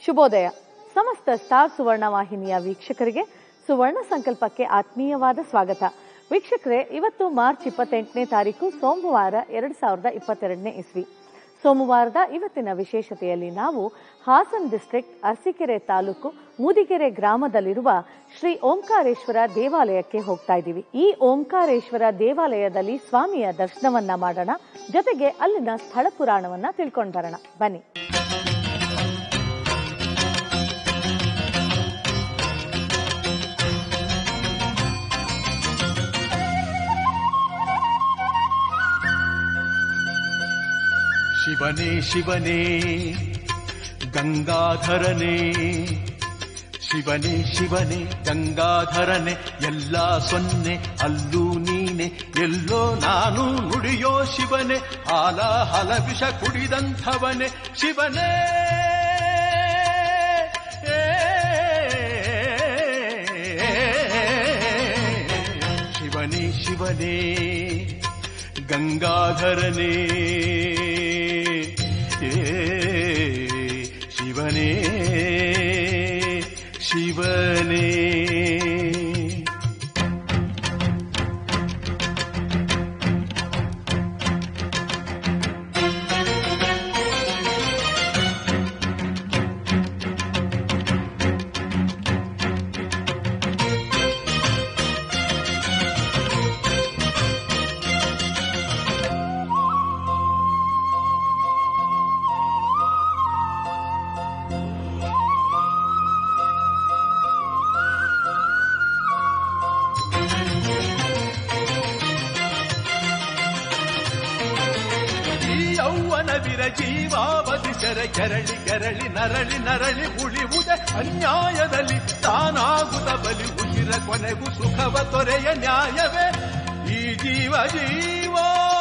ಶುಭೋದಯ ಸಮಸ್ತ ಸ್ಟಾರ್ ಸುವರ್ಣ ವಾಹಿನಿಯ ವೀಕ್ಷಕರಿಗೆ ಸುವರ್ಣ ಸಂಕಲ್ಪಕ್ಕೆ ಆತ್ಮೀಯವಾದ ಸ್ವಾಗತ ವೀಕ್ಷಕರೇ ಇವತ್ತು ಮಾರ್ಚ್ ಇಪ್ಪತ್ತೆಂಟನೇ ತಾರೀಕು ಸೋಮವಾರ ಎರಡ್ ಸಾವಿರದ ಇಪ್ಪತ್ತೆರಡನೇ ಇಸ್ವಿ ಸೋಮವಾರದ ಇವತ್ತಿನ ವಿಶೇಷತೆಯಲ್ಲಿ ನಾವು ಹಾಸನ್ ಡಿಸ್ಟ್ರಿಕ್ಟ್ ಅರಸೀಕೆರೆ ತಾಲೂಕು ಮೂದಿಗೆರೆ ಗ್ರಾಮದಲ್ಲಿರುವ ಶ್ರೀ ಓಂಕಾರೇಶ್ವರ ದೇವಾಲಯಕ್ಕೆ ಹೋಗ್ತಾ ಇದ್ದೀವಿ ಈ ಓಂಕಾರೇಶ್ವರ ದೇವಾಲಯದಲ್ಲಿ ಸ್ವಾಮಿಯ ದರ್ಶನವನ್ನ ಮಾಡೋಣ ಜೊತೆಗೆ ಅಲ್ಲಿನ ಸ್ಥಳ ಪುರಾಣವನ್ನ ತಿಳ್ಕೊಂಡ್ ಬರೋಣ ಬನ್ನಿ ಶಿವನೇ ಶಿವನೇ ಗಂಗಾಧರನೇ ಶಿವನೇ ಶಿವನೇ ಗಂಗಾಧರನೆ ಎಲ್ಲ ಸೊನ್ನೆ ಅಲ್ಲೂ ನೀನೆ ಎಲ್ಲೋ ನಾನು ನುಡಿಯೋ ಶಿವನೇ ಹಾಲ ಹಲ ವಿಷ ಕುಡಿದಂಥವನೇ ಶಿವನೇ ಶಿವನೇ ಶಿವನೇ ಗಂಗಾಧರನೇ ಏ ಶಿವನೇ ಶಿವನೇ ಈ ಯೌವನವಿರ ಜೀವಾವಧಿ ಸೆರೆ ಕೆರಳಿ ಕೆರಳಿ ನರಳಿ ನರಳಿ ಉಳಿವುದೇ ಅನ್ಯಾಯದಲ್ಲಿ ತಾನಾಗುತ್ತ ಬಲಿ ಉಸಿರ ಕೊನೆಗೂ ಸುಖವ ತೊರೆಯ ನ್ಯಾಯವೇ ಈ ಜೀವ ಜೀವ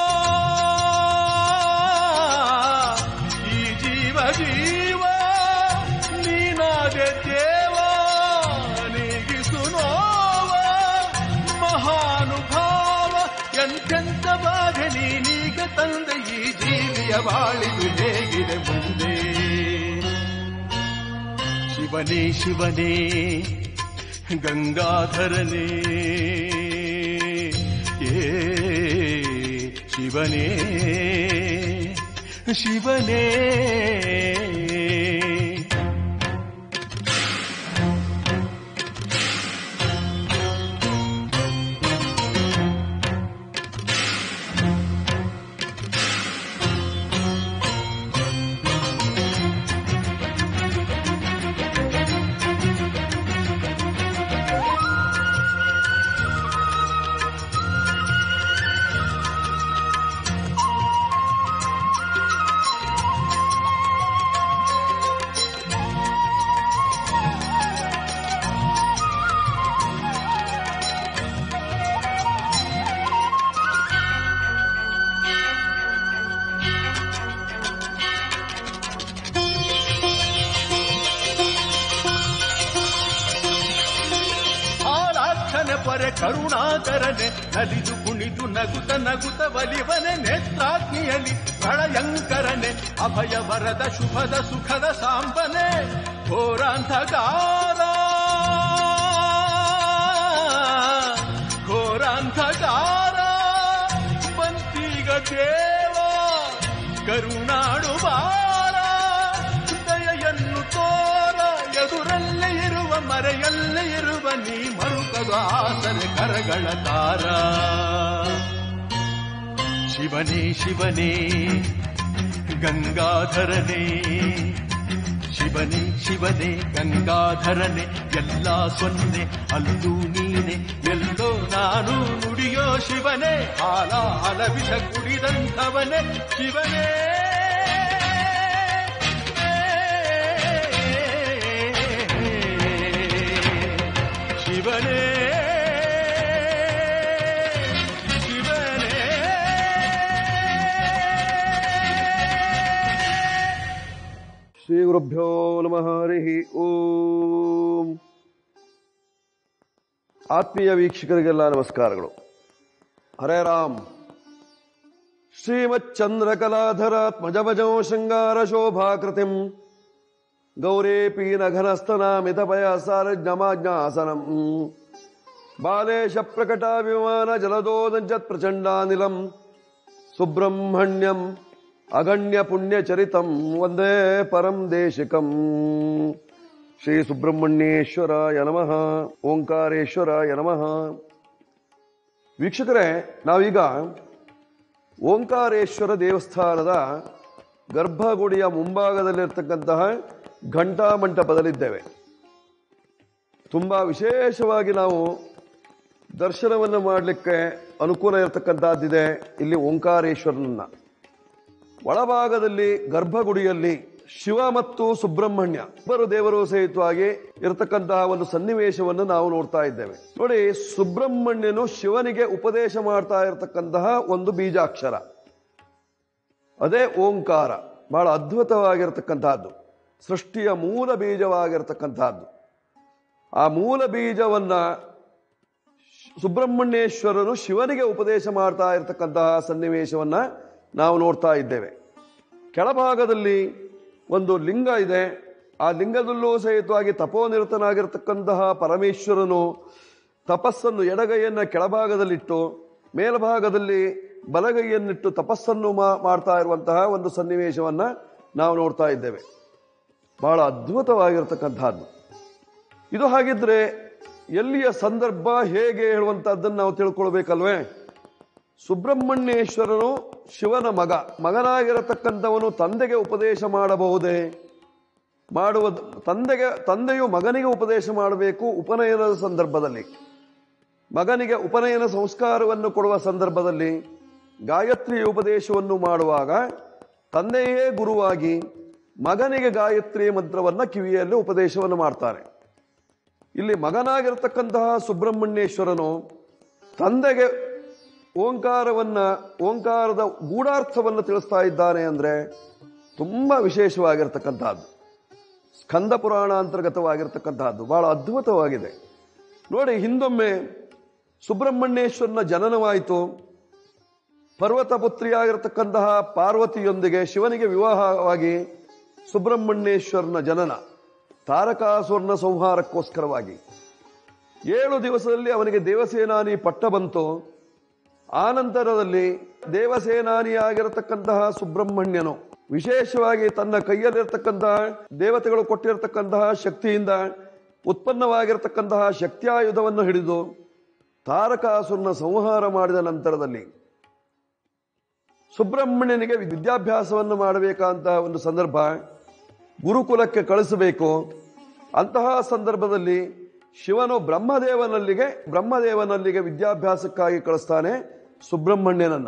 ಈ ಜೀವ ಜೀವ ನೀನಾದೆ ದೇವ ನೀಗಿಸು ನೋವ ಮಹಾನುಭಾವ ಎಂತೆಂತ ಬಾಧೆ ನೀನೀಗ ತಂದೆ ಈ ಜೀವಿಯ ಬಾಳಿದು ಹೇಗಿದೆ ಮುಂದೆ ಶಿವನೇ ಶಿವನೇ ಗಂಗಾಧರನೇ ಏ ಶಿವನೇ ಶಿವನೇ ಆರಾಧನೆ ಪರೆ ಕರುಣಾಕರನೆ ನಲಿದು ಕುಣಿದು ನಗುತ ನಗುತ ಬಲಿವನೆ ನೇತ್ರಾಗ್ನಿಯಲಿ ಪ್ರಳಯಂಕರನೆ ಅಭಯ ವರದ ಶುಭದ ಸುಖದ ಸಾಂಬನೆ ಘೋರಾಂಧಕಾರ ಘೋರಾಂಧಕಾರ ಬಂತೀಗ ದೇವ ಕರುಣಾಡು ಬಾರ ದಯೆಯನ್ನು ತೋರ ಎದುರಲ್ಲೇ ಇರುವ ಮರೆಯಲ್ಲೇ ಇರುವ ನೀ ಮರುಕದ ಆಸರೆ ಕರಗಳ ತಾರ ಶಿವನೇ ಶಿವನೇ ಗಂಗಾಧರನೇ ಶಿವನೇ ಶಿವನೇ ಗಂಗಾಧರನೆ ಎಲ್ಲ ಸೊನ್ನೆ ಅಲ್ಲೂ ನೀನೆ ಎಲ್ಲೋ ನಾನು ನುಡಿಯೋ ಶಿವನೇ ಹಾಲ ಹಲವಿಷ ಕುಡಿದಂಥವನೇ ಶಿವನೇ ಶಿವನೇ ಶ್ರೀ ಗುರುಭ್ಯೋ ನಮಃ ಹರಿ ಓಂ ಆತ್ಮೀಯ ವೀಕ್ಷಕರಿಗೆಲ್ಲ ನಮಸ್ಕಾರಗಳು ಹರೇ ರಾಮ್ ಶ್ರೀಮಚ್ಚಂದ್ರಕಲಾಧರಾತ್ಮಜಭಜೋ ಶೃಂಗಾರ ಶೋಭಾಕೃತಿಂ ಗೌರೇಪೀನಘನಸ್ತನ ಮಿತಪಯ ಸಾರಜ್ಞಮಾಜ್ಞಾಸನಂ ಬಾಲೇಶ ಪ್ರಕಟ ವಿಮಾನ ಜಲದೋದಂಚತ್ ಪ್ರಚಂಡಾನಿಲಂ ಸುಬ್ರಹ್ಮಣ್ಯಂ ಅಗಣ್ಯ ಪುಣ್ಯಚರಿತಂ ಒಂದೇ ಪರಂ ದೇಶಿಕಂ ಶ್ರೀ ಸುಬ್ರಹ್ಮಣ್ಯೇಶ್ವರಾಯ ನಮಃ ಓಂಕಾರೇಶ್ವರಾಯ ನಮಃ ವೀಕ್ಷಕರೇ ನಾವೀಗ ಓಂಕಾರೇಶ್ವರ ದೇವಸ್ಥಾನದ ಗರ್ಭಗುಡಿಯ ಮುಂಭಾಗದಲ್ಲಿರ್ತಕ್ಕಂತಹ ಘಂಟಾ ಮಂಟಪದಲ್ಲಿದ್ದೇವೆ ತುಂಬಾ ವಿಶೇಷವಾಗಿ ನಾವು ದರ್ಶನವನ್ನು ಮಾಡಲಿಕ್ಕೆ ಅನುಕೂಲ ಇರತಕ್ಕಂತಹದ್ದಿದೆ ಇಲ್ಲಿ ಓಂಕಾರೇಶ್ವರನನ್ನ ಒಳಭಾಗದಲ್ಲಿ ಗರ್ಭಗುಡಿಯಲ್ಲಿ ಶಿವ ಮತ್ತು ಸುಬ್ರಹ್ಮಣ್ಯ ಇಬ್ಬರು ದೇವರು ಸಹಿತವಾಗಿ ಇರತಕ್ಕಂತಹ ಒಂದು ಸನ್ನಿವೇಶವನ್ನು ನಾವು ನೋಡ್ತಾ ಇದ್ದೇವೆ ನೋಡಿ ಸುಬ್ರಹ್ಮಣ್ಯನು ಶಿವನಿಗೆ ಉಪದೇಶ ಮಾಡ್ತಾ ಇರತಕ್ಕಂತಹ ಒಂದು ಬೀಜಾಕ್ಷರ ಅದೇ ಓಂಕಾರ ಬಹಳ ಅದ್ಭುತವಾಗಿರತಕ್ಕಂತಹದ್ದು ಸೃಷ್ಟಿಯ ಮೂಲ ಬೀಜವಾಗಿರತಕ್ಕಂತಹದ್ದು ಆ ಮೂಲ ಬೀಜವನ್ನ ಸುಬ್ರಹ್ಮಣ್ಯೇಶ್ವರನು ಶಿವನಿಗೆ ಉಪದೇಶ ಮಾಡ್ತಾ ಇರತಕ್ಕಂತಹ ಸನ್ನಿವೇಶವನ್ನ ನಾವು ನೋಡ್ತಾ ಇದ್ದೇವೆ ಕೆಳಭಾಗದಲ್ಲಿ ಒಂದು ಲಿಂಗ ಇದೆ ಆ ಲಿಂಗದಲ್ಲೂ ಸಹಿತವಾಗಿ ತಪೋನಿರತನಾಗಿರ್ತಕ್ಕಂತಹ ಪರಮೇಶ್ವರನು ತಪಸ್ಸನ್ನು ಎಡಗೈಯನ್ನ ಕೆಳಭಾಗದಲ್ಲಿಟ್ಟು ಮೇಲ್ಭಾಗದಲ್ಲಿ ಬಲಗೈಯನ್ನಿಟ್ಟು ತಪಸ್ಸನ್ನು ಮಾ- ಮಾಡ್ತಾ ಇರುವಂತಹ ಒಂದು ಸನ್ನಿವೇಶವನ್ನ ನಾವು ನೋಡ್ತಾ ಇದ್ದೇವೆ ಬಹಳ ಅದ್ಭುತವಾಗಿರ್ತಕ್ಕಂತಹದ್ದು ಇದು ಹಾಗಿದ್ರೆ ಎಲ್ಲಿಯ ಸಂದರ್ಭ ಹೇಗೆ ಹೇಳುವಂತಹದ್ದನ್ನು ನಾವು ತಿಳ್ಕೊಳ್ಬೇಕಲ್ವೇ ಸುಬ್ರಹ್ಮಣ್ಯೇಶ್ವರನು ಶಿವನ ಮಗ ಮಗನಾಗಿರತಕ್ಕಂಥವನು ತಂದೆಗೆ ಉಪದೇಶ ಮಾಡಬಹುದೇ ಮಾಡುವ ತಂದೆಗೆ ತಂದೆಯು ಮಗನಿಗೆ ಉಪದೇಶ ಮಾಡಬೇಕು ಉಪನಯನದ ಸಂದರ್ಭದಲ್ಲಿ ಮಗನಿಗೆ ಉಪನಯನ ಸಂಸ್ಕಾರವನ್ನು ಕೊಡುವ ಸಂದರ್ಭದಲ್ಲಿ ಗಾಯತ್ರಿ ಉಪದೇಶವನ್ನು ಮಾಡುವಾಗ ತಂದೆಯೇ ಗುರುವಾಗಿ ಮಗನಿಗೆ ಗಾಯತ್ರಿ ಮಂತ್ರವನ್ನ ಕಿವಿಯಲ್ಲಿ ಉಪದೇಶವನ್ನು ಮಾಡ್ತಾನೆ ಇಲ್ಲಿ ಮಗನಾಗಿರ್ತಕ್ಕಂತಹ ಸುಬ್ರಹ್ಮಣ್ಯೇಶ್ವರನು ತಂದೆಗೆ ಓಂಕಾರವನ್ನ ಓಂಕಾರದ ಗೂಢಾರ್ಥವನ್ನು ತಿಳಿಸ್ತಾ ಇದ್ದಾನೆ ಅಂದ್ರೆ ತುಂಬಾ ವಿಶೇಷವಾಗಿರ್ತಕ್ಕಂತಹದ್ದು ಸ್ಕಂದ ಪುರಾಣ ಅಂತರ್ಗತವಾಗಿರ್ತಕ್ಕಂತಹದ್ದು ಬಹಳ ಅದ್ಭುತವಾಗಿದೆ ನೋಡಿ ಹಿಂದೊಮ್ಮೆ ಸುಬ್ರಹ್ಮಣ್ಯೇಶ್ವರನ ಜನನವಾಯಿತು ಪರ್ವತ ಪುತ್ರಿಯಾಗಿರ್ತಕ್ಕಂತಹ ಪಾರ್ವತಿಯೊಂದಿಗೆ ಶಿವನಿಗೆ ವಿವಾಹವಾಗಿ ಸುಬ್ರಹ್ಮಣ್ಯೇಶ್ವರನ ಜನನ ತಾರಕಾಸುರನ ಸಂಹಾರಕ್ಕೋಸ್ಕರವಾಗಿ ಏಳು ದಿವಸದಲ್ಲಿ ಅವನಿಗೆ ದೇವಸೇನಾನಿ ಪಟ್ಟ ಬಂತು ಆನಂತರದಲ್ಲಿ ದೇವಸೇನಾನಿಯಾಗಿರತಕ್ಕಂತಹ ಸುಬ್ರಹ್ಮಣ್ಯನು ವಿಶೇಷವಾಗಿ ತನ್ನ ಕೈಯಲ್ಲಿರ್ತಕ್ಕಂತಹ ದೇವತೆಗಳು ಕೊಟ್ಟಿರತಕ್ಕಂತಹ ಶಕ್ತಿಯಿಂದ ಉತ್ಪನ್ನವಾಗಿರತಕ್ಕಂತಹ ಶಕ್ತಿಯಾಯುಧವನ್ನು ಹಿಡಿದು ತಾರಕಾಸುರನ ಸಂಹಾರ ಮಾಡಿದ ನಂತರದಲ್ಲಿ ಸುಬ್ರಹ್ಮಣ್ಯನಿಗೆ ವಿದ್ಯಾಭ್ಯಾಸವನ್ನು ಮಾಡಬೇಕಂತಹ ಒಂದು ಸಂದರ್ಭ ಗುರುಕುಲಕ್ಕೆ ಕಳಿಸಬೇಕು ಅಂತಹ ಸಂದರ್ಭದಲ್ಲಿ ಶಿವನು ಬ್ರಹ್ಮದೇವನಲ್ಲಿಗೆ ಬ್ರಹ್ಮದೇವನಲ್ಲಿಗೆ ವಿದ್ಯಾಭ್ಯಾಸಕ್ಕಾಗಿ ಕಳಿಸ್ತಾನೆ ಸುಬ್ರಹ್ಮಣ್ಯನನ್ನ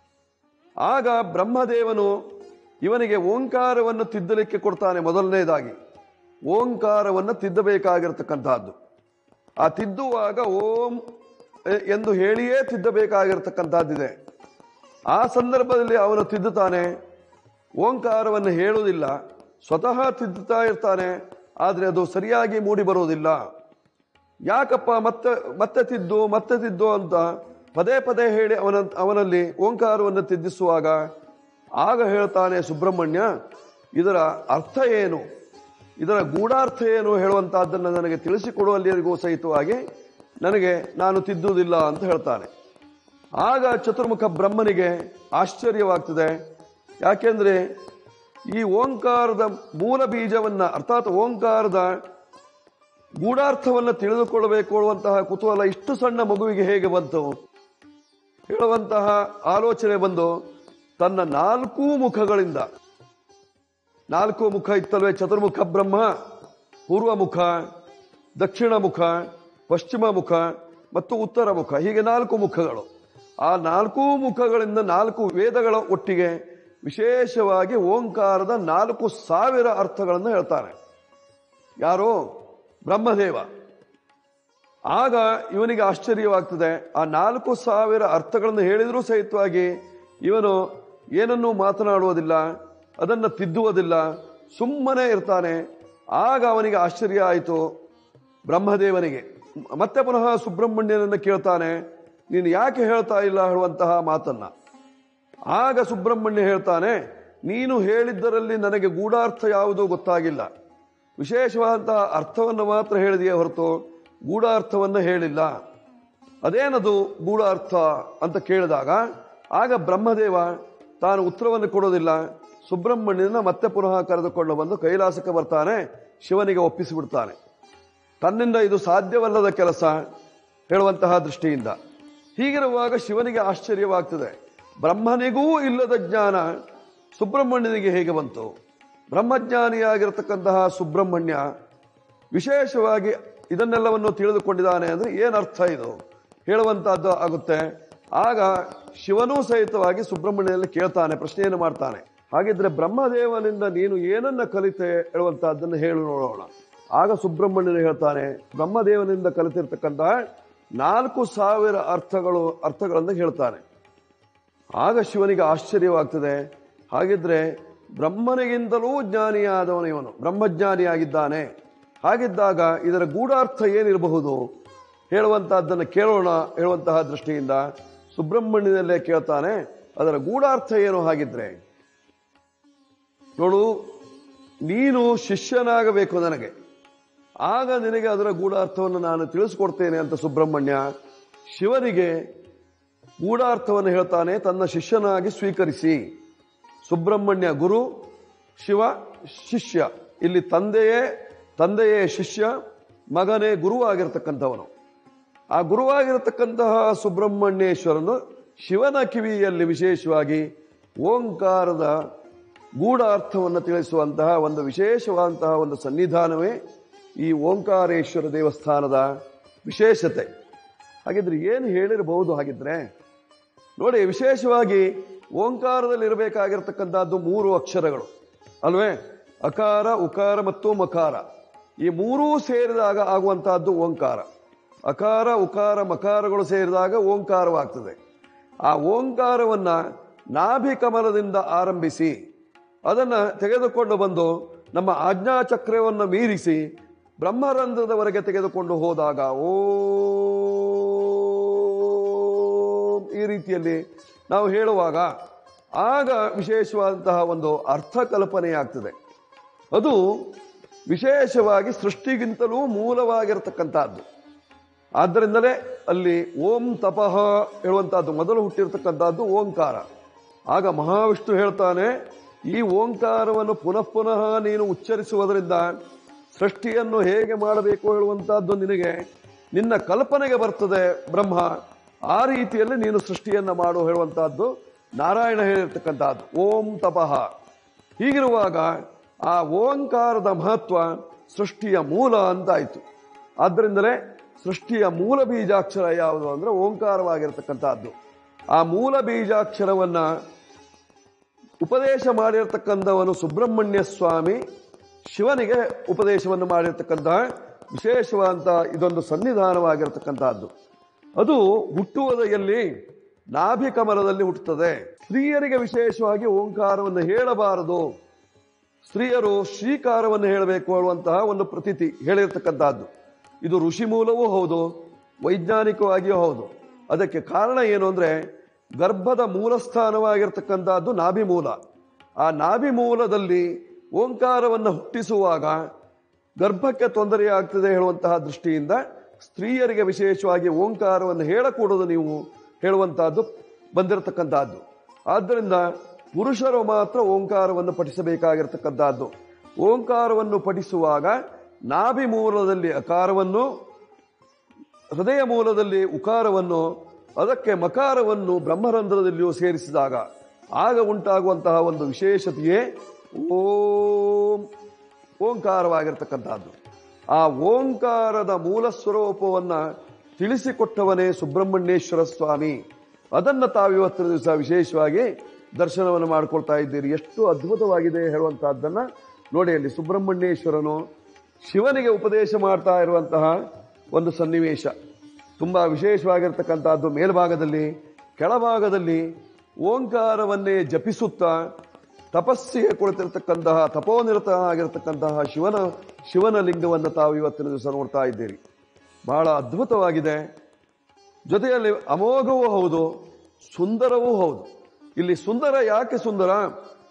ಆಗ ಬ್ರಹ್ಮದೇವನು ಇವನಿಗೆ ಓಂಕಾರವನ್ನು ತಿದ್ದಲಿಕ್ಕೆ ಕೊಡ್ತಾನೆ ಮೊದಲನೇದಾಗಿ ಓಂಕಾರವನ್ನು ತಿದ್ದಬೇಕಾಗಿರ್ತಕ್ಕಂತಹದ್ದು ಆ ತಿದ್ದುವಾಗ ಓಂ ಎ- ಎಂದು ಹೇಳಿಯೇ ತಿದ್ದಬೇಕಾಗಿರ್ತಕ್ಕಂತಹದ್ದಿದೆ ಆ ಸಂದರ್ಭದಲ್ಲಿ ಅವನು ತಿದ್ದುತ್ತಾನೆ ಓಂಕಾರವನ್ನು ಹೇಳುವುದಿಲ್ಲ ಸ್ವತಃ ತಿದ್ದುತ್ತಾ ಇರ್ತಾನೆ ಆದರೆ ಅದು ಸರಿಯಾಗಿ ಮೂಡಿ ಬರುವುದಿಲ್ಲ ಯಾಕಪ್ಪ ಮತ್ತೆ ಮತ್ತೆ ತಿದ್ದು ಮತ್ತೆ ತಿದ್ದು ಅಂತ ಪದೇ ಪದೇ ಹೇಳಿ ಅವನ ಅವನಲ್ಲಿ ಓಂಕಾರವನ್ನು ತಿದ್ದಿಸುವಾಗ ಆಗ ಹೇಳ್ತಾನೆ ಸುಬ್ರಹ್ಮಣ್ಯ ಇದರ ಅರ್ಥ ಏನು ಇದರ ಗೂಢಾರ್ಥ ಏನು ಹೇಳುವಂತಹದ್ದನ್ನು ನನಗೆ ತಿಳಿಸಿಕೊಡುವಲ್ಲಿರಿಗೂ ಸಹಿತವಾಗಿ ನನಗೆ ನಾನು ತಿದ್ದುವುದಿಲ್ಲ ಅಂತ ಹೇಳ್ತಾನೆ ಆಗ ಚತುರ್ಮುಖ ಬ್ರಹ್ಮನಿಗೆ ಆಶ್ಚರ್ಯವಾಗ್ತದೆ ಯಾಕೆಂದ್ರೆ ಈ ಓಂಕಾರದ ಮೂಲ ಬೀಜವನ್ನ ಅರ್ಥಾತ್ ಓಂಕಾರದ ಗೂಢಾರ್ಥವನ್ನು ತಿಳಿದುಕೊಳ್ಳಬೇಕು ಅನ್ನುವಂತಹ ಕುತೂಹಲ ಇಷ್ಟು ಸಣ್ಣ ಮಗುವಿಗೆ ಹೇಗೆ ಬಂತು ಹೇಳುವಂತಹ ಆಲೋಚನೆ ಬಂದು ತನ್ನ ನಾಲ್ಕೂ ಮುಖಗಳಿಂದ ನಾಲ್ಕು ಮುಖ ಇತ್ತಲ್ವೇ ಚತುರ್ಮುಖ ಬ್ರಹ್ಮ ಪೂರ್ವ ಮುಖ ದಕ್ಷಿಣ ಮುಖ ಪಶ್ಚಿಮ ಮುಖ ಮತ್ತು ಉತ್ತರ ಮುಖ ಹೀಗೆ ನಾಲ್ಕು ಮುಖಗಳು ಆ ನಾಲ್ಕೂ ಮುಖಗಳಿಂದ ನಾಲ್ಕು ವೇದಗಳ ಒಟ್ಟಿಗೆ ವಿಶೇಷವಾಗಿ ಓಂಕಾರದ ನಾಲ್ಕು ಸಾವಿರ ಅರ್ಥಗಳನ್ನು ಹೇಳ್ತಾನೆ ಯಾರು ಬ್ರಹ್ಮದೇವ ಆಗ ಇವನಿಗೆ ಆಶ್ಚರ್ಯವಾಗ್ತದೆ ಆ ನಾಲ್ಕು ಸಾವಿರ ಅರ್ಥಗಳನ್ನು ಹೇಳಿದರೂ ಸಹಿತವಾಗಿ ಇವನು ಏನನ್ನೂ ಮಾತನಾಡುವುದಿಲ್ಲ ಅದನ್ನು ತಿದ್ದುವುದಿಲ್ಲ ಸುಮ್ಮನೆ ಇರ್ತಾನೆ ಆಗ ಅವನಿಗೆ ಆಶ್ಚರ್ಯ ಆಯಿತು ಬ್ರಹ್ಮದೇವನಿಗೆ ಮತ್ತೆ ಪುನಃ ಸುಬ್ರಹ್ಮಣ್ಯನನ್ನು ಕೇಳ್ತಾನೆ ನೀನು ಯಾಕೆ ಹೇಳ್ತಾ ಇಲ್ಲ ಹೇಳುವಂತಹ ಮಾತನ್ನ ಆಗ ಸುಬ್ರಹ್ಮಣ್ಯ ಹೇಳ್ತಾನೆ ನೀನು ಹೇಳಿದ್ದರಲ್ಲಿ ನನಗೆ ಗೂಢಾರ್ಥ ಯಾವುದೂ ಗೊತ್ತಾಗಿಲ್ಲ ವಿಶೇಷವಾದಂತಹ ಅರ್ಥವನ್ನು ಮಾತ್ರ ಹೇಳಿದೆಯೇ ಹೊರತು ಗೂಢಾರ್ಥವನ್ನು ಹೇಳಿಲ್ಲ ಅದೇನದು ಗೂಢಾರ್ಥ ಅಂತ ಕೇಳಿದಾಗ ಆಗ ಬ್ರಹ್ಮದೇವ ತಾನು ಉತ್ತರವನ್ನು ಕೊಡೋದಿಲ್ಲ ಸುಬ್ರಹ್ಮಣ್ಯನ ಮತ್ತೆ ಪುನಃ ಕರೆದುಕೊಂಡು ಬಂದು ಕೈಲಾಸಕ್ಕೆ ಬರ್ತಾನೆ ಶಿವನಿಗೆ ಒಪ್ಪಿಸಿಬಿಡ್ತಾನೆ ತನ್ನಿಂದ ಇದು ಸಾಧ್ಯವಲ್ಲದ ಕೆಲಸ ಹೇಳುವಂತಹ ದೃಷ್ಟಿಯಿಂದ ಹೀಗಿರುವಾಗ ಶಿವನಿಗೆ ಆಶ್ಚರ್ಯವಾಗ್ತದೆ ಬ್ರಹ್ಮನಿಗೂ ಇಲ್ಲದ ಜ್ಞಾನ ಸುಬ್ರಹ್ಮಣ್ಯನಿಗೆ ಹೇಗೆ ಬಂತು ಬ್ರಹ್ಮಜ್ಞಾನಿಯಾಗಿರತಕ್ಕಂತಹ ಸುಬ್ರಹ್ಮಣ್ಯ ವಿಶೇಷವಾಗಿ ಇದನ್ನೆಲ್ಲವನ್ನು ತಿಳಿದುಕೊಂಡಿದ್ದಾನೆ ಅಂದ್ರೆ ಏನರ್ಥ ಇದು ಹೇಳುವಂತಹದ್ದು ಆಗುತ್ತೆ ಆಗ ಶಿವನೂ ಸಹಿತವಾಗಿ ಸುಬ್ರಹ್ಮಣ್ಯನಲ್ಲಿ ಕೇಳ್ತಾನೆ ಪ್ರಶ್ನೆಯನ್ನು ಮಾಡ್ತಾನೆ ಹಾಗಿದ್ರೆ ಬ್ರಹ್ಮದೇವನಿಂದ ನೀನು ಏನನ್ನ ಕಲಿತೆ ಹೇಳುವಂತಹದ್ದನ್ನು ಹೇಳಿ ನೋಡೋಣ ಆಗ ಸುಬ್ರಹ್ಮಣ್ಯನು ಹೇಳ್ತಾನೆ ಬ್ರಹ್ಮದೇವನಿಂದ ಕಲಿತಿರ್ತಕ್ಕಂತಹ ನಾಲ್ಕು ಸಾವಿರ ಅರ್ಥಗಳು ಅರ್ಥಗಳನ್ನು ಹೇಳ್ತಾನೆ ಆಗ ಶಿವನಿಗೆ ಆಶ್ಚರ್ಯವಾಗ್ತದೆ ಹಾಗಿದ್ರೆ ಬ್ರಹ್ಮನಿಗಿಂತಲೂ ಜ್ಞಾನಿಯಾದವನು ಇವನು ಬ್ರಹ್ಮಜ್ಞಾನಿಯಾಗಿದ್ದಾನೆ ಹಾಗಿದ್ದಾಗ ಇದರ ಗೂಢಾರ್ಥ ಏನಿರಬಹುದು ಹೇಳುವಂತಹದ್ದನ್ನು ಕೇಳೋಣ ಹೇಳುವಂತಹ ದೃಷ್ಟಿಯಿಂದ ಸುಬ್ರಹ್ಮಣ್ಯನಲ್ಲೇ ಕೇಳ್ತಾನೆ ಅದರ ಗೂಢಾರ್ಥ ಏನು ಹಾಗಿದ್ರೆ ನೋಡು ನೀನು ಶಿಷ್ಯನಾಗಬೇಕು ನನಗೆ ಆಗ ನಿನಗೆ ಅದರ ಗೂಢಾರ್ಥವನ್ನು ನಾನು ತಿಳಿಸ್ಕೊಡ್ತೇನೆ ಅಂತ ಸುಬ್ರಹ್ಮಣ್ಯ ಶಿವನಿಗೆ ಗೂಢಾರ್ಥವನ್ನು ಹೇಳ್ತಾನೆ ತನ್ನ ಶಿಷ್ಯನಾಗಿ ಸ್ವೀಕರಿಸಿ ಸುಬ್ರಹ್ಮಣ್ಯ ಗುರು ಶಿವ ಶಿಷ್ಯ ಇಲ್ಲಿ ತಂದೆಯೇ ತಂದೆಯೇ ಶಿಷ್ಯ ಮಗನೇ ಗುರುವಾಗಿರ್ತಕ್ಕಂಥವನು ಆ ಗುರುವಾಗಿರತಕ್ಕಂತಹ ಸುಬ್ರಹ್ಮಣ್ಯೇಶ್ವರನು ಶಿವನ ಕಿವಿಯಲ್ಲಿ ವಿಶೇಷವಾಗಿ ಓಂಕಾರದ ಗೂಢಾರ್ಥವನ್ನು ತಿಳಿಸುವಂತಹ ಒಂದು ವಿಶೇಷವಾದಂತಹ ಒಂದು ಸನ್ನಿಧಾನವೇ ಈ ಓಂಕಾರೇಶ್ವರ ದೇವಸ್ಥಾನದ ವಿಶೇಷತೆ ಹಾಗಿದ್ರೆ ಏನು ಹೇಳಿರಬಹುದು ಹಾಗಿದ್ರೆ ನೋಡಿ ವಿಶೇಷವಾಗಿ ಓಂಕಾರದಲ್ಲಿ ಇರಬೇಕಾಗಿರ್ತಕ್ಕಂಥದ್ದು ಮೂರು ಅಕ್ಷರಗಳು ಅಲ್ವೇ ಅಕಾರ ಉಕಾರ ಮತ್ತು ಮಕಾರ ಈ ಮೂರೂ ಸೇರಿದಾಗ ಆಗುವಂತಹದ್ದು ಓಂಕಾರ ಅಕಾರ ಉಕಾರ ಮಕಾರಗಳು ಸೇರಿದಾಗ ಓಂಕಾರವಾಗ್ತದೆ ಆ ಓಂಕಾರವನ್ನ ನಾಭಿ ಕಮಲದಿಂದ ಆರಂಭಿಸಿ ಅದನ್ನ ತೆಗೆದುಕೊಂಡು ಬಂದು ನಮ್ಮ ಆಜ್ಞಾಚಕ್ರವನ್ನು ಮೀರಿಸಿ ಬ್ರಹ್ಮರಂಧ್ರದವರೆಗೆ ತೆಗೆದುಕೊಂಡು ಹೋದಾಗ ಓಂ ಈ ರೀತಿಯಲ್ಲಿ ನಾವು ಹೇಳುವಾಗ ಆಗ ವಿಶೇಷವಾದಂತಹ ಒಂದು ಅರ್ಥ ಕಲ್ಪನೆಯಾಗ್ತದೆ ಅದು ವಿಶೇಷವಾಗಿ ಸೃಷ್ಟಿಗಿಂತಲೂ ಮೂಲವಾಗಿರತಕ್ಕಂತಹದ್ದು ಆದ್ದರಿಂದಲೇ ಅಲ್ಲಿ ಓಂ ತಪಃ ಹೇಳುವಂತಹದ್ದು ಮೊದಲು ಹುಟ್ಟಿರ್ತಕ್ಕಂಥದ್ದು ಓಂಕಾರ ಆಗ ಮಹಾವಿಷ್ಣು ಹೇಳ್ತಾನೆ ಈ ಓಂಕಾರವನ್ನು ಪುನಃ ಪುನಃ ನೀನು ಉಚ್ಚರಿಸುವುದರಿಂದ ಸೃಷ್ಟಿಯನ್ನು ಹೇಗೆ ಮಾಡಬೇಕು ಹೇಳುವಂತಹದ್ದು ನಿನಗೆ ನಿನ್ನ ಕಲ್ಪನೆಗೆ ಬರ್ತದೆ ಬ್ರಹ್ಮ ಆ ರೀತಿಯಲ್ಲಿ ನೀನು ಸೃಷ್ಟಿಯನ್ನ ಮಾಡು ಹೇಳುವಂತಹದ್ದು ನಾರಾಯಣ ಹೇಳಿರ್ತಕ್ಕಂಥದ್ದು ಓಂ ತಪಃ ಹೀಗಿರುವಾಗ ಆ ಓಂಕಾರದ ಮಹತ್ವ ಸೃಷ್ಟಿಯ ಮೂಲ ಅಂತ ಆಯ್ತು ಆದ್ದರಿಂದಲೇ ಸೃಷ್ಟಿಯ ಮೂಲ ಬೀಜಾಕ್ಷರ ಯಾವುದು ಅಂದ್ರೆ ಓಂಕಾರವಾಗಿರ್ತಕ್ಕಂಥದ್ದು ಆ ಮೂಲ ಬೀಜಾಕ್ಷರವನ್ನ ಉಪದೇಶ ಮಾಡಿರ್ತಕ್ಕಂಥವನು ಸುಬ್ರಹ್ಮಣ್ಯ ಸ್ವಾಮಿ ಶಿವನಿಗೆ ಉಪದೇಶವನ್ನು ಮಾಡಿರ್ತಕ್ಕಂತಹ ವಿಶೇಷವಾದಂತಹ ಇದೊಂದು ಸನ್ನಿಧಾನವಾಗಿರ್ತಕ್ಕಂತಹದ್ದು ಅದು ಹುಟ್ಟುವುದು ಎಲ್ಲಿ ನಾಭಿ ಕಮಲದಲ್ಲಿ ಹುಟ್ಟುತ್ತದೆ ಸ್ತ್ರೀಯರಿಗೆ ವಿಶೇಷವಾಗಿ ಓಂಕಾರವನ್ನು ಹೇಳಬಾರದು ಸ್ತ್ರೀಯರು ಶ್ರೀಕಾರವನ್ನು ಹೇಳಬೇಕು ಅನ್ನುವಂತಹ ಒಂದು ಪ್ರತೀತಿ ಹೇಳಿರ್ತಕ್ಕಂತಹದ್ದು ಇದು ಋಷಿ ಮೂಲವೂ ಹೌದು ವೈಜ್ಞಾನಿಕವಾಗಿಯೂ ಹೌದು ಅದಕ್ಕೆ ಕಾರಣ ಏನು ಅಂದ್ರೆ ಗರ್ಭದ ಮೂಲಸ್ಥಾನವಾಗಿರ್ತಕ್ಕಂತಹದ್ದು ನಾಭಿ ಮೂಲ ಆ ನಾಭಿ ಮೂಲದಲ್ಲಿ ಓಂಕಾರವನ್ನು ಹುಟ್ಟಿಸುವಾಗ ಗರ್ಭಕ್ಕೆ ತೊಂದರೆಯಾಗ್ತದೆ ಹೇಳುವಂತಹ ದೃಷ್ಟಿಯಿಂದ ಸ್ತ್ರೀಯರಿಗೆ ವಿಶೇಷವಾಗಿ ಓಂಕಾರವನ್ನು ಹೇಳಕೂಡದು ನೀವು ಹೇಳುವಂತಹದ್ದು ಬಂದಿರತಕ್ಕಂತಹದ್ದು ಆದ್ದರಿಂದ ಪುರುಷರು ಮಾತ್ರ ಓಂಕಾರವನ್ನು ಪಠಿಸಬೇಕಾಗಿರ್ತಕ್ಕಂತಹದ್ದು ಓಂಕಾರವನ್ನು ಪಠಿಸುವಾಗ ನಾಭಿ ಮೂಲದಲ್ಲಿ ಅಕಾರವನ್ನು ಹೃದಯ ಮೂಲದಲ್ಲಿ ಉಕಾರವನ್ನು ಅದಕ್ಕೆ ಮಕಾರವನ್ನು ಬ್ರಹ್ಮರಂಧ್ರದಲ್ಲಿಯೂ ಸೇರಿಸಿದಾಗ ಆಗ ಉಂಟಾಗುವಂತಹ ಒಂದು ವಿಶೇಷತೆಯೇ ಓಂ ಓಂಕಾರವಾಗಿರ್ತಕ್ಕಂಥದ್ದು ಆ ಓಂಕಾರದ ಮೂಲ ಸ್ವರೂಪವನ್ನ ತಿಳಿಸಿಕೊಟ್ಟವನೇ ಸುಬ್ರಹ್ಮಣ್ಯೇಶ್ವರ ಸ್ವಾಮಿ ಅದನ್ನ ತಾವಿವತ್ತಿನ ದಿವಸ ವಿಶೇಷವಾಗಿ ದರ್ಶನವನ್ನು ಮಾಡಿಕೊಳ್ತಾ ಇದ್ದೀರಿ ಎಷ್ಟು ಅದ್ಭುತವಾಗಿದೆ ಹೇಳುವಂತಹದ್ದನ್ನ ನೋಡಿ ಅಲ್ಲಿ ಸುಬ್ರಹ್ಮಣ್ಯೇಶ್ವರನು ಶಿವನಿಗೆ ಉಪದೇಶ ಮಾಡ್ತಾ ಇರುವಂತಹ ಒಂದು ಸನ್ನಿವೇಶ ತುಂಬಾ ವಿಶೇಷವಾಗಿರ್ತಕ್ಕಂತಹದ್ದು ಮೇಲ್ಭಾಗದಲ್ಲಿ ಕೆಳಭಾಗದಲ್ಲಿ ಓಂಕಾರವನ್ನೇ ಜಪಿಸುತ್ತಾ ತಪಸ್ಸಿಗೆ ಕುಳಿತಿರ್ತಕ್ಕಂತಹ ತಪೋನಿರತನಾಗಿರ್ತಕ್ಕಂತಹ ಶಿವನ ಶಿವನ ಲಿಂಗವನ್ನು ತಾವು ಇವತ್ತಿನ ದಿವಸ ನೋಡ್ತಾ ಇದ್ದೀರಿ ಬಹಳ ಅದ್ಭುತವಾಗಿದೆ ಜೊತೆಯಲ್ಲಿ ಅಮೋಘವೂ ಹೌದು ಸುಂದರವೂ ಹೌದು ಇಲ್ಲಿ ಸುಂದರ ಯಾಕೆ ಸುಂದರ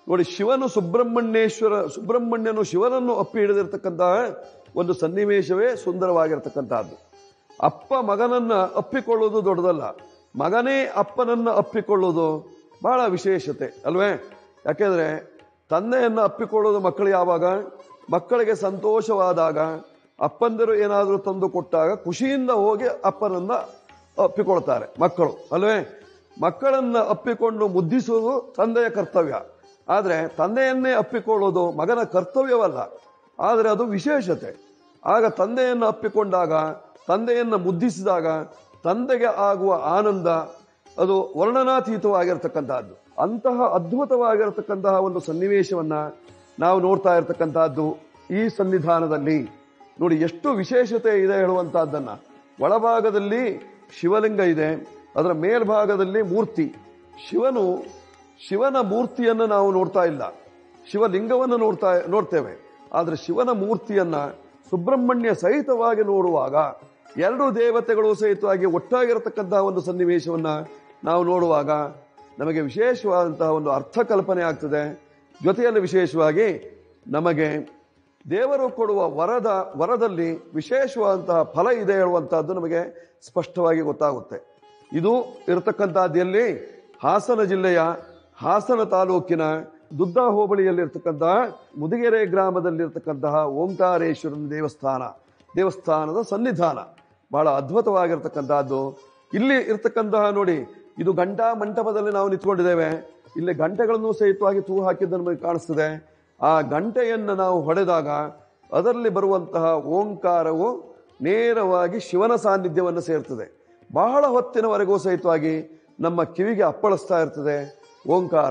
ನೋಡಿ ಶಿವನು ಸುಬ್ರಹ್ಮಣ್ಯೇಶ್ವರ ಸುಬ್ರಹ್ಮಣ್ಯನು ಶಿವನನ್ನು ಅಪ್ಪಿ ಹಿಡಿದಿರ್ತಕ್ಕಂತಹ ಒಂದು ಸನ್ನಿವೇಶವೇ ಸುಂದರವಾಗಿರ್ತಕ್ಕಂತಹದ್ದು ಅಪ್ಪ ಮಗನನ್ನ ಅಪ್ಪಿಕೊಳ್ಳುವುದು ದೊಡ್ಡದಲ್ಲ ಮಗನೇ ಅಪ್ಪನನ್ನ ಅಪ್ಪಿಕೊಳ್ಳುವುದು ಬಹಳ ವಿಶೇಷತೆ ಅಲ್ವೇ ಯಾಕೆಂದ್ರೆ ತಂದೆಯನ್ನ ಅಪ್ಪಿಕೊಳ್ಳೋದು ಮಕ್ಕಳು ಯಾವಾಗ ಮಕ್ಕಳಿಗೆ ಸಂತೋಷವಾದಾಗ ಅಪ್ಪಂದಿರು ಏನಾದರೂ ತಂದು ಕೊಟ್ಟಾಗ ಖುಷಿಯಿಂದ ಹೋಗಿ ಅಪ್ಪನನ್ನ ಅಪ್ಪಿಕೊಳ್ತಾರೆ ಮಕ್ಕಳು ಅಲ್ವೇ ಮಕ್ಕಳನ್ನ ಅಪ್ಪಿಕೊಂಡು ಮುದ್ದಿಸುವುದು ತಂದೆಯ ಕರ್ತವ್ಯ ಆದರೆ ತಂದೆಯನ್ನೇ ಅಪ್ಪಿಕೊಳ್ಳೋದು ಮಗನ ಕರ್ತವ್ಯವಲ್ಲ ಆದರೆ ಅದು ವಿಶೇಷತೆ ಆಗ ತಂದೆಯನ್ನು ಅಪ್ಪಿಕೊಂಡಾಗ ತಂದೆಯನ್ನು ಮುದ್ದಿಸಿದಾಗ ತಂದೆಗೆ ಆಗುವ ಆನಂದ ಅದು ವರ್ಣನಾತೀತವಾಗಿರ್ತಕ್ಕಂತಹದ್ದು ಅಂತಹ ಅದ್ಭುತವಾಗಿರತಕ್ಕಂತಹ ಒಂದು ಸನ್ನಿವೇಶವನ್ನ ನಾವು ನೋಡ್ತಾ ಇರತಕ್ಕಂತಹದ್ದು ಈ ಸನ್ನಿಧಾನದಲ್ಲಿ ನೋಡಿ ಎಷ್ಟು ವಿಶೇಷತೆ ಇದೆ ಹೇಳುವಂತಹದ್ದನ್ನ ಒಳಭಾಗದಲ್ಲಿ ಶಿವಲಿಂಗ ಇದೆ ಅದರ ಮೇಲ್ಭಾಗದಲ್ಲಿ ಮೂರ್ತಿ ಶಿವನು ಶಿವನ ಮೂರ್ತಿಯನ್ನು ನಾವು ನೋಡ್ತಾ ಇಲ್ಲ ಶಿವಲಿಂಗವನ್ನು ನೋಡ್ತಾ ನೋಡ್ತೇವೆ ಆದರೆ ಶಿವನ ಮೂರ್ತಿಯನ್ನ ಸುಬ್ರಹ್ಮಣ್ಯ ಸಹಿತವಾಗಿ ನೋಡುವಾಗ ಎರಡು ದೇವತೆಗಳು ಸಹಿತವಾಗಿ ಒಟ್ಟಾಗಿರತಕ್ಕಂತಹ ಒಂದು ಸನ್ನಿವೇಶವನ್ನ ನಾವು ನೋಡುವಾಗ ನಮಗೆ ವಿಶೇಷವಾದಂತಹ ಒಂದು ಅರ್ಥ ಕಲ್ಪನೆ ಆಗ್ತದೆ ಜೊತೆಯಲ್ಲಿ ವಿಶೇಷವಾಗಿ ನಮಗೆ ದೇವರು ಕೊಡುವ ವರದ ವರದಲ್ಲಿ ವಿಶೇಷವಾದಂತಹ ಫಲ ಇದೆ ಹೇಳುವಂತಹದ್ದು ನಮಗೆ ಸ್ಪಷ್ಟವಾಗಿ ಗೊತ್ತಾಗುತ್ತೆ ಇದು ಇರತಕ್ಕಂತಹದ್ದು ಎಲ್ಲಿ ಹಾಸನ ಜಿಲ್ಲೆಯ ಹಾಸನ ತಾಲೂಕಿನ ದುದ್ದ ಹೋಬಳಿಯಲ್ಲಿರ್ತಕ್ಕಂತಹ ಮುದಿಗೆರೆ ಗ್ರಾಮದಲ್ಲಿರ್ತಕ್ಕಂತಹ ಓಂಕಾರೇಶ್ವರನ ದೇವಸ್ಥಾನ ದೇವಸ್ಥಾನದ ಸನ್ನಿಧಾನ ಬಹಳ ಅದ್ಭುತವಾಗಿರ್ತಕ್ಕಂತಹದ್ದು ಇಲ್ಲಿ ಇರ್ತಕ್ಕಂತಹ ನೋಡಿ ಇದು ಗಂಟಾ ಮಂಟಪದಲ್ಲಿ ನಾವು ನಿಂತ್ಕೊಂಡಿದ್ದೇವೆ ಇಲ್ಲಿ ಗಂಟೆಗಳನ್ನು ಸಹಿತವಾಗಿ ತೂ ಹಾಕಿದ್ದು ನಮಗೆ ಕಾಣಿಸ್ತದೆ ಆ ಗಂಟೆಯನ್ನು ನಾವು ಹೊಡೆದಾಗ ಅದರಲ್ಲಿ ಬರುವಂತಹ ಓಂಕಾರವು ನೇರವಾಗಿ ಶಿವನ ಸಾನ್ನಿಧ್ಯವನ್ನು ಸೇರ್ತದೆ ಬಹಳ ಹೊತ್ತಿನವರೆಗೂ ಸಹಿತವಾಗಿ ನಮ್ಮ ಕಿವಿಗೆ ಅಪ್ಪಳಿಸ್ತಾ ಇರ್ತದೆ ಓಂಕಾರ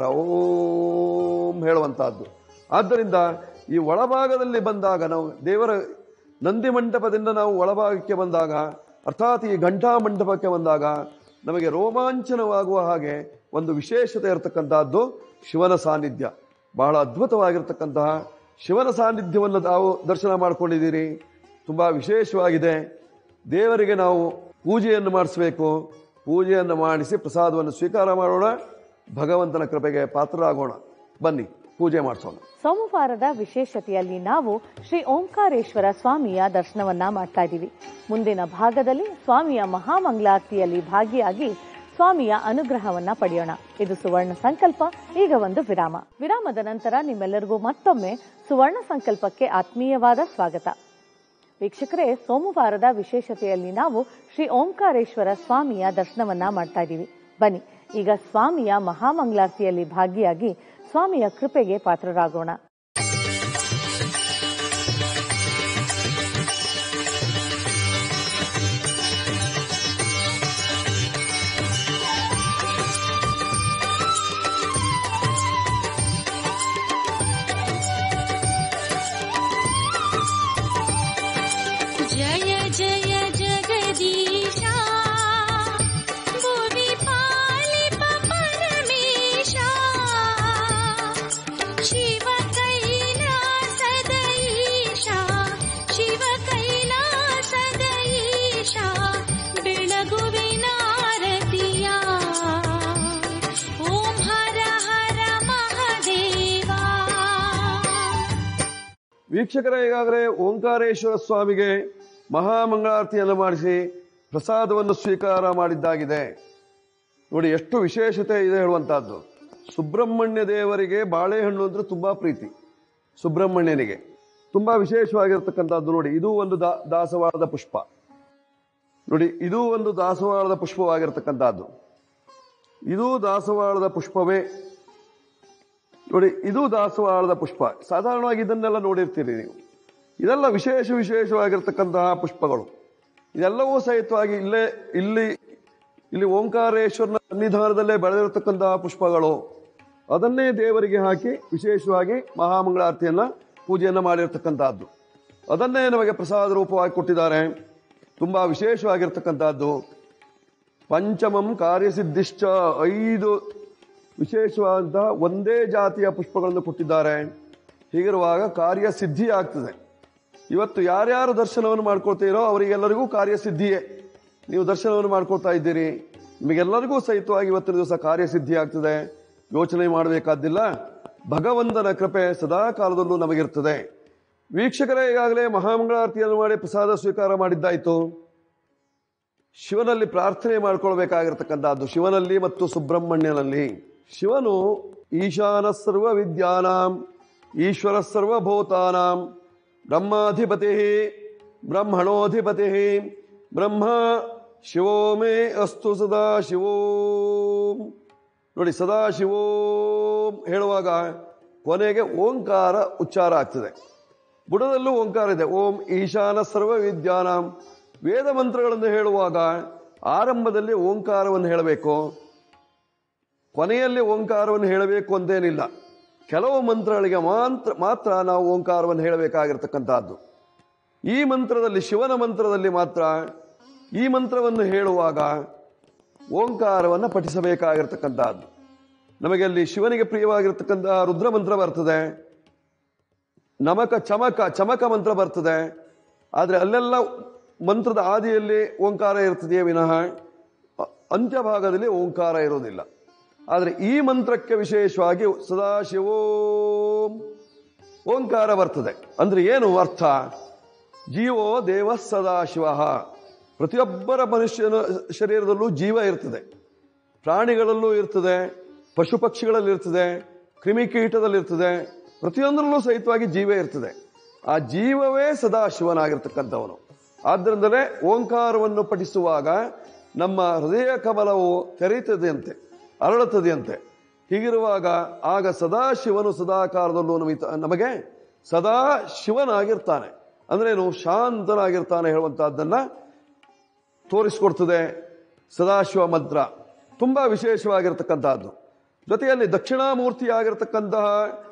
ಓಂ ಹೇಳುವಂತಹದ್ದು ಆದ್ದರಿಂದ ಈ ಒಳಭಾಗದಲ್ಲಿ ಬಂದಾಗ ನಾವು ದೇವರ ನಂದಿ ಮಂಟಪದಿಂದ ನಾವು ಒಳಭಾಗಕ್ಕೆ ಬಂದಾಗ ಅರ್ಥಾತ್ ಈ ಘಂಟಾ ಮಂಟಪಕ್ಕೆ ಬಂದಾಗ ನಮಗೆ ರೋಮಾಂಚನವಾಗುವ ಹಾಗೆ ಒಂದು ವಿಶೇಷತೆ ಇರತಕ್ಕಂತಹದ್ದು ಶಿವನ ಸಾನ್ನಿಧ್ಯ ಬಹಳ ಅದ್ಭುತವಾಗಿರ್ತಕ್ಕಂತಹ ಶಿವನ ಸಾನ್ನಿಧ್ಯವನ್ನು ತಾವು ದರ್ಶನ ಮಾಡ್ಕೊಂಡಿದ್ದೀರಿ ತುಂಬಾ ವಿಶೇಷವಾಗಿದೆ ದೇವರಿಗೆ ನಾವು ಪೂಜೆಯನ್ನು ಮಾಡಿಸಬೇಕು ಪೂಜೆಯನ್ನು ಮಾಡಿಸಿ ಪ್ರಸಾದವನ್ನು ಸ್ವೀಕಾರ ಮಾಡೋಣ ಭಗವಂತನ ಕೃಪೆಗೆ ಪಾತ್ರರಾಗೋಣ ಬನ್ನಿ ಪೂಜೆ ಮಾಡಿಸೋಣ ಸೋಮವಾರದ ವಿಶೇಷತೆಯಲ್ಲಿ ನಾವು ಶ್ರೀ ಓಂಕಾರೇಶ್ವರ ಸ್ವಾಮಿಯ ದರ್ಶನವನ್ನ ಮಾಡ್ತಾ ಇದ್ದೀವಿ ಮುಂದಿನ ಭಾಗದಲ್ಲಿ ಸ್ವಾಮಿಯ ಮಹಾಮಂಗಳಾರತಿಯಲ್ಲಿ ಭಾಗಿಯಾಗಿ ಸ್ವಾಮಿಯ ಅನುಗ್ರಹವನ್ನ ಪಡೆಯೋಣ ಇದು ಸುವರ್ಣ ಸಂಕಲ್ಪ ಈಗ ಒಂದು ವಿರಾಮ ವಿರಾಮದ ನಂತರ ನಿಮ್ಮೆಲ್ಲರಿಗೂ ಮತ್ತೊಮ್ಮೆ ಸುವರ್ಣ ಸಂಕಲ್ಪಕ್ಕೆ ಆತ್ಮೀಯವಾದ ಸ್ವಾಗತ ವೀಕ್ಷಕರೇ ಸೋಮವಾರದ ವಿಶೇಷತೆಯಲ್ಲಿ ನಾವು ಶ್ರೀ ಓಂಕಾರೇಶ್ವರ ಸ್ವಾಮಿಯ ದರ್ಶನವನ್ನ ಮಾಡ್ತಾ ಇದ್ದೀವಿ ಬನ್ನಿ ಈಗ ಸ್ವಾಮಿಯ ಮಹಾಮಂಗಳಾರತಿಯಲ್ಲಿ ಭಾಗಿಯಾಗಿ ಸ್ವಾಮಿಯ ಕೃಪೆಗೆ ಪಾತ್ರರಾಗೋಣ जय जय जगदीशा भुवि पालिप परमेशा शिव कैलासदईशा शिव कैलासदईशा ಬೆಳಗುವಿನಾರತಿಯ ಓಂ ಹರ ಹರ ಮಹದೇವಾ ವೀಕ್ಷಕರೇ ಈಗಾಗಲೇ ಓಂಕಾರೇಶ್ವರ ಸ್ವಾಮಿಗೆ ಮಹಾಮಂಗಳಾರತಿಯನ್ನು ಮಾಡಿಸಿ ಪ್ರಸಾದವನ್ನು ಸ್ವೀಕಾರ ಮಾಡಿದ್ದಾಗಿದೆ ನೋಡಿ ಎಷ್ಟು ವಿಶೇಷತೆ ಇದೆ ಹೇಳುವಂತಹದ್ದು ಸುಬ್ರಹ್ಮಣ್ಯ ದೇವರಿಗೆ ಬಾಳೆಹಣ್ಣು ಅಂದ್ರೆ ತುಂಬಾ ಪ್ರೀತಿ ಸುಬ್ರಹ್ಮಣ್ಯನಿಗೆ ತುಂಬಾ ವಿಶೇಷವಾಗಿರ್ತಕ್ಕಂಥದ್ದು ನೋಡಿ ಇದು ಒಂದು ದಾ ದಾಸವಾಳದ ಪುಷ್ಪ ನೋಡಿ ಇದು ಒಂದು ದಾಸವಾಳದ ಪುಷ್ಪವಾಗಿರ್ತಕ್ಕಂಥದ್ದು ಇದು ದಾಸವಾಳದ ಪುಷ್ಪವೇ ನೋಡಿ ಇದು ದಾಸವಾಳದ ಪುಷ್ಪ ಸಾಧಾರಣವಾಗಿ ಇದನ್ನೆಲ್ಲ ನೋಡಿರ್ತೀರಿ ನೀವು ಇದೆಲ್ಲ ವಿಶೇಷ ವಿಶೇಷವಾಗಿರ್ತಕ್ಕಂತಹ ಪುಷ್ಪಗಳು ಇದೆಲ್ಲವೂ ಸಹಿತವಾಗಿ ಇಲ್ಲೇ ಇಲ್ಲಿ ಇಲ್ಲಿ ಓಂಕಾರೇಶ್ವರನ ಸನ್ನಿಧಾನದಲ್ಲೇ ಬೆಳೆದಿರತಕ್ಕಂತಹ ಪುಷ್ಪಗಳು ಅದನ್ನೇ ದೇವರಿಗೆ ಹಾಕಿ ವಿಶೇಷವಾಗಿ ಮಹಾಮಂಗಳಾರತಿಯನ್ನ ಪೂಜೆಯನ್ನ ಮಾಡಿರ್ತಕ್ಕಂತಹದ್ದು ಅದನ್ನೇ ನಮಗೆ ಪ್ರಸಾದ ರೂಪವಾಗಿ ಕೊಟ್ಟಿದ್ದಾರೆ ತುಂಬಾ ವಿಶೇಷವಾಗಿರ್ತಕ್ಕಂತಹದ್ದು ಪಂಚಮಂ ಕಾರ್ಯಸಿದ್ಧಿಶ್ಚ ಐದು ವಿಶೇಷವಾದಂತಹ ಒಂದೇ ಜಾತಿಯ ಪುಷ್ಪಗಳನ್ನು ಕೊಟ್ಟಿದ್ದಾರೆ ಹೀಗಿರುವಾಗ ಕಾರ್ಯಸಿದ್ಧಿ ಆಗ್ತದೆ ಇವತ್ತು ಯಾರ್ಯಾರು ದರ್ಶನವನ್ನು ಮಾಡ್ಕೊಳ್ತೀರೋ ಅವರಿಗೆಲ್ಲರಿಗೂ ಕಾರ್ಯಸಿದ್ಧಿಯೇ ನೀವು ದರ್ಶನವನ್ನು ಮಾಡ್ಕೊಳ್ತಾ ಇದ್ದೀರಿ ನಿಮಗೆಲ್ಲರಿಗೂ ಸಹಿತವಾಗಿ ಇವತ್ತಿನ ದಿವಸ ಕಾರ್ಯಸಿದ್ಧಿ ಆಗ್ತದೆ ಯೋಚನೆ ಮಾಡಬೇಕಾದ್ದಿಲ್ಲ ಭಗವಂತನ ಕೃಪೆ ಸದಾ ಕಾಲದಲ್ಲೂ ನಮಗಿರ್ತದೆ ವೀಕ್ಷಕರೇ ಈಗಾಗಲೇ ಮಹಾಮಂಗಳಾರತಿಯನ್ನು ಮಾಡಿ ಪ್ರಸಾದ ಸ್ವೀಕಾರ ಮಾಡಿದ್ದಾಯಿತು ಶಿವನಲ್ಲಿ ಪ್ರಾರ್ಥನೆ ಮಾಡ್ಕೊಳ್ಬೇಕಾಗಿರ್ತಕ್ಕಂಥದ್ದು ಶಿವನಲ್ಲಿ ಮತ್ತು ಸುಬ್ರಹ್ಮಣ್ಯನಲ್ಲಿ ಶಿವನು ಈಶಾನ ಸರ್ವ ವಿದ್ಯಾನಾಂ ಈಶ್ವರ ಸರ್ವಭೂತಾನಾಂ ಬ್ರಹ್ಮಾಧಿಪತಿ ಬ್ರಹ್ಮಣೋಧಿಪತಿ ಬ್ರಹ್ಮ ಶಿವೋ ಮೇ ಅಸ್ತು ಸದಾ ಶಿವೋಂ ನೋಡಿ ಸದಾ ಶಿವೋಂ ಹೇಳುವಾಗ ಕೊನೆಗೆ ಓಂಕಾರ ಉಚ್ಚಾರ ಆಗ್ತದೆ ಬುಡದಲ್ಲೂ ಓಂಕಾರ ಇದೆ ಓಂ ಈಶಾನ ಸರ್ವ ವಿದ್ಯಾನಾಂ ವೇದ ಮಂತ್ರಗಳನ್ನು ಹೇಳುವಾಗ ಆರಂಭದಲ್ಲಿ ಓಂಕಾರವನ್ನು ಹೇಳಬೇಕು ಕೊನೆಯಲ್ಲಿ ಓಂಕಾರವನ್ನು ಹೇಳಬೇಕು ಅಂತೇನಿಲ್ಲ ಕೆಲವು ಮಂತ್ರಗಳಿಗೆ ಮಾತ್ರ ಮಾತ್ರ ನಾವು ಓಂಕಾರವನ್ನು ಹೇಳಬೇಕಾಗಿರ್ತಕ್ಕಂಥದ್ದು ಈ ಮಂತ್ರದಲ್ಲಿ ಶಿವನ ಮಂತ್ರದಲ್ಲಿ ಮಾತ್ರ ಈ ಮಂತ್ರವನ್ನು ಹೇಳುವಾಗ ಓಂಕಾರವನ್ನು ಪಠಿಸಬೇಕಾಗಿರ್ತಕ್ಕಂಥದ್ದು ನಮಗೆ ಅಲ್ಲಿ ಶಿವನಿಗೆ ಪ್ರಿಯವಾಗಿರ್ತಕ್ಕಂತಹ ರುದ್ರ ಮಂತ್ರ ಬರ್ತದೆ ನಮಕ ಚಮಕ ಚಮಕ ಮಂತ್ರ ಬರ್ತದೆ ಆದರೆ ಅಲ್ಲೆಲ್ಲ ಮಂತ್ರದ ಆದಿಯಲ್ಲಿ ಓಂಕಾರ ಇರ್ತದೆಯೇ ವಿನಃ ಅ- ಅಂತ್ಯಭಾಗದಲ್ಲಿ ಓಂಕಾರ ಇರೋದಿಲ್ಲ ಆದರೆ ಈ ಮಂತ್ರಕ್ಕೆ ವಿಶೇಷವಾಗಿ ಸದಾಶಿವೋಂ ಓಂಕಾರ ಬರ್ತದೆ ಅಂದ್ರೆ ಏನು ಅರ್ಥ ಜೀವೋ ದೇವ ಸದಾಶಿವ ಪ್ರತಿಯೊಬ್ಬರ ಮನುಷ್ಯನ ಶರೀರದಲ್ಲೂ ಜೀವ ಇರ್ತದೆ ಪ್ರಾಣಿಗಳಲ್ಲೂ ಇರ್ತದೆ ಪಶು ಪಕ್ಷಿಗಳಲ್ಲಿ ಇರ್ತದೆ ಕ್ರಿಮಿಕೀಟದಲ್ಲಿ ಇರ್ತದೆ ಪ್ರತಿಯೊಂದರಲ್ಲೂ ಸಹಿತವಾಗಿ ಜೀವ ಇರ್ತದೆ ಆ ಜೀವವೇ ಸದಾ ಶಿವನಾಗಿರ್ತಕ್ಕಂಥವನು ಆದ್ದರಿಂದಲೇ ಓಂಕಾರವನ್ನು ಪಠಿಸುವಾಗ ನಮ್ಮ ಹೃದಯ ಕಮಲವು ತೆರೆಯುತ್ತದೆಯಂತೆ ಅರಳುತ್ತದೆಯಂತೆ ಹೀಗಿರುವಾಗ ಆಗ ಸದಾ ಶಿವನು ಸದಾ ಕಾಲದಲ್ಲೂ ನಮಿತ- ನಮಗೆ ಸದಾ ಶಿವನಾಗಿರ್ತಾನೆ ಅಂದ್ರೇನು ಶಾಂತನಾಗಿರ್ತಾನೆ ಹೇಳುವಂತಹದ್ದನ್ನ ತೋರಿಸಿಕೊಡ್ತದೆ ಸದಾಶಿವ ಮಂತ್ರ ತುಂಬಾ ವಿಶೇಷವಾಗಿರ್ತಕ್ಕಂತಹದ್ದು ಜೊತೆಯಲ್ಲಿ ದಕ್ಷಿಣಾಮೂರ್ತಿಯಾಗಿರ್ತಕ್ಕಂತಹ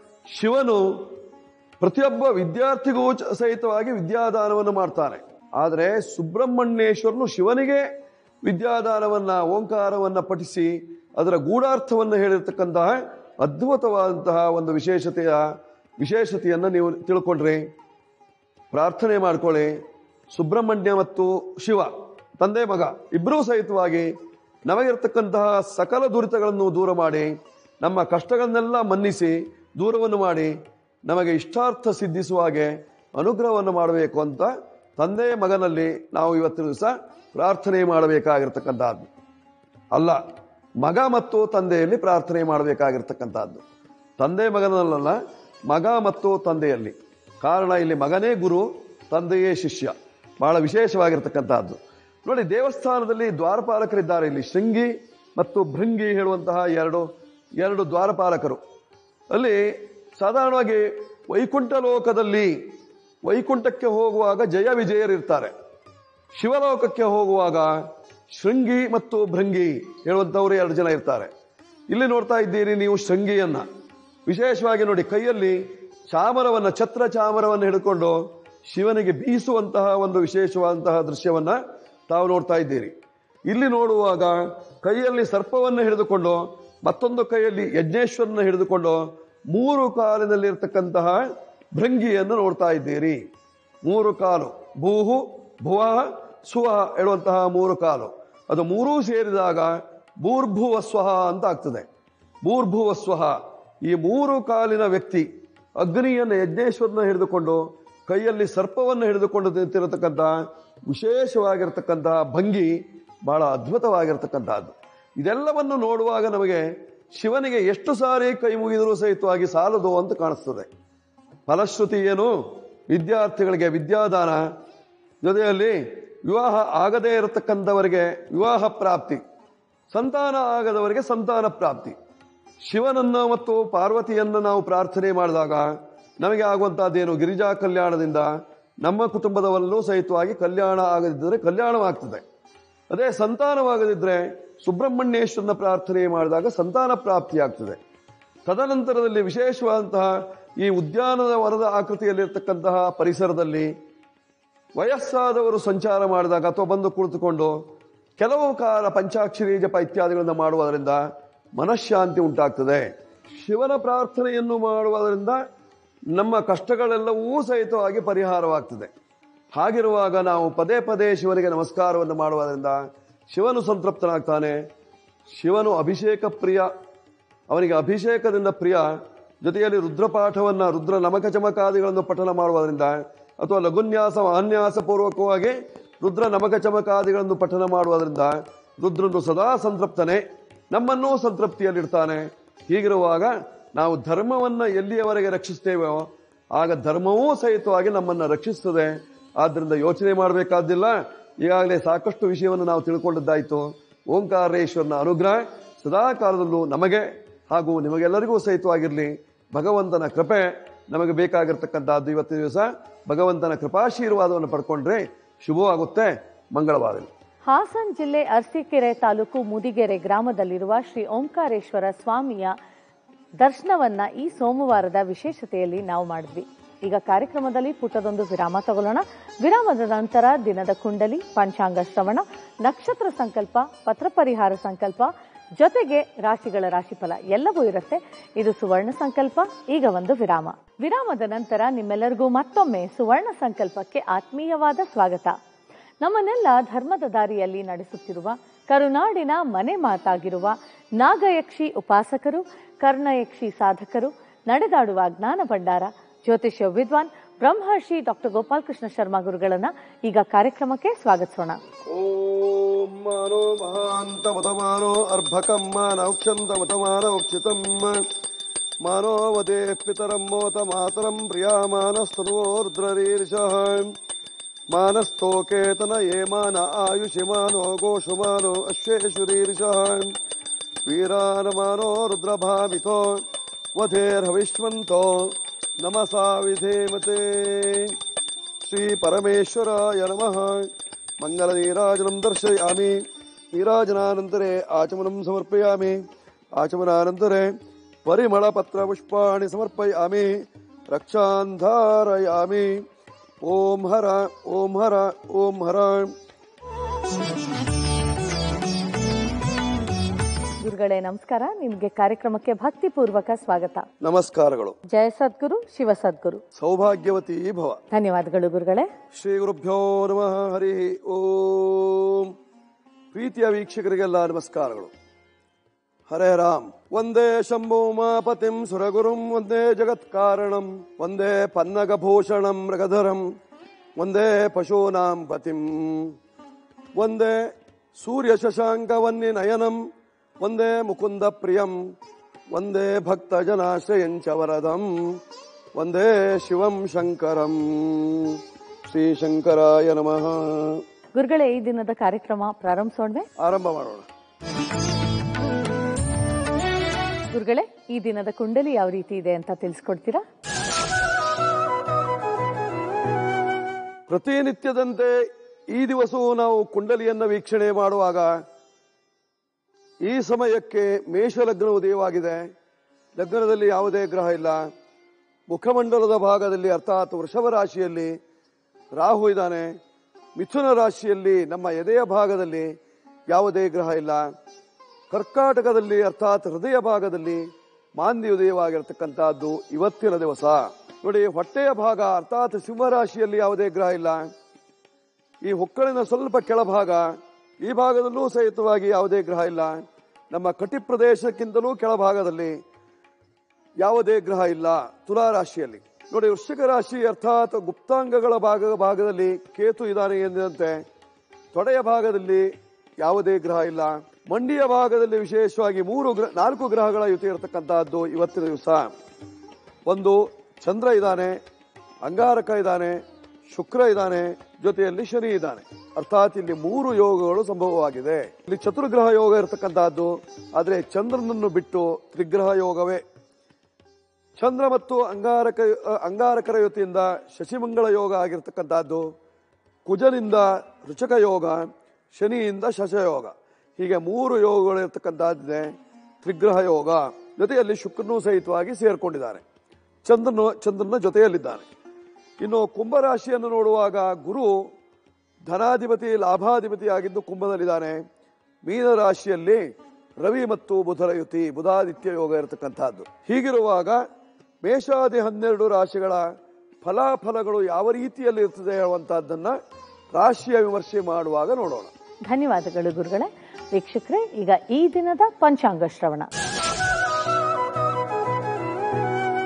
ಶಿವನು ಪ್ರತಿಯೊಬ್ಬ ವಿದ್ಯಾರ್ಥಿಗೂ ಚ- ಸಹಿತವಾಗಿ ವಿದ್ಯಾದಾನವನ್ನು ಮಾಡ್ತಾನೆ ಆದರೆ ಸುಬ್ರಹ್ಮಣ್ಯೇಶ್ವರನು ಶಿವನಿಗೆ ವಿದ್ಯಾದಾನವನ್ನ ಓಂಕಾರವನ್ನ ಪಠಿಸಿ ಅದರ ಗೂಢಾರ್ಥವನ್ನು ಹೇಳಿರ್ತಕ್ಕಂತಹ ಅದ್ಭುತವಾದಂತಹ ಒಂದು ವಿಶೇಷತೆಯ ವಿಶೇಷತೆಯನ್ನು ನೀವು ತಿಳ್ಕೊಂಡ್ರಿ ಪ್ರಾರ್ಥನೆ ಮಾಡ್ಕೊಳ್ಳಿ ಸುಬ್ರಹ್ಮಣ್ಯ ಮತ್ತು ಶಿವ ತಂದೆ ಮಗ ಇಬ್ಬರೂ ಸಹಿತವಾಗಿ ನಮಗಿರ್ತಕ್ಕಂತಹ ಸಕಲ ದುರಿತಗಳನ್ನು ದೂರ ಮಾಡಿ ನಮ್ಮ ಕಷ್ಟಗಳನ್ನೆಲ್ಲ ಮನ್ನಿಸಿ ದೂರವನ್ನು ಮಾಡಿ ನಮಗೆ ಇಷ್ಟಾರ್ಥ ಸಿದ್ಧಿಸುವ ಹಾಗೆ ಅನುಗ್ರಹವನ್ನು ಮಾಡಬೇಕು ಅಂತ ತಂದೆ ಮಗನಲ್ಲಿ ನಾವು ಇವತ್ತಿನ ದಿವಸ ಪ್ರಾರ್ಥನೆ ಮಾಡಬೇಕಾಗಿರ್ತಕ್ಕಂಥದ್ದು ಅಲ್ಲ ಮಗ ಮತ್ತು ತಂದೆಯಲ್ಲಿ ಪ್ರಾರ್ಥನೆ ಮಾಡಬೇಕಾಗಿರ್ತಕ್ಕಂಥದ್ದು ತಂದೆ ಮಗನಲ್ಲ ಮಗ ಮತ್ತು ತಂದೆಯಲ್ಲಿ ಕಾರಣ ಇಲ್ಲಿ ಮಗನೇ ಗುರು ತಂದೆಯೇ ಶಿಷ್ಯ ಬಹಳ ವಿಶೇಷವಾಗಿರ್ತಕ್ಕಂಥದ್ದು ನೋಡಿ ದೇವಸ್ಥಾನದಲ್ಲಿ ದ್ವಾರಪಾಲಕರಿದ್ದಾರೆ ಇಲ್ಲಿ ಶೃಂಗಿ ಮತ್ತು ಭೃಂಗಿ ಹೇಳುವಂತಹ ಎರಡು ಎರಡು ದ್ವಾರಪಾಲಕರು ಅಲ್ಲಿ ಸಾಧಾರಣವಾಗಿ ವೈಕುಂಠ ಲೋಕದಲ್ಲಿ ವೈಕುಂಠಕ್ಕೆ ಹೋಗುವಾಗ ಜಯ ವಿಜಯರಿರ್ತಾರೆ ಶಿವಲೋಕಕ್ಕೆ ಹೋಗುವಾಗ ಶೃಂಗಿ ಮತ್ತು ಭೃಂಗಿ ಹೇಳುವಂತವರು ಎರಡು ಜನ ಇರ್ತಾರೆ ಇಲ್ಲಿ ನೋಡ್ತಾ ಇದ್ದೀರಿ ನೀವು ಶೃಂಗಿಯನ್ನ ವಿಶೇಷವಾಗಿ ನೋಡಿ ಕೈಯಲ್ಲಿ ಚಾಮರವನ್ನ ಛತ್ರ ಚಾಮರವನ್ನು ಹಿಡ್ಕೊಂಡು ಶಿವನಿಗೆ ಬೀಸುವಂತಹ ಒಂದು ವಿಶೇಷವಾದಂತಹ ದೃಶ್ಯವನ್ನ ತಾವು ನೋಡ್ತಾ ಇದ್ದೀರಿ ಇಲ್ಲಿ ನೋಡುವಾಗ ಕೈಯಲ್ಲಿ ಸರ್ಪವನ್ನು ಹಿಡಿದುಕೊಂಡು ಮತ್ತೊಂದು ಕೈಯಲ್ಲಿ ಯಜ್ಞೇಶ್ವರನ ಹಿಡಿದುಕೊಂಡು ಮೂರು ಕಾಲಿನಲ್ಲಿ ಇರತಕ್ಕಂತಹ ಭೃಂಗಿಯನ್ನು ನೋಡ್ತಾ ಇದ್ದೀರಿ ಮೂರು ಕಾಲು ಭೂಹು ಭುವ ಸುವ ಹೇಳುವಂತಹ ಮೂರು ಕಾಲು ಅದು ಮೂರೂ ಸೇರಿದಾಗ ಭೂರ್ಭುವ ಸ್ವಹ ಅಂತ ಆಗ್ತದೆ ಭೂರ್ಭುವ ಸ್ವಹ ಈ ಮೂರು ಕಾಲಿನ ವ್ಯಕ್ತಿ ಅಗ್ನಿಯನ್ನು ಯಜ್ಞೇಶ್ವರನ ಹಿಡಿದುಕೊಂಡು ಕೈಯಲ್ಲಿ ಸರ್ಪವನ್ನು ಹಿಡಿದುಕೊಂಡು ನಿಂತಿರತಕ್ಕಂಥ ವಿಶೇಷವಾಗಿರ್ತಕ್ಕಂತಹ ಭಂಗಿ ಬಹಳ ಅದ್ಭುತವಾಗಿರ್ತಕ್ಕಂತಹದ್ದು ಇದೆಲ್ಲವನ್ನು ನೋಡುವಾಗ ನಮಗೆ ಶಿವನಿಗೆ ಎಷ್ಟು ಸಾರಿ ಕೈ ಮುಗಿದರೂ ಸಹಿತವಾಗಿ ಸಾಲದು ಅಂತ ಕಾಣಿಸ್ತದೆ ಫಲಶ್ರುತಿ ಏನು ವಿದ್ಯಾರ್ಥಿಗಳಿಗೆ ವಿದ್ಯಾದಾನ ಜೊತೆಯಲ್ಲಿ ವಿವಾಹ ಆಗದೇ ಇರತಕ್ಕಂಥವರಿಗೆ ವಿವಾಹ ಪ್ರಾಪ್ತಿ ಸಂತಾನ ಆಗದವರಿಗೆ ಸಂತಾನ ಪ್ರಾಪ್ತಿ ಶಿವನನ್ನ ಮತ್ತು ಪಾರ್ವತಿಯನ್ನ ನಾವು ಪ್ರಾರ್ಥನೆ ಮಾಡಿದಾಗ ನಮಗೆ ಆಗುವಂತಹದ್ದೇನು ಗಿರಿಜಾ ಕಲ್ಯಾಣದಿಂದ ನಮ್ಮ ಕುಟುಂಬದವರಲ್ಲೂ ಸಹಿತವಾಗಿ ಕಲ್ಯಾಣ ಆಗದಿದ್ದರೆ ಕಲ್ಯಾಣವಾಗ್ತದೆ ಅದೇ ಸಂತಾನವಾಗದಿದ್ರೆ ಸುಬ್ರಹ್ಮಣ್ಯೇಶ್ವರನ ಪ್ರಾರ್ಥನೆ ಮಾಡಿದಾಗ ಸಂತಾನ ಪ್ರಾಪ್ತಿಯಾಗ್ತದೆ ತದನಂತರದಲ್ಲಿ ವಿಶೇಷವಾದಂತಹ ಈ ಉದ್ಯಾನದ ವನದ ಆಕೃತಿಯಲ್ಲಿರ್ತಕ್ಕಂತಹ ಪರಿಸರದಲ್ಲಿ ವಯಸ್ಸಾದವರು ಸಂಚಾರ ಮಾಡಿದಾಗ ಅಥವಾ ಬಂದು ಕುಳಿತುಕೊಂಡು ಕೆಲವು ಕಾಲ ಪಂಚಾಕ್ಷರಿ ಜಪ ಇತ್ಯಾದಿಗಳನ್ನು ಮಾಡುವುದರಿಂದ ಮನಃಶಾಂತಿ ಉಂಟಾಗ್ತದೆ ಶಿವನ ಪ್ರಾರ್ಥನೆಯನ್ನು ಮಾಡುವುದರಿಂದ ನಮ್ಮ ಕಷ್ಟಗಳೆಲ್ಲವೂ ಸಹಿತವಾಗಿ ಪರಿಹಾರವಾಗ್ತದೆ ಹಾಗಿರುವಾಗ ನಾವು ಪದೇ ಪದೇ ಶಿವನಿಗೆ ನಮಸ್ಕಾರವನ್ನು ಮಾಡುವುದರಿಂದ ಶಿವನು ಸಂತೃಪ್ತನಾಗ್ತಾನೆ ಶಿವನು ಅಭಿಷೇಕ ಪ್ರಿಯ ಅವನಿಗೆ ಅಭಿಷೇಕದಿಂದ ಪ್ರಿಯ ಜೊತೆಯಲ್ಲಿ ರುದ್ರಪಾಠವನ್ನ ರುದ್ರ ನಮಕ ಚಮಕಾದಿಗಳನ್ನು ಪಠನ ಮಾಡುವುದರಿಂದ ಅಥವಾ ಲಘುನ್ಯಾಸ ಅನ್ಯಾಸ ಪೂರ್ವಕವಾಗಿ ರುದ್ರ ನಮಕ ಚಮಕಾದಿಗಳನ್ನು ಪಠನ ಮಾಡುವುದರಿಂದ ರುದ್ರನು ಸದಾ ಸಂತೃಪ್ತನೇ ನಮ್ಮನ್ನೂ ಸಂತೃಪ್ತಿಯಲ್ಲಿಡ್ತಾನೆ ಹೀಗಿರುವಾಗ ನಾವು ಧರ್ಮವನ್ನ ಎಲ್ಲಿಯವರೆಗೆ ರಕ್ಷಿಸ್ತೇವೋ ಆಗ ಧರ್ಮವೂ ಸಹಿತವಾಗಿ ನಮ್ಮನ್ನ ರಕ್ಷಿಸ್ತದೆ ಆದ್ರಿಂದ ಯೋಚನೆ ಮಾಡಬೇಕಾದಿಲ್ಲ ಈಗಾಗಲೇ ಸಾಕಷ್ಟು ವಿಷಯವನ್ನು ನಾವು ತಿಳ್ಕೊಂಡಿದ್ದಾಯ್ತು ಓಂಕಾರೇಶ್ವರನ ಅನುಗ್ರಹ ಸದಾ ಕಾಲದಲ್ಲೂ ನಮಗೆ ಹಾಗೂ ನಿಮಗೆಲ್ಲರಿಗೂ ಸಹಿತವಾಗಿರಲಿ ಭಗವಂತನ ಕೃಪೆ ನಮಗೆ ಬೇಕಾಗಿರ್ತಕ್ಕಂಥದ್ದು ಇವತ್ತಿನ ದಿವಸ ಭಗವಂತನ ಕೃಪಾಶೀರ್ವಾದವನ್ನು ಪಡ್ಕೊಂಡ್ರೆ ಶುಭವಾಗುತ್ತೆ ಮಂಗಳವಾಗಲಿ ಹಾಸನ್ ಜಿಲ್ಲೆ ಅರಸೀಕೆರೆ ತಾಲೂಕು ಮುದಿಗೆರೆ ಗ್ರಾಮದಲ್ಲಿರುವ ಶ್ರೀ ಓಂಕಾರೇಶ್ವರ ಸ್ವಾಮಿಯ ದರ್ಶನವನ್ನ ಈ ಸೋಮವಾರದ ವಿಶೇಷತೆಯಲ್ಲಿ ನಾವು ಮಾಡಿದ್ವಿ ಈಗ ಕಾರ್ಯಕ್ರಮದಲ್ಲಿ ಪುಟ್ಟದೊಂದು ವಿರಾಮ ತಗೊಳ್ಳೋಣ ವಿರಾಮದ ನಂತರ ದಿನದ ಕುಂಡಲಿ ಪಂಚಾಂಗ ಶ್ರವಣ ನಕ್ಷತ್ರ ಸಂಕಲ್ಪ ಪತ್ರ ಪರಿಹಾರ ಸಂಕಲ್ಪ ಜೊತೆಗೆ ರಾಶಿಗಳ ರಾಶಿಫಲ ಎಲ್ಲವೂ ಇರುತ್ತೆ ಇದು ಸುವರ್ಣ ಸಂಕಲ್ಪ ಈಗ ಒಂದು ವಿರಾಮ ವಿರಾಮದ ನಂತರ ನಿಮ್ಮೆಲ್ಲರಿಗೂ ಮತ್ತೊಮ್ಮೆ ಸುವರ್ಣ ಸಂಕಲ್ಪಕ್ಕೆ ಆತ್ಮೀಯವಾದ ಸ್ವಾಗತ ನಮ್ಮನ್ನೆಲ್ಲ ಧರ್ಮದ ದಾರಿಯಲ್ಲಿ ನಡೆಸುತ್ತಿರುವ ಕರುನಾಡಿನ ಮನೆ ಮಾತಾಗಿರುವ ನಾಗಯಕ್ಷಿ ಉಪಾಸಕರು ಕರ್ಣಯಕ್ಷಿ ಸಾಧಕರು ನಡೆದಾಡುವ ಜ್ಞಾನ ಭಂಡಾರ ಜ್ಯೋತಿಷ್ಯ ವಿದ್ವಾನ್ ಬ್ರಹ್ಮರ್ಷಿ ಡಾಕ್ಟರ್ ಗೋಪಾಲಕೃಷ್ಣ ಶರ್ಮಾ ಗುರುಗಳನ್ನ ಈಗ ಕಾರ್ಯಕ್ರಮಕ್ಕೆ ಸ್ವಾಗತಿಸೋಣ ಓಂ ಮಾನೋ ಮಹಾಂತ ಮತಮಾನೋ ಅರ್ಭಕಂ ಮಾನೌಕ್ಷಂತ ಮತಮಾನ ಉಕ್ಷಿತಂ ಮಾನೋ ವದೇ ಪಿತರಂ ಮೋತ ಮಾತರಂ ಪ್ರಿಯಾಮಾನಸ್ತನೋರ್ದ್ರರೀರ್ಷಃ ಮಾನಸ್ತೋಕೇತನ ಏಮಾನ ಆಯುಷಿಮಾನೋ ಗೋಷುಮಾನೋ ಅಶ್ವೇಶುರೀರ್ಷಃ ವೀರಾನಮಾನೋ ರುದ್ರಭಾವಿತೋ ವಧೇರ್ಹವಿಷ್ವಂತೋ ನಮಸಾ ವಿಧೇಮತೆ ಶ್ರೀ ಪರಮೇಶ್ವರಾಯ ನಮಃ ಮಂಗಲ ನೀರಾಜನಂ ದರ್ಶಯಾಮಿ ನೀರಾಜನಾನಂತರೆ ಆಚಮನಂ ಸಮರ್ಪಯಾಮಿ ಆಚಮನಾನಂತರೆ ಪರಿಮಳ ಪತ್ರ ಪುಷ್ಪಾಣಿ ಸಮರ್ಪಯಾಮಿ ರಕ್ಷಾಂಧಾರಯಾಮಿ ಓಂ ಹರ ಓಂ ಹರ ಓಂ ಹರ ಗುರುಗಳೇ ನಮಸ್ಕಾರ ನಿಮ್ಗೆ ಕಾರ್ಯಕ್ರಮಕ್ಕೆ ಭಕ್ತಿಪೂರ್ವಕ ಸ್ವಾಗತ ನಮಸ್ಕಾರಗಳು ಜಯ ಸದ್ಗುರು ಶಿವ ಸದ್ಗುರು ಸೌಭಾಗ್ಯವತಿ ಭವ ಧನ್ಯವಾದಗಳು ಗುರುಗಳೇ ಶ್ರೀ ಗುರುಭ್ಯೋ ನಮಃ ಹರಿ ಓಂ ಪ್ರೀತಿಯ ವೀಕ್ಷಕರಿಗೆಲ್ಲ ನಮಸ್ಕಾರಗಳು ಹರೇ ರಾಮ್ ಒಂದೇ ಶಂಭು ಉಮಾಪತಿಂ ಸುರಗುರುಂ ಒಂದೇ ಜಗತ್ಕಾರಣಂ ಒಂದೇ ಪನ್ನಗಭೂಷಣಂ ಮೃಗಧರಂ ಒಂದೇ ಪಶೂನಾಂ ಪತಿಂ ಒಂದೇ ಸೂರ್ಯ ಶಶಾಂಕವನ್ನಿ ನಯನಂ ಒಂದೇ ಮುಕುಂದ ಪ್ರಿಯಂ ಒಂದೇ ಭಕ್ತ ಜನಾಶ್ರಯಂಚ ವರದಂ ಒಂದೇ ಶಿವಂ ಶಂಕರಂ ಶ್ರೀ ಶಂಕರಾಯ ನಮಃ ಗುರುಗಳೇ ಈ ದಿನದ ಕಾರ್ಯಕ್ರಮ ಪ್ರಾರಂಭಿಸೋಣ್ವೆ ಆರಂಭ ಮಾಡೋಣ ಗುರುಗಳೇ ಈ ದಿನದ ಕುಂಡಲಿ ಯಾವ ರೀತಿ ಇದೆ ಅಂತ ತಿಳಿಸ್ಕೊಡ್ತೀರಾ ಪ್ರತಿನಿತ್ಯದಂತೆ ಈ ದಿವಸವೂ ನಾವು ಕುಂಡಲಿಯನ್ನ ವೀಕ್ಷಣೆ ಮಾಡುವಾಗ ಈ ಸಮಯಕ್ಕೆ ಮೇಷ ಲಗ್ನ ಉದಯವಾಗಿದೆ ಲಗ್ನದಲ್ಲಿ ಯಾವುದೇ ಗ್ರಹ ಇಲ್ಲ ಮುಖಮಂಡಲದ ಭಾಗದಲ್ಲಿ ಅರ್ಥಾತ್ ವೃಷಭ ರಾಶಿಯಲ್ಲಿ ರಾಹು ಇದ್ದಾನೆ ಮಿಥುನ ರಾಶಿಯಲ್ಲಿ ನಮ್ಮ ಎದೆಯ ಭಾಗದಲ್ಲಿ ಯಾವುದೇ ಗ್ರಹ ಇಲ್ಲ ಕರ್ಕಾಟಕದಲ್ಲಿ ಅರ್ಥಾತ್ ಹೃದಯ ಭಾಗದಲ್ಲಿ ಮಾಂದಿ ಉದಯವಾಗಿರತಕ್ಕಂತಹದ್ದು ಇವತ್ತಿನ ದಿವಸ ನೋಡಿ ಹೊಟ್ಟೆಯ ಭಾಗ ಅರ್ಥಾತ್ ಸಿಂಹರಾಶಿಯಲ್ಲಿ ಯಾವುದೇ ಗ್ರಹ ಇಲ್ಲ ಈ ಹೊಕ್ಕಳಿನ ಸ್ವಲ್ಪ ಕೆಳಭಾಗ ಈ ಭಾಗದಲ್ಲೂ ಸಹಿತವಾಗಿ ಯಾವುದೇ ಗ್ರಹ ಇಲ್ಲ ನಮ್ಮ ಕಟಿ ಪ್ರದೇಶಕ್ಕಿಂತಲೂ ಕೆಳಭಾಗದಲ್ಲಿ ಯಾವುದೇ ಗ್ರಹ ಇಲ್ಲ ತುಲಾ ರಾಶಿಯಲ್ಲಿ ನೋಡಿ ವೃಶ್ಚಿಕ ರಾಶಿ ಅರ್ಥಾತ್ ಗುಪ್ತಾಂಗಗಳ ಭಾಗ ಭಾಗದಲ್ಲಿ ಕೇತು ಇದ್ದಾನೆ ಎಂದಂತೆ ತೊಡೆಯ ಭಾಗದಲ್ಲಿ ಯಾವುದೇ ಗ್ರಹ ಇಲ್ಲ ಮಂಡಿಯ ಭಾಗದಲ್ಲಿ ವಿಶೇಷವಾಗಿ ಮೂರು ಗ್ರಹ ನಾಲ್ಕು ಗ್ರಹಗಳ ಯುತಿ ಇರತಕ್ಕಂತಹದ್ದು ಇವತ್ತಿನ ದಿವಸ ಒಂದು ಚಂದ್ರ ಇದ್ದಾನೆ ಅಂಗಾರಕ ಇದ್ದಾನೆ ಶುಕ್ರ ಇದ್ದಾನೆ ಜೊತೆಯಲ್ಲಿ ಶನಿ ಇದ್ದಾನೆ ಅರ್ಥಾತ್ ಇಲ್ಲಿ ಮೂರು ಯೋಗಗಳು ಸಂಭವವಾಗಿದೆ ಇಲ್ಲಿ ಚತುರ್ಗ್ರಹ ಯೋಗ ಇರತಕ್ಕಂತಹದ್ದು ಆದರೆ ಚಂದ್ರನನ್ನು ಬಿಟ್ಟು ತ್ರಿಗ್ರಹ ಯೋಗವೇ ಚಂದ್ರ ಮತ್ತು ಅಂಗಾರಕ ಅ, ಅಂಗಾರಕರ ಯುತಿಯಿಂದ ಶಶಿಮಂಗಳ ಯೋಗ ಆಗಿರ್ತಕ್ಕಂಥದ್ದು ಕುಜನಿಂದ ರುಚಕ ಯೋಗ ಶನಿಯಿಂದ ಶಶಯೋಗ ಹೀಗೆ ಮೂರು ಯೋಗಗಳು ಇರತಕ್ಕಂಥದ್ದಿದೆ ತ್ರಿಗ್ರಹ ಯೋಗ ಜೊತೆಯಲ್ಲಿ ಶುಕ್ರನೂ ಸಹಿತವಾಗಿ ಸೇರ್ಕೊಂಡಿದ್ದಾನೆ ಚಂದ್ರನು ಚಂದ್ರನ ಜೊತೆಯಲ್ಲಿದ್ದಾನೆ ಇನ್ನು ಕುಂಭರಾಶಿಯನ್ನು ನೋಡುವಾಗ ಗುರು ಧನಾಧಿಪತಿ ಲಾಭಾಧಿಪತಿ ಆಗಿದ್ದು ಕುಂಭದಲ್ಲಿದ್ದಾನೆ ಮೀನರಾಶಿಯಲ್ಲಿ ರವಿ ಮತ್ತು ಬುಧರ ಯುತಿ ಬುಧಾದಿತ್ಯ ಯೋಗ ಇರತಕ್ಕಂತಹದ್ದು ಹೀಗಿರುವಾಗ ಮೇಷಾದಿ ಹನ್ನೆರಡು ರಾಶಿಗಳ ಫಲಾಫಲಗಳು ಯಾವ ರೀತಿಯಲ್ಲಿ ಇರ್ತದೆ ಹೇಳುವಂತಹದ್ದನ್ನ ರಾಶಿಯ ವಿಮರ್ಶೆ ಮಾಡುವಾಗ ನೋಡೋಣ ಧನ್ಯವಾದಗಳು ಗುರುಗಳೇ ವೀಕ್ಷಕರೇ ಈಗ ಈ ದಿನದ ಪಂಚಾಂಗ ಶ್ರವಣ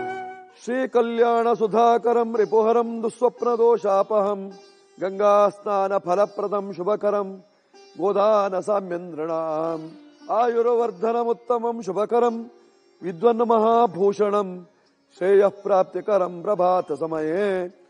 ಶ್ರೀಕಲ್ಯಾಣ ಸುಧಾಕರಂ ರಿಪುಹರಂ ದುಸ್ವಪ್ನ ದೋಷಾಪಹಂ ಗಂಗಾ ಸ್ನಾನ ಫಲಪ್ರದಂ ಶುಭಕರಂ ಗೋದಾನ ಸಾಮ್ಯಂದ್ರಣಾಂ ಆಯುರ್ವರ್ಧನಮುತ್ತಮಂ ಶುಭಕರಂ ವಿದ್ವನ್ ಮಹಾಭೂಷಣಂ ಶ್ರೇಯ ಪ್ರಾಪ್ತಿಕರಂ ಪ್ರಭಾತ ಸಮಯೇ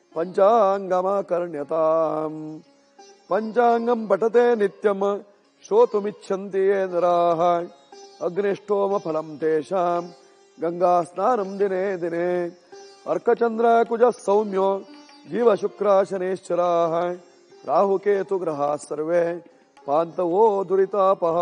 ಪಂಚಾಂಗಮಾಕರ್ಣ್ಯತಾಂ ಪಂಚಾಂಗಂ ಪಠತೆ ನಿತ್ಯಂ ಶ್ರೋತುಮಿಚ್ಛಂತಿ ಯೇ ನರಾಃ ಅಗ್ನಿಷ್ಠೋಮ ಫಲಂ ತೇಷಾಂ ಗಂಗಾ ಸ್ನಾನಂ ದಿನೇ ದಿನೇ ಅರ್ಕಚಂದ್ರ ಕುಜ ಸೌಮ್ಯೋ ಜೀವ ಶುಕ್ರ ಶನೇಶ್ವರಾಃ ರಾಹುಕೇತು ಗ್ರಹಾ ಸರ್ವೇ ಪಾಂತವೋ ದುರಿತಾಪಹ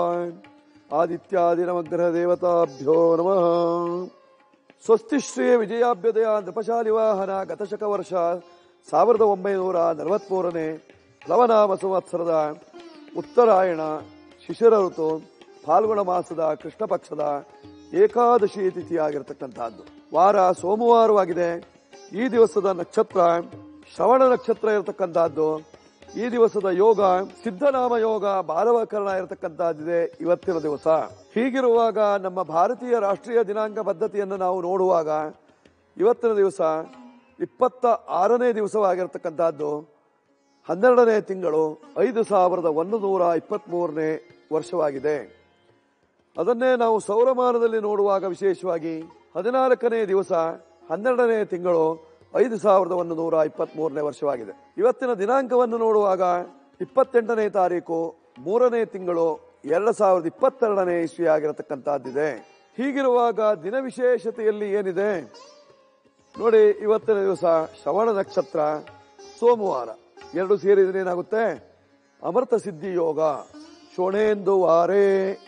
ಆದಿತ್ಯಾದಿ ನವಗ್ರಹ ದೇವತಾಭ್ಯೋ ನಮಃ ಸ್ವಸ್ತಿ ಶ್ರೀ ವಿಜಯಾಭ್ಯುದಯ ನೃಪಶಾಲಿ ವಾಹನ ಗತಶಕ ವರ್ಷ ಸಾವಿರದ ಒಂಬೈನೂರ ನಲವತ್ಮೂರನೇ ಪ್ಲವನಾಮ ಸಂವತ್ಸರದ ಉತ್ತರಾಯಣ ಶಿಶಿರ ಋತು ಫಾಲ್ಗುಣ ಮಾಸದ ಕೃಷ್ಣ ಪಕ್ಷದ ಏಕಾದಶಿ ತಿಥಿಯಾಗಿರ್ತಕ್ಕಂತಹದ್ದು ವಾರ ಸೋಮವಾರವಾಗಿದೆ ಈ ದಿವಸದ ನಕ್ಷತ್ರ ಶ್ರವಣ ನಕ್ಷತ್ರ ಇರತಕ್ಕಂತಹದ್ದು ಈ ದಿವಸದ ಯೋಗ ಸಿದ್ಧನಾಮ ಯೋಗ ಬಾಲವಕರಣ ಇರತಕ್ಕಂತಹದ್ದಿದೆ ಇವತ್ತಿನ ದಿವಸ ಹೀಗಿರುವಾಗ ನಮ್ಮ ಭಾರತೀಯ ರಾಷ್ಟ್ರೀಯ ದಿನಾಂಕ ಪದ್ಧತಿಯನ್ನು ನಾವು ನೋಡುವಾಗ ಇವತ್ತಿನ ದಿವಸ ಇಪ್ಪತ್ತ ಆರನೇ ದಿವಸವಾಗಿರತಕ್ಕಂತಹದ್ದು ಹನ್ನೆರಡನೇ ತಿಂಗಳು ಐದು ಸಾವಿರದ ಒಂದು ನೂರ ಇಪ್ಪತ್ಮೂರನೇ ವರ್ಷವಾಗಿದೆ ಅದನ್ನೇ ನಾವು ಸೌರಮಾನದಲ್ಲಿ ನೋಡುವಾಗ ವಿಶೇಷವಾಗಿ ಹದಿನಾಲ್ಕನೇ ದಿವಸ ಹನ್ನೆರಡನೇ ತಿಂಗಳು ಐದು ಸಾವಿರದ ಒಂದು ನೂರ ಇಪ್ಪತ್ತ್ ಮೂರನೇ ವರ್ಷವಾಗಿದೆ ಇವತ್ತಿನ ದಿನಾಂಕವನ್ನು ನೋಡುವಾಗ ಇಪ್ಪತ್ತೆಂಟನೇ ತಾರೀಕು ಮೂರನೇ ತಿಂಗಳು ಎರಡು ಸಾವಿರದ ಇಪ್ಪತ್ತೆರಡನೇ ಇಸ್ವಿ ಆಗಿರತಕ್ಕಂತಹದ್ದಿದೆ ಹೀಗಿರುವಾಗ ದಿನ ವಿಶೇಷತೆಯಲ್ಲಿ ಏನಿದೆ ನೋಡಿ ಇವತ್ತಿನ ದಿವಸ ಶ್ರವಣ ನಕ್ಷತ್ರ ಸೋಮವಾರ ಎರಡು ಸೇರಿದ್ರೆ ಏನಾಗುತ್ತೆ ಅಮೃತ ಸಿದ್ಧಿ ಯೋಗ ಶೋಣೇಂದು ವಾರೇ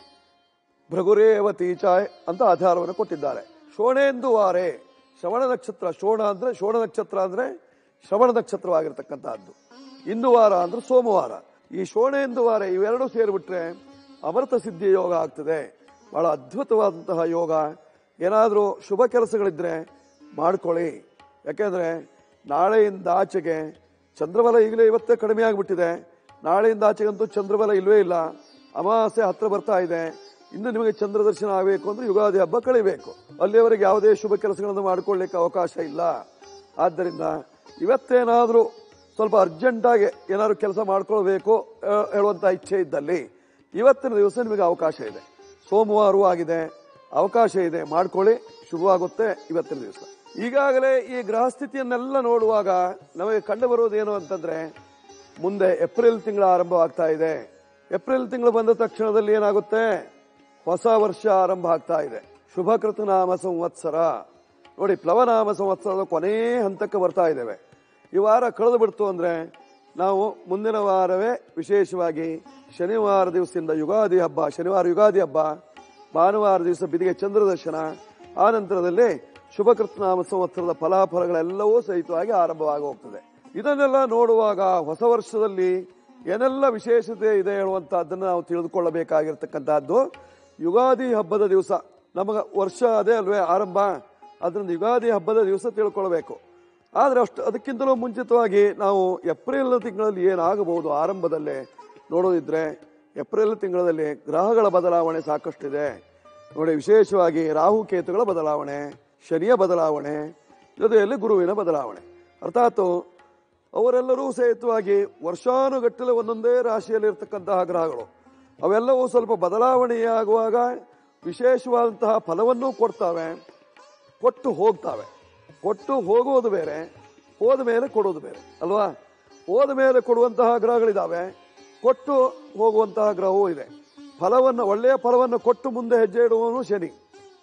ಭೃಗುರೇವತಿ ಚಾಯ್ ಅಂತ ಆಧಾರವನ್ನು ಕೊಟ್ಟಿದ್ದಾರೆ ಶೋಣೇಂದು ವಾರೆ ಶ್ರವಣ ನಕ್ಷತ್ರ ಶೋಣ ಅಂದ್ರೆ ಶೋಣ ನಕ್ಷತ್ರ ಅಂದ್ರೆ ಶ್ರವಣ ನಕ್ಷತ್ರವಾಗಿರ್ತಕ್ಕಂತಹದ್ದು ಇಂದು ವಾರ ಅಂದ್ರೆ ಸೋಮವಾರ ಈ ಶೋಣೇಂದು ವಾರ ಇವೆರಡು ಸೇರಿಬಿಟ್ರೆ ಅಮೃತ ಸಿದ್ಧಿ ಯೋಗ ಆಗ್ತದೆ ಬಹಳ ಅದ್ಭುತವಾದಂತಹ ಯೋಗ ಏನಾದರೂ ಶುಭ ಕೆಲಸಗಳಿದ್ರೆ ಮಾಡ್ಕೊಳ್ಳಿ ಯಾಕೆಂದ್ರೆ ನಾಳೆಯಿಂದ ಆಚೆಗೆ ಚಂದ್ರಬಲ ಈಗಲೇ ಇವತ್ತೇ ಕಡಿಮೆ ಆಗಿಬಿಟ್ಟಿದೆ ನಾಳೆಯಿಂದ ಆಚೆಗಂತೂ ಚಂದ್ರಬಲ ಇಲ್ವೇ ಇಲ್ಲ ಅಮಾವಾಸ್ಯೆ ಹತ್ರ ಬರ್ತಾ ಇದೆ ಇನ್ನು ನಿಮಗೆ ಚಂದ್ರ ದರ್ಶನ ಆಗಬೇಕು ಅಂದ್ರೆ ಯುಗಾದಿ ಹಬ್ಬ ಕಳಿಬೇಕು ಅಲ್ಲಿಯವರೆಗೆ ಯಾವುದೇ ಶುಭ ಕೆಲಸಗಳನ್ನು ಮಾಡಿಕೊಳ್ಳಿಕ್ಕೆ ಅವಕಾಶ ಇಲ್ಲ ಆದ್ದರಿಂದ ಇವತ್ತೇನಾದರೂ ಸ್ವಲ್ಪ ಅರ್ಜೆಂಟಾಗಿ ಏನಾದ್ರು ಕೆಲಸ ಮಾಡ್ಕೊಳ್ಬೇಕು ಆ, ಹೇಳುವಂತ ಇಚ್ಛೆ ಇದ್ದಲ್ಲಿ ಇವತ್ತಿನ ದಿವಸ ನಿಮಗೆ ಅವಕಾಶ ಇದೆ ಸೋಮವಾರವೂ ಆಗಿದೆ ಅವಕಾಶ ಇದೆ ಮಾಡ್ಕೊಳ್ಳಿ ಶುರುವಾಗುತ್ತೆ ಇವತ್ತಿನ ದಿವಸ ಈಗಾಗಲೇ ಈ ಗ್ರಹ ಸ್ಥಿತಿಯನ್ನೆಲ್ಲ ನೋಡುವಾಗ ನಮಗೆ ಕಂಡು ಬರುವುದೇನು ಅಂತಂದ್ರೆ ಮುಂದೆ ಏಪ್ರಿಲ್ ತಿಂಗಳ ಆರಂಭವಾಗ್ತಾ ಇದೆ ಏಪ್ರಿಲ್ ತಿಂಗಳು ಬಂದ ತಕ್ಷಣದಲ್ಲಿ ಏನಾಗುತ್ತೆ ಹೊಸ ವರ್ಷ ಆರಂಭ ಆಗ್ತಾ ಇದೆ ಶುಭ ಕೃತನಾಮ ಸಂವತ್ಸರ ನೋಡಿ ಪ್ಲವನಾಮ ಸಂವತ್ಸರದ ಕೊನೇ ಹಂತಕ್ಕೆ ಬರ್ತಾ ಇದ್ದೇವೆ ಈ ವಾರ ಕಳೆದು ಬಿಡ್ತು ಅಂದ್ರೆ ನಾವು ಮುಂದಿನ ವಾರವೇ ವಿಶೇಷವಾಗಿ ಶನಿವಾರ ದಿವಸದಿಂದ ಯುಗಾದಿ ಹಬ್ಬ ಶನಿವಾರ ಯುಗಾದಿ ಹಬ್ಬ ಭಾನುವಾರ ದಿವಸ ಬಿದಿಗೆ ಚಂದ್ರ ದರ್ಶನ ಆ ನಂತರದಲ್ಲಿ ಶುಭ ಕೃತನಾಮ ಸಂವತ್ಸರದ ಫಲಾಫಲಗಳೆಲ್ಲವೂ ಸಹಿತವಾಗಿ ಆರಂಭವಾಗಿ ಹೋಗ್ತದೆ ಇದನ್ನೆಲ್ಲ ನೋಡುವಾಗ ಹೊಸ ವರ್ಷದಲ್ಲಿ ಏನೆಲ್ಲ ವಿಶೇಷತೆ ಇದೆ ಹೇಳುವಂತಹದ್ದನ್ನು ನಾವು ತಿಳಿದುಕೊಳ್ಳಬೇಕಾಗಿರ್ತಕ್ಕಂತಹದ್ದು ಯುಗಾದಿ ಹಬ್ಬದ ದಿವಸ ನಮಗ ವರ್ಷ ಅದೇ ಅಲ್ವೇ ಆರಂಭ ಅದರಿಂದ ಯುಗಾದಿ ಹಬ್ಬದ ದಿವಸ ತಿಳ್ಕೊಳ್ಬೇಕು ಆದ್ರೆ ಅಷ್ಟು ಅದಕ್ಕಿಂತಲೂ ಮುಂಚಿತವಾಗಿ ನಾವು ಏಪ್ರಿಲ್ ತಿಂಗಳಲ್ಲಿ ಏನಾಗಬಹುದು ಆರಂಭದಲ್ಲೇ ನೋಡೋದಿದ್ರೆ ಏಪ್ರಿಲ್ ತಿಂಗಳಲ್ಲಿ ಗ್ರಹಗಳ ಬದಲಾವಣೆ ಸಾಕಷ್ಟಿದೆ ನೋಡಿ ವಿಶೇಷವಾಗಿ ರಾಹು ಕೇತುಗಳ ಬದಲಾವಣೆ ಶನಿಯ ಬದಲಾವಣೆ ಜೊತೆಯಲ್ಲಿ ಗುರುವಿನ ಬದಲಾವಣೆ ಅರ್ಥಾತ್ ಅವರೆಲ್ಲರೂ ಸಹಿತವಾಗಿ ವರ್ಷಾನುಗಟ್ಟಲೆ ಒಂದೊಂದೇ ರಾಶಿಯಲ್ಲಿ ಇರ್ತಕ್ಕಂತಹ ಗ್ರಹಗಳು ಅವೆಲ್ಲವೂ ಸ್ವಲ್ಪ ಬದಲಾವಣೆಯಾಗುವಾಗ ವಿಶೇಷವಾದಂತಹ ಫಲವನ್ನೂ ಕೊಡ್ತಾವೆ ಕೊಟ್ಟು ಹೋಗ್ತಾವೆ ಕೊಟ್ಟು ಹೋಗೋದು ಬೇರೆ ಹೋದ ಮೇಲೆ ಕೊಡೋದು ಬೇರೆ ಅಲ್ವಾ ಹೋದ ಮೇಲೆ ಕೊಡುವಂತಹ ಗ್ರಹಗಳಿದಾವೆ ಕೊಟ್ಟು ಹೋಗುವಂತಹ ಗ್ರಹವೂ ಇದೆ ಫಲವನ್ನು ಒಳ್ಳೆಯ ಫಲವನ್ನು ಕೊಟ್ಟು ಮುಂದೆ ಹೆಜ್ಜೆ ಇಡುವವನು ಶನಿ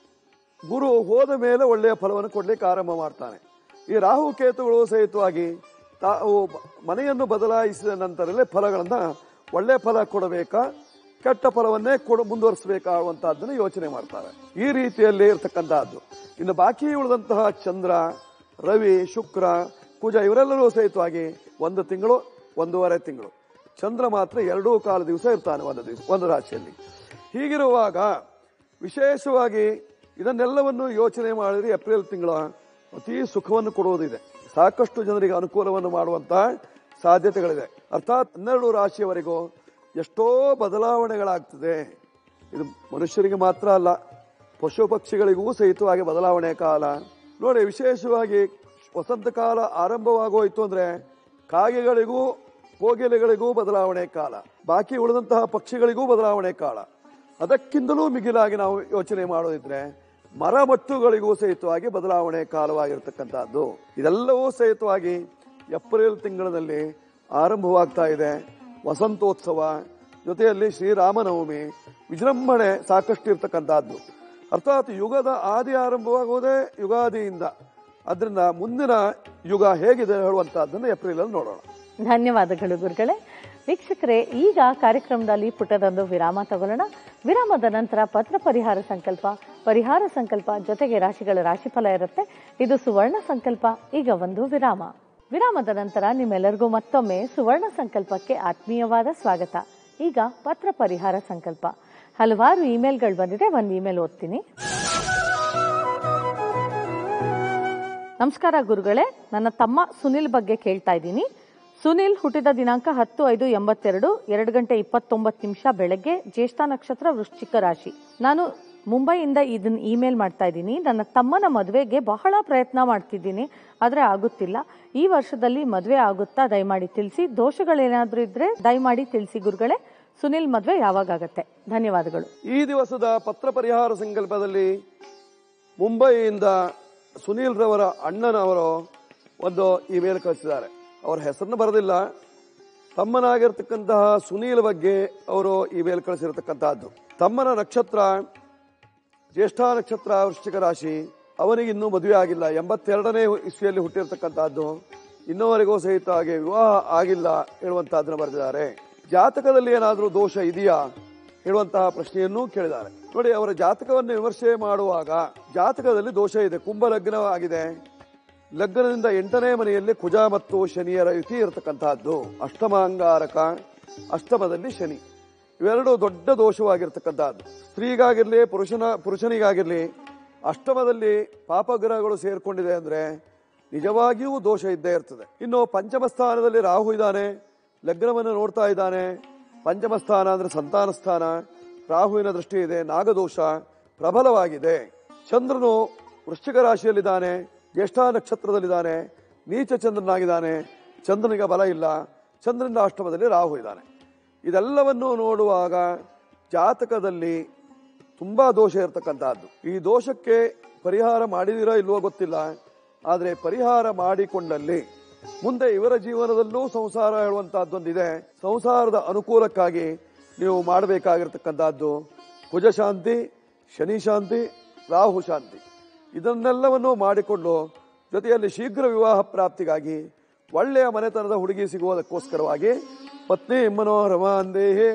ಗುರು ಹೋದ ಮೇಲೆ ಒಳ್ಳೆಯ ಫಲವನ್ನು ಕೊಡ್ಲಿಕ್ಕೆ ಆರಂಭ ಮಾಡ್ತಾನೆ ಈ ರಾಹು ಕೇತುಗಳು ಸಹಿತವಾಗಿ ತಾವು ಮನೆಯನ್ನು ಬದಲಾಯಿಸಿದ ನಂತರಲ್ಲೇ ಫಲಗಳನ್ನ ಒಳ್ಳೆ ಫಲ ಕೊಡಬೇಕಾ ಕೆಟ್ಟ ಫಲವನ್ನೇ ಕೊಡ ಮುಂದುವರಿಸಬೇಕಾಗುವಂತಹದ್ದನ್ನು ಯೋಚನೆ ಮಾಡ್ತಾರೆ ಈ ರೀತಿಯಲ್ಲಿ ಇರತಕ್ಕಂತಹದ್ದು ಇನ್ನು ಬಾಕಿ ಉಳಿದಂತಹ ಚಂದ್ರ ರವಿ ಶುಕ್ರ ಕುಜ ಇವರೆಲ್ಲರೂ ಸಹಿತವಾಗಿ ಒಂದು ತಿಂಗಳು ಒಂದೂವರೆ ತಿಂಗಳು ಚಂದ್ರ ಮಾತ್ರ ಎರಡೂ ಕಾಲ ದಿವಸ ಇರ್ತಾನೆ ಒಂದು ದಿವಸ ಒಂದು ರಾಶಿಯಲ್ಲಿ ಹೀಗಿರುವಾಗ ವಿಶೇಷವಾಗಿ ಇದನ್ನೆಲ್ಲವನ್ನು ಯೋಚನೆ ಮಾಡಿದ್ರೆ ಏಪ್ರಿಲ್ ತಿಂಗಳ ಅತಿ ಸುಖವನ್ನು ಕೊಡುವುದಿದೆ ಸಾಕಷ್ಟು ಜನರಿಗೆ ಅನುಕೂಲವನ್ನು ಮಾಡುವಂತಹ ಸಾಧ್ಯತೆಗಳಿದೆ ಅರ್ಥಾತ್ ಹನ್ನೆರಡು ರಾಶಿಯವರೆಗೂ ಎಷ್ಟೋ ಬದಲಾವಣೆಗಳಾಗ್ತದೆ ಇದು ಮನುಷ್ಯರಿಗೆ ಮಾತ್ರ ಅಲ್ಲ ಪಶು ಪಕ್ಷಿಗಳಿಗೂ ಸಹಿತವಾಗಿ ಬದಲಾವಣೆ ಕಾಲ ನೋಡಿ ವಿಶೇಷವಾಗಿ ವಸಂತ ಕಾಲ ಆರಂಭವಾಗೋಯ್ತು ಅಂದ್ರೆ ಕಾಗೆಗಳಿಗೂ ಕೋಗಿಲೆಗಳಿಗೂ ಬದಲಾವಣೆ ಕಾಲ ಬಾಕಿ ಉಳಿದಂತಹ ಪಕ್ಷಿಗಳಿಗೂ ಬದಲಾವಣೆ ಕಾಲ ಅದಕ್ಕಿಂತಲೂ ಮಿಗಿಲಾಗಿ ನಾವು ಯೋಚನೆ ಮಾಡೋದಿದ್ರೆ ಮರಮಟ್ಟುಗಳಿಗೂ ಸಹಿತವಾಗಿ ಬದಲಾವಣೆ ಕಾಲವಾಗಿರ್ತಕ್ಕಂಥದ್ದು ಇದೆಲ್ಲವೂ ಸಹಿತವಾಗಿ ಏಪ್ರಿಲ್ ತಿಂಗಳಲ್ಲಿ ಆರಂಭವಾಗ್ತಾ ಇದೆ ವಸಂತೋತ್ಸವ ಜೊತೆಯಲ್ಲಿ ಶ್ರೀರಾಮನವಮಿ ವಿಜೃಂಭಣೆ ಸಾಕಷ್ಟು ಇರ್ತಕ್ಕಂಥದ್ದು ಅರ್ಥಾತ್ ಯುಗದ ಆದಿ ಆರಂಭವಾಗುವುದೇ ಯುಗಾದಿಯಿಂದ ಅದರಿಂದ ಮುಂದಿನ ಯುಗ ಹೇಗಿದೆ ಹೇಳುವಂತಹದ್ದನ್ನು ಏಪ್ರಿಲ್ ಅಲ್ಲಿ ನೋಡೋಣ ಧನ್ಯವಾದಗಳು ಗುರುಗಳೇ ವೀಕ್ಷಕರೇ ಈಗ ಕಾರ್ಯಕ್ರಮದಲ್ಲಿ ಪುಟ್ಟದೊಂದು ವಿರಾಮ ತಗೊಳ್ಳೋಣ ವಿರಾಮದ ನಂತರ ಪತ್ರ ಪರಿಹಾರ ಸಂಕಲ್ಪ ಪರಿಹಾರ ಸಂಕಲ್ಪ ಜೊತೆಗೆ ರಾಶಿಗಳ ರಾಶಿಫಲ ಇರುತ್ತೆ ಇದು ಸುವರ್ಣ ಸಂಕಲ್ಪ ಈಗ ಒಂದು ವಿರಾಮ ವಿರಾಮದ ನಂತರ ನಿಮ್ಮೆಲ್ಲರಿಗೂ ಮತ್ತೊಮ್ಮೆ ಸುವರ್ಣ ಸಂಕಲ್ಪಕ್ಕೆ ಆತ್ಮೀಯವಾದ ಸ್ವಾಗತ ಈಗ ಪತ್ರ ಪರಿಹಾರ ಸಂಕಲ್ಪ ಹಲವಾರು ಇಮೇಲ್ಗಳು ಬಂದಿದೆ ಒಂದು ಇಮೇಲ್ ಓದ್ತೀನಿ ನಮಸ್ಕಾರ ಗುರುಗಳೇ ನನ್ನ ತಮ್ಮ ಸುನಿಲ್ ಬಗ್ಗೆ ಕೇಳ್ತಾ ಇದ್ದೀನಿ ಸುನಿಲ್ ಹುಟ್ಟಿದ ದಿನಾಂಕ ಹತ್ತು ಐದು ಎಂಬತ್ತೆರಡು ಎರಡು ಗಂಟೆ ಇಪ್ಪತ್ತೊಂಬತ್ತು ನಿಮಿಷ ಬೆಳಗ್ಗೆ ಜ್ಯೇಷ್ಠ ನಕ್ಷತ್ರ ವೃಶ್ಚಿಕ ರಾಶಿ ನಾನು ಮುಂಬೈಯಿಂದ ಇದನ್ನ ಇಮೇಲ್ ಮಾಡ್ತಾ ಇದ್ದೀನಿ ನನ್ನ ತಮ್ಮನ ಮದುವೆಗೆ ಬಹಳ ಪ್ರಯತ್ನ ಮಾಡ್ತಿದ್ದೀನಿ ಆದರೆ ಆಗುತ್ತಿಲ್ಲ ಈ ವರ್ಷದಲ್ಲಿ ಮದುವೆ ಆಗುತ್ತಾ ದಯಮಾಡಿ ತಿಳಿಸಿ ದೋಷಗಳೇನಾದ್ರೂ ಇದ್ರೆ ದಯಮಾಡಿ ತಿಳಿಸಿ ಗುರುಗಳೇ ಸುನಿಲ್ ಮದುವೆ ಯಾವಾಗ ಆಗತ್ತೆ ಧನ್ಯವಾದಗಳು ಈ ದಿವಸದ ಪತ್ರ ಪರಿಹಾರ ಸಂಕಲ್ಪದಲ್ಲಿ ಮುಂಬೈಯಿಂದ ಸುನೀಲ್ ರವರ ಅಣ್ಣನವರು ಒಂದು ಇಮೇಲ್ ಕಳಿಸಿದ್ದಾರೆ ಅವರ ಹೆಸರನ್ನು ಬರೆದಿಲ್ಲ ತಮ್ಮನಾಗಿರ್ತಕ್ಕಂತಹ ಸುನೀಲ್ ಬಗ್ಗೆ ಅವರು ಇಮೇಲ್ ಕಳಿಸಿರ್ತಕ್ಕಂತಹದ್ದು ತಮ್ಮನ ನಕ್ಷತ್ರ ಜ್ಯೇಷ್ಠ ನಕ್ಷತ್ರ ವೃಶ್ಚಿಕ ರಾಶಿ ಅವನಿಗೆ ಇನ್ನೂ ಮದುವೆ ಆಗಿಲ್ಲ ಎಂಬತ್ತೆರಡನೇ ಇಸ್ವಿಯಲ್ಲಿ ಹುಟ್ಟಿರ್ತಕ್ಕಂತಹದ್ದು ಇನ್ನೂವರೆಗೂ ಸಹಿತ ಹಾಗೆ ವಿವಾಹ ಆಗಿಲ್ಲ ಹೇಳುವಂತಹದ್ದನ್ನು ಬರೆದಿದ್ದಾರೆ ಜಾತಕದಲ್ಲಿ ಏನಾದರೂ ದೋಷ ಇದೆಯಾ ಹೇಳುವಂತಹ ಪ್ರಶ್ನೆಯನ್ನು ಕೇಳಿದ್ದಾರೆ ನೋಡಿ ಅವರ ಜಾತಕವನ್ನು ವಿಮರ್ಶೆ ಮಾಡುವಾಗ ಜಾತಕದಲ್ಲಿ ದೋಷ ಇದೆ ಕುಂಭ ಲಗ್ನ ಆಗಿದೆ ಲಗ್ನದಿಂದ ಎಂಟನೇ ಮನೆಯಲ್ಲಿ ಕುಜ ಮತ್ತು ಶನಿಯರ ಯುತಿ ಇರತಕ್ಕಂತಹದ್ದು ಅಷ್ಟಮ ಅಂಗಾರಕ ಅಷ್ಟಮದಲ್ಲಿ ಶನಿ ಇವೆರಡು ದೊಡ್ಡ ದೋಷವಾಗಿರ್ತಕ್ಕಂಥದ್ದು ಸ್ತ್ರೀಗಾಗಿರ್ಲಿ ಪುರುಷನ ಪುರುಷನಿಗಾಗಿರ್ಲಿ ಅಷ್ಟಮದಲ್ಲಿ ಪಾಪಗ್ರಹಗಳು ಸೇರ್ಕೊಂಡಿದೆ ಅಂದ್ರೆ ನಿಜವಾಗಿಯೂ ದೋಷ ಇದ್ದೇ ಇರ್ತದೆ ಇನ್ನು ಪಂಚಮ ಸ್ಥಾನದಲ್ಲಿ ರಾಹು ಇದ್ದಾನೆ ಲಗ್ನವನ್ನು ನೋಡ್ತಾ ಇದ್ದಾನೆ ಪಂಚಮ ಸ್ಥಾನ ಅಂದ್ರೆ ಸಂತಾನ ಸ್ಥಾನ ರಾಹುವಿನ ದೃಷ್ಟಿ ಇದೆ ನಾಗದೋಷ ಪ್ರಬಲವಾಗಿದೆ ಚಂದ್ರನು ವೃಶ್ಚಿಕ ರಾಶಿಯಲ್ಲಿದ್ದಾನೆ ಜ್ಯೇಷ್ಠ ನಕ್ಷತ್ರದಲ್ಲಿದ್ದಾನೆ ನೀಚ ಚಂದ್ರನಾಗಿದ್ದಾನೆ ಚಂದ್ರನಿಗೆ ಬಲ ಇಲ್ಲ ಚಂದ್ರನ ಅಷ್ಟಮದಲ್ಲಿ ರಾಹು ಇದ್ದಾನೆ ಇದೆಲ್ಲವನ್ನು ನೋಡುವಾಗ ಜಾತಕದಲ್ಲಿ ತುಂಬಾ ದೋಷ ಇರತಕ್ಕಂತಹದ್ದು ಈ ದೋಷಕ್ಕೆ ಪರಿಹಾರ ಮಾಡಿದಿರೋ ಇಲ್ವೋ ಗೊತ್ತಿಲ್ಲ ಆದರೆ ಪರಿಹಾರ ಮಾಡಿಕೊಂಡಲ್ಲಿ ಮುಂದೆ ಇವರ ಜೀವನದಲ್ಲೂ ಸಂಸಾರ ಹೇಳುವಂತಹದ್ದೊಂದಿದೆ ಸಂಸಾರದ ಅನುಕೂಲಕ್ಕಾಗಿ ನೀವು ಮಾಡಬೇಕಾಗಿರ್ತಕ್ಕಂಥದ್ದು ಕುಜ ಶಾಂತಿ ಶನಿ ಶಾಂತಿ ರಾಹು ಶಾಂತಿ ಇದನ್ನೆಲ್ಲವನ್ನು ಮಾಡಿಕೊಂಡು ಜೊತೆಯಲ್ಲಿ ಶೀಘ್ರ ವಿವಾಹ ಪ್ರಾಪ್ತಿಗಾಗಿ ಒಳ್ಳೆಯ ಮನೆತನದ ಹುಡುಗಿ ಸಿಗುವುದಕ್ಕೋಸ್ಕರವಾಗಿ ಪತ್ನಿ ಮನೋರಮಾಂದೇಹಿ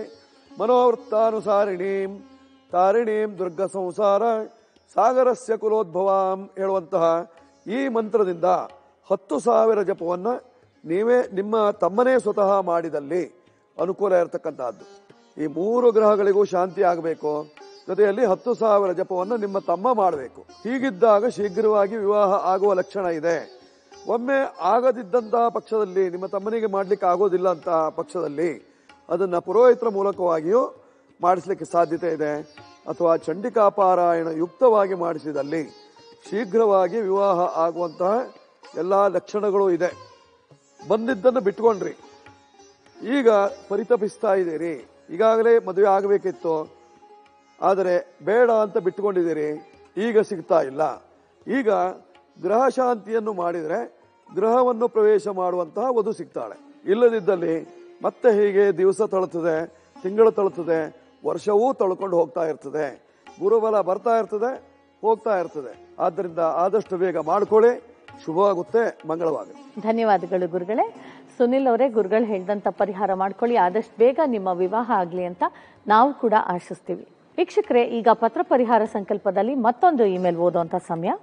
ಮನೋವೃತ್ತಾನುಸಾರಿಣೀಂ ತಾರಿಣೀಂ ದುರ್ಗ ಸಂಸಾರ ಸಾಗರಸ್ಯ ಕುಲೋದ್ಭವಾಂ ಹೇಳುವಂತಹ ಈ ಮಂತ್ರದಿಂದ ಹತ್ತು ಸಾವಿರ ಜಪವನ್ನ ನೀವೇ ನಿಮ್ಮ ತಮ್ಮನೇ ಸ್ವತಃ ಮಾಡಿದಲ್ಲಿ ಅನುಕೂಲ ಇರತಕ್ಕಂತಹದ್ದು ಈ ಮೂರು ಗ್ರಹಗಳಿಗೂ ಶಾಂತಿ ಆಗಬೇಕು ಜೊತೆಯಲ್ಲಿ ಹತ್ತು ಸಾವಿರ ಜಪವನ್ನು ನಿಮ್ಮ ತಮ್ಮ ಮಾಡಬೇಕು ಹೀಗಿದ್ದಾಗ ಶೀಘ್ರವಾಗಿ ವಿವಾಹ ಆಗುವ ಲಕ್ಷಣ ಇದೆ ಒಮ್ಮೆ ಆಗದಿದ್ದಂತಹ ಪಕ್ಷದಲ್ಲಿ ನಿಮ್ಮ ತಮ್ಮನಿಗೆ ಮಾಡ್ಲಿಕ್ಕೆ ಆಗೋದಿಲ್ಲ ಅಂತ ಪಕ್ಷದಲ್ಲಿ ಅದನ್ನ ಪುರೋಹಿತರ ಮೂಲಕವಾಗಿಯೂ ಮಾಡಿಸ್ಲಿಕ್ಕೆ ಸಾಧ್ಯತೆ ಇದೆ ಅಥವಾ ಚಂಡಿಕಾ ಪಾರಾಯಣ ಯುಕ್ತವಾಗಿ ಮಾಡಿಸಿದಲ್ಲಿ ಶೀಘ್ರವಾಗಿ ವಿವಾಹ ಆಗುವಂತಹ ಎಲ್ಲಾ ಲಕ್ಷಣಗಳು ಇದೆ ಬಂದಿದ್ದನ್ನು ಬಿಟ್ಕೊಂಡ್ರಿ ಈಗ ಪರಿತಪಿಸ್ತಾ ಇದ್ದೀರಿ ಈಗಾಗಲೇ ಮದುವೆ ಆಗಬೇಕಿತ್ತು ಆದರೆ ಬೇಡ ಅಂತ ಬಿಟ್ಟುಕೊಂಡಿದ್ದೀರಿ ಈಗ ಸಿಗ್ತಾ ಇಲ್ಲ ಈಗ ಗ್ರಹ ಶಾಂತಿಯನ್ನು ಮಾಡಿದರೆ ಗೃಹವನ್ನು ಪ್ರವೇಶ ಮಾಡುವಂತಹ ವಧು ಸಿಗ್ತಾಳೆ ಇಲ್ಲದಿದ್ದಲ್ಲಿ ಮತ್ತೆ ಹೀಗೆ ದಿವಸ ತಳುತ್ತದೆ ತಿಂಗಳು ತಳುತ್ತದೆ ವರ್ಷವೂ ತಳ್ಕೊಂಡು ಹೋಗ್ತಾ ಇರ್ತದೆ ಗುರುಬಲ ಬರ್ತಾ ಇರ್ತದೆ ಹೋಗ್ತಾ ಇರ್ತದೆ ಆದ್ದರಿಂದ ಆದಷ್ಟು ಬೇಗ ಮಾಡ್ಕೊಳ್ಳಿ ಶುಭವಾಗುತ್ತೆ ಮಂಗಳವಾಗುತ್ತೆ ಧನ್ಯವಾದಗಳು ಗುರುಗಳೇ ಸುನಿಲ್ ಅವರೇ ಗುರುಗಳು ಹೇಳಿದಂತ ಪರಿಹಾರ ಮಾಡ್ಕೊಳ್ಳಿ ಆದಷ್ಟು ಬೇಗ ನಿಮ್ಮ ವಿವಾಹ ಆಗ್ಲಿ ಅಂತ ನಾವು ಕೂಡ ಆಶಿಸ್ತೀವಿ ವೀಕ್ಷಕರೇ ಈಗ ಪತ್ರ ಪರಿಹಾರ ಸಂಕಲ್ಪದಲ್ಲಿ ಮತ್ತೊಂದು ಇಮೇಲ್ ಓದುವಂತ ಸಮಯ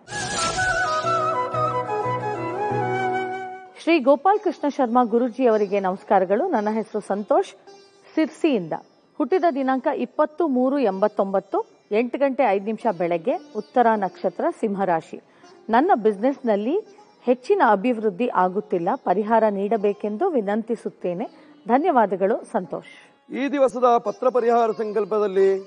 ಶ್ರೀ ಗೋಪಾಲ್ ಕೃಷ್ಣ ಶರ್ಮಾ ಗುರುಜಿ ಅವರಿಗೆ ನಮಸ್ಕಾರಗಳು ನನ್ನ ಹೆಸರು ಸಂತೋಷ್ ಸಿರ್ಸಿಯಿಂದ ಹುಟ್ಟಿದ ದಿನಾಂಕ ಇಪ್ಪತ್ತು ಮೂರು ಎಂಬತ್ತೊಂಬತ್ತು ಎಂಟು ಗಂಟೆ ಐದು ನಿಮಿಷ ಬೆಳಗ್ಗೆ ಉತ್ತರ ನಕ್ಷತ್ರ ಸಿಂಹರಾಶಿ ನನ್ನ ಬಿಸ್ನೆಸ್ನಲ್ಲಿ ಹೆಚ್ಚಿನ ಅಭಿವೃದ್ಧಿ ಆಗುತ್ತಿಲ್ಲ ಪರಿಹಾರ ನೀಡಬೇಕೆಂದು ವಿನಂತಿಸುತ್ತೇನೆ ಧನ್ಯವಾದಗಳು ಸಂತೋಷ್ ಈ ದಿವಸದ ಪತ್ರ ಪರಿಹಾರ ಸಂಕಲ್ಪದಲ್ಲಿ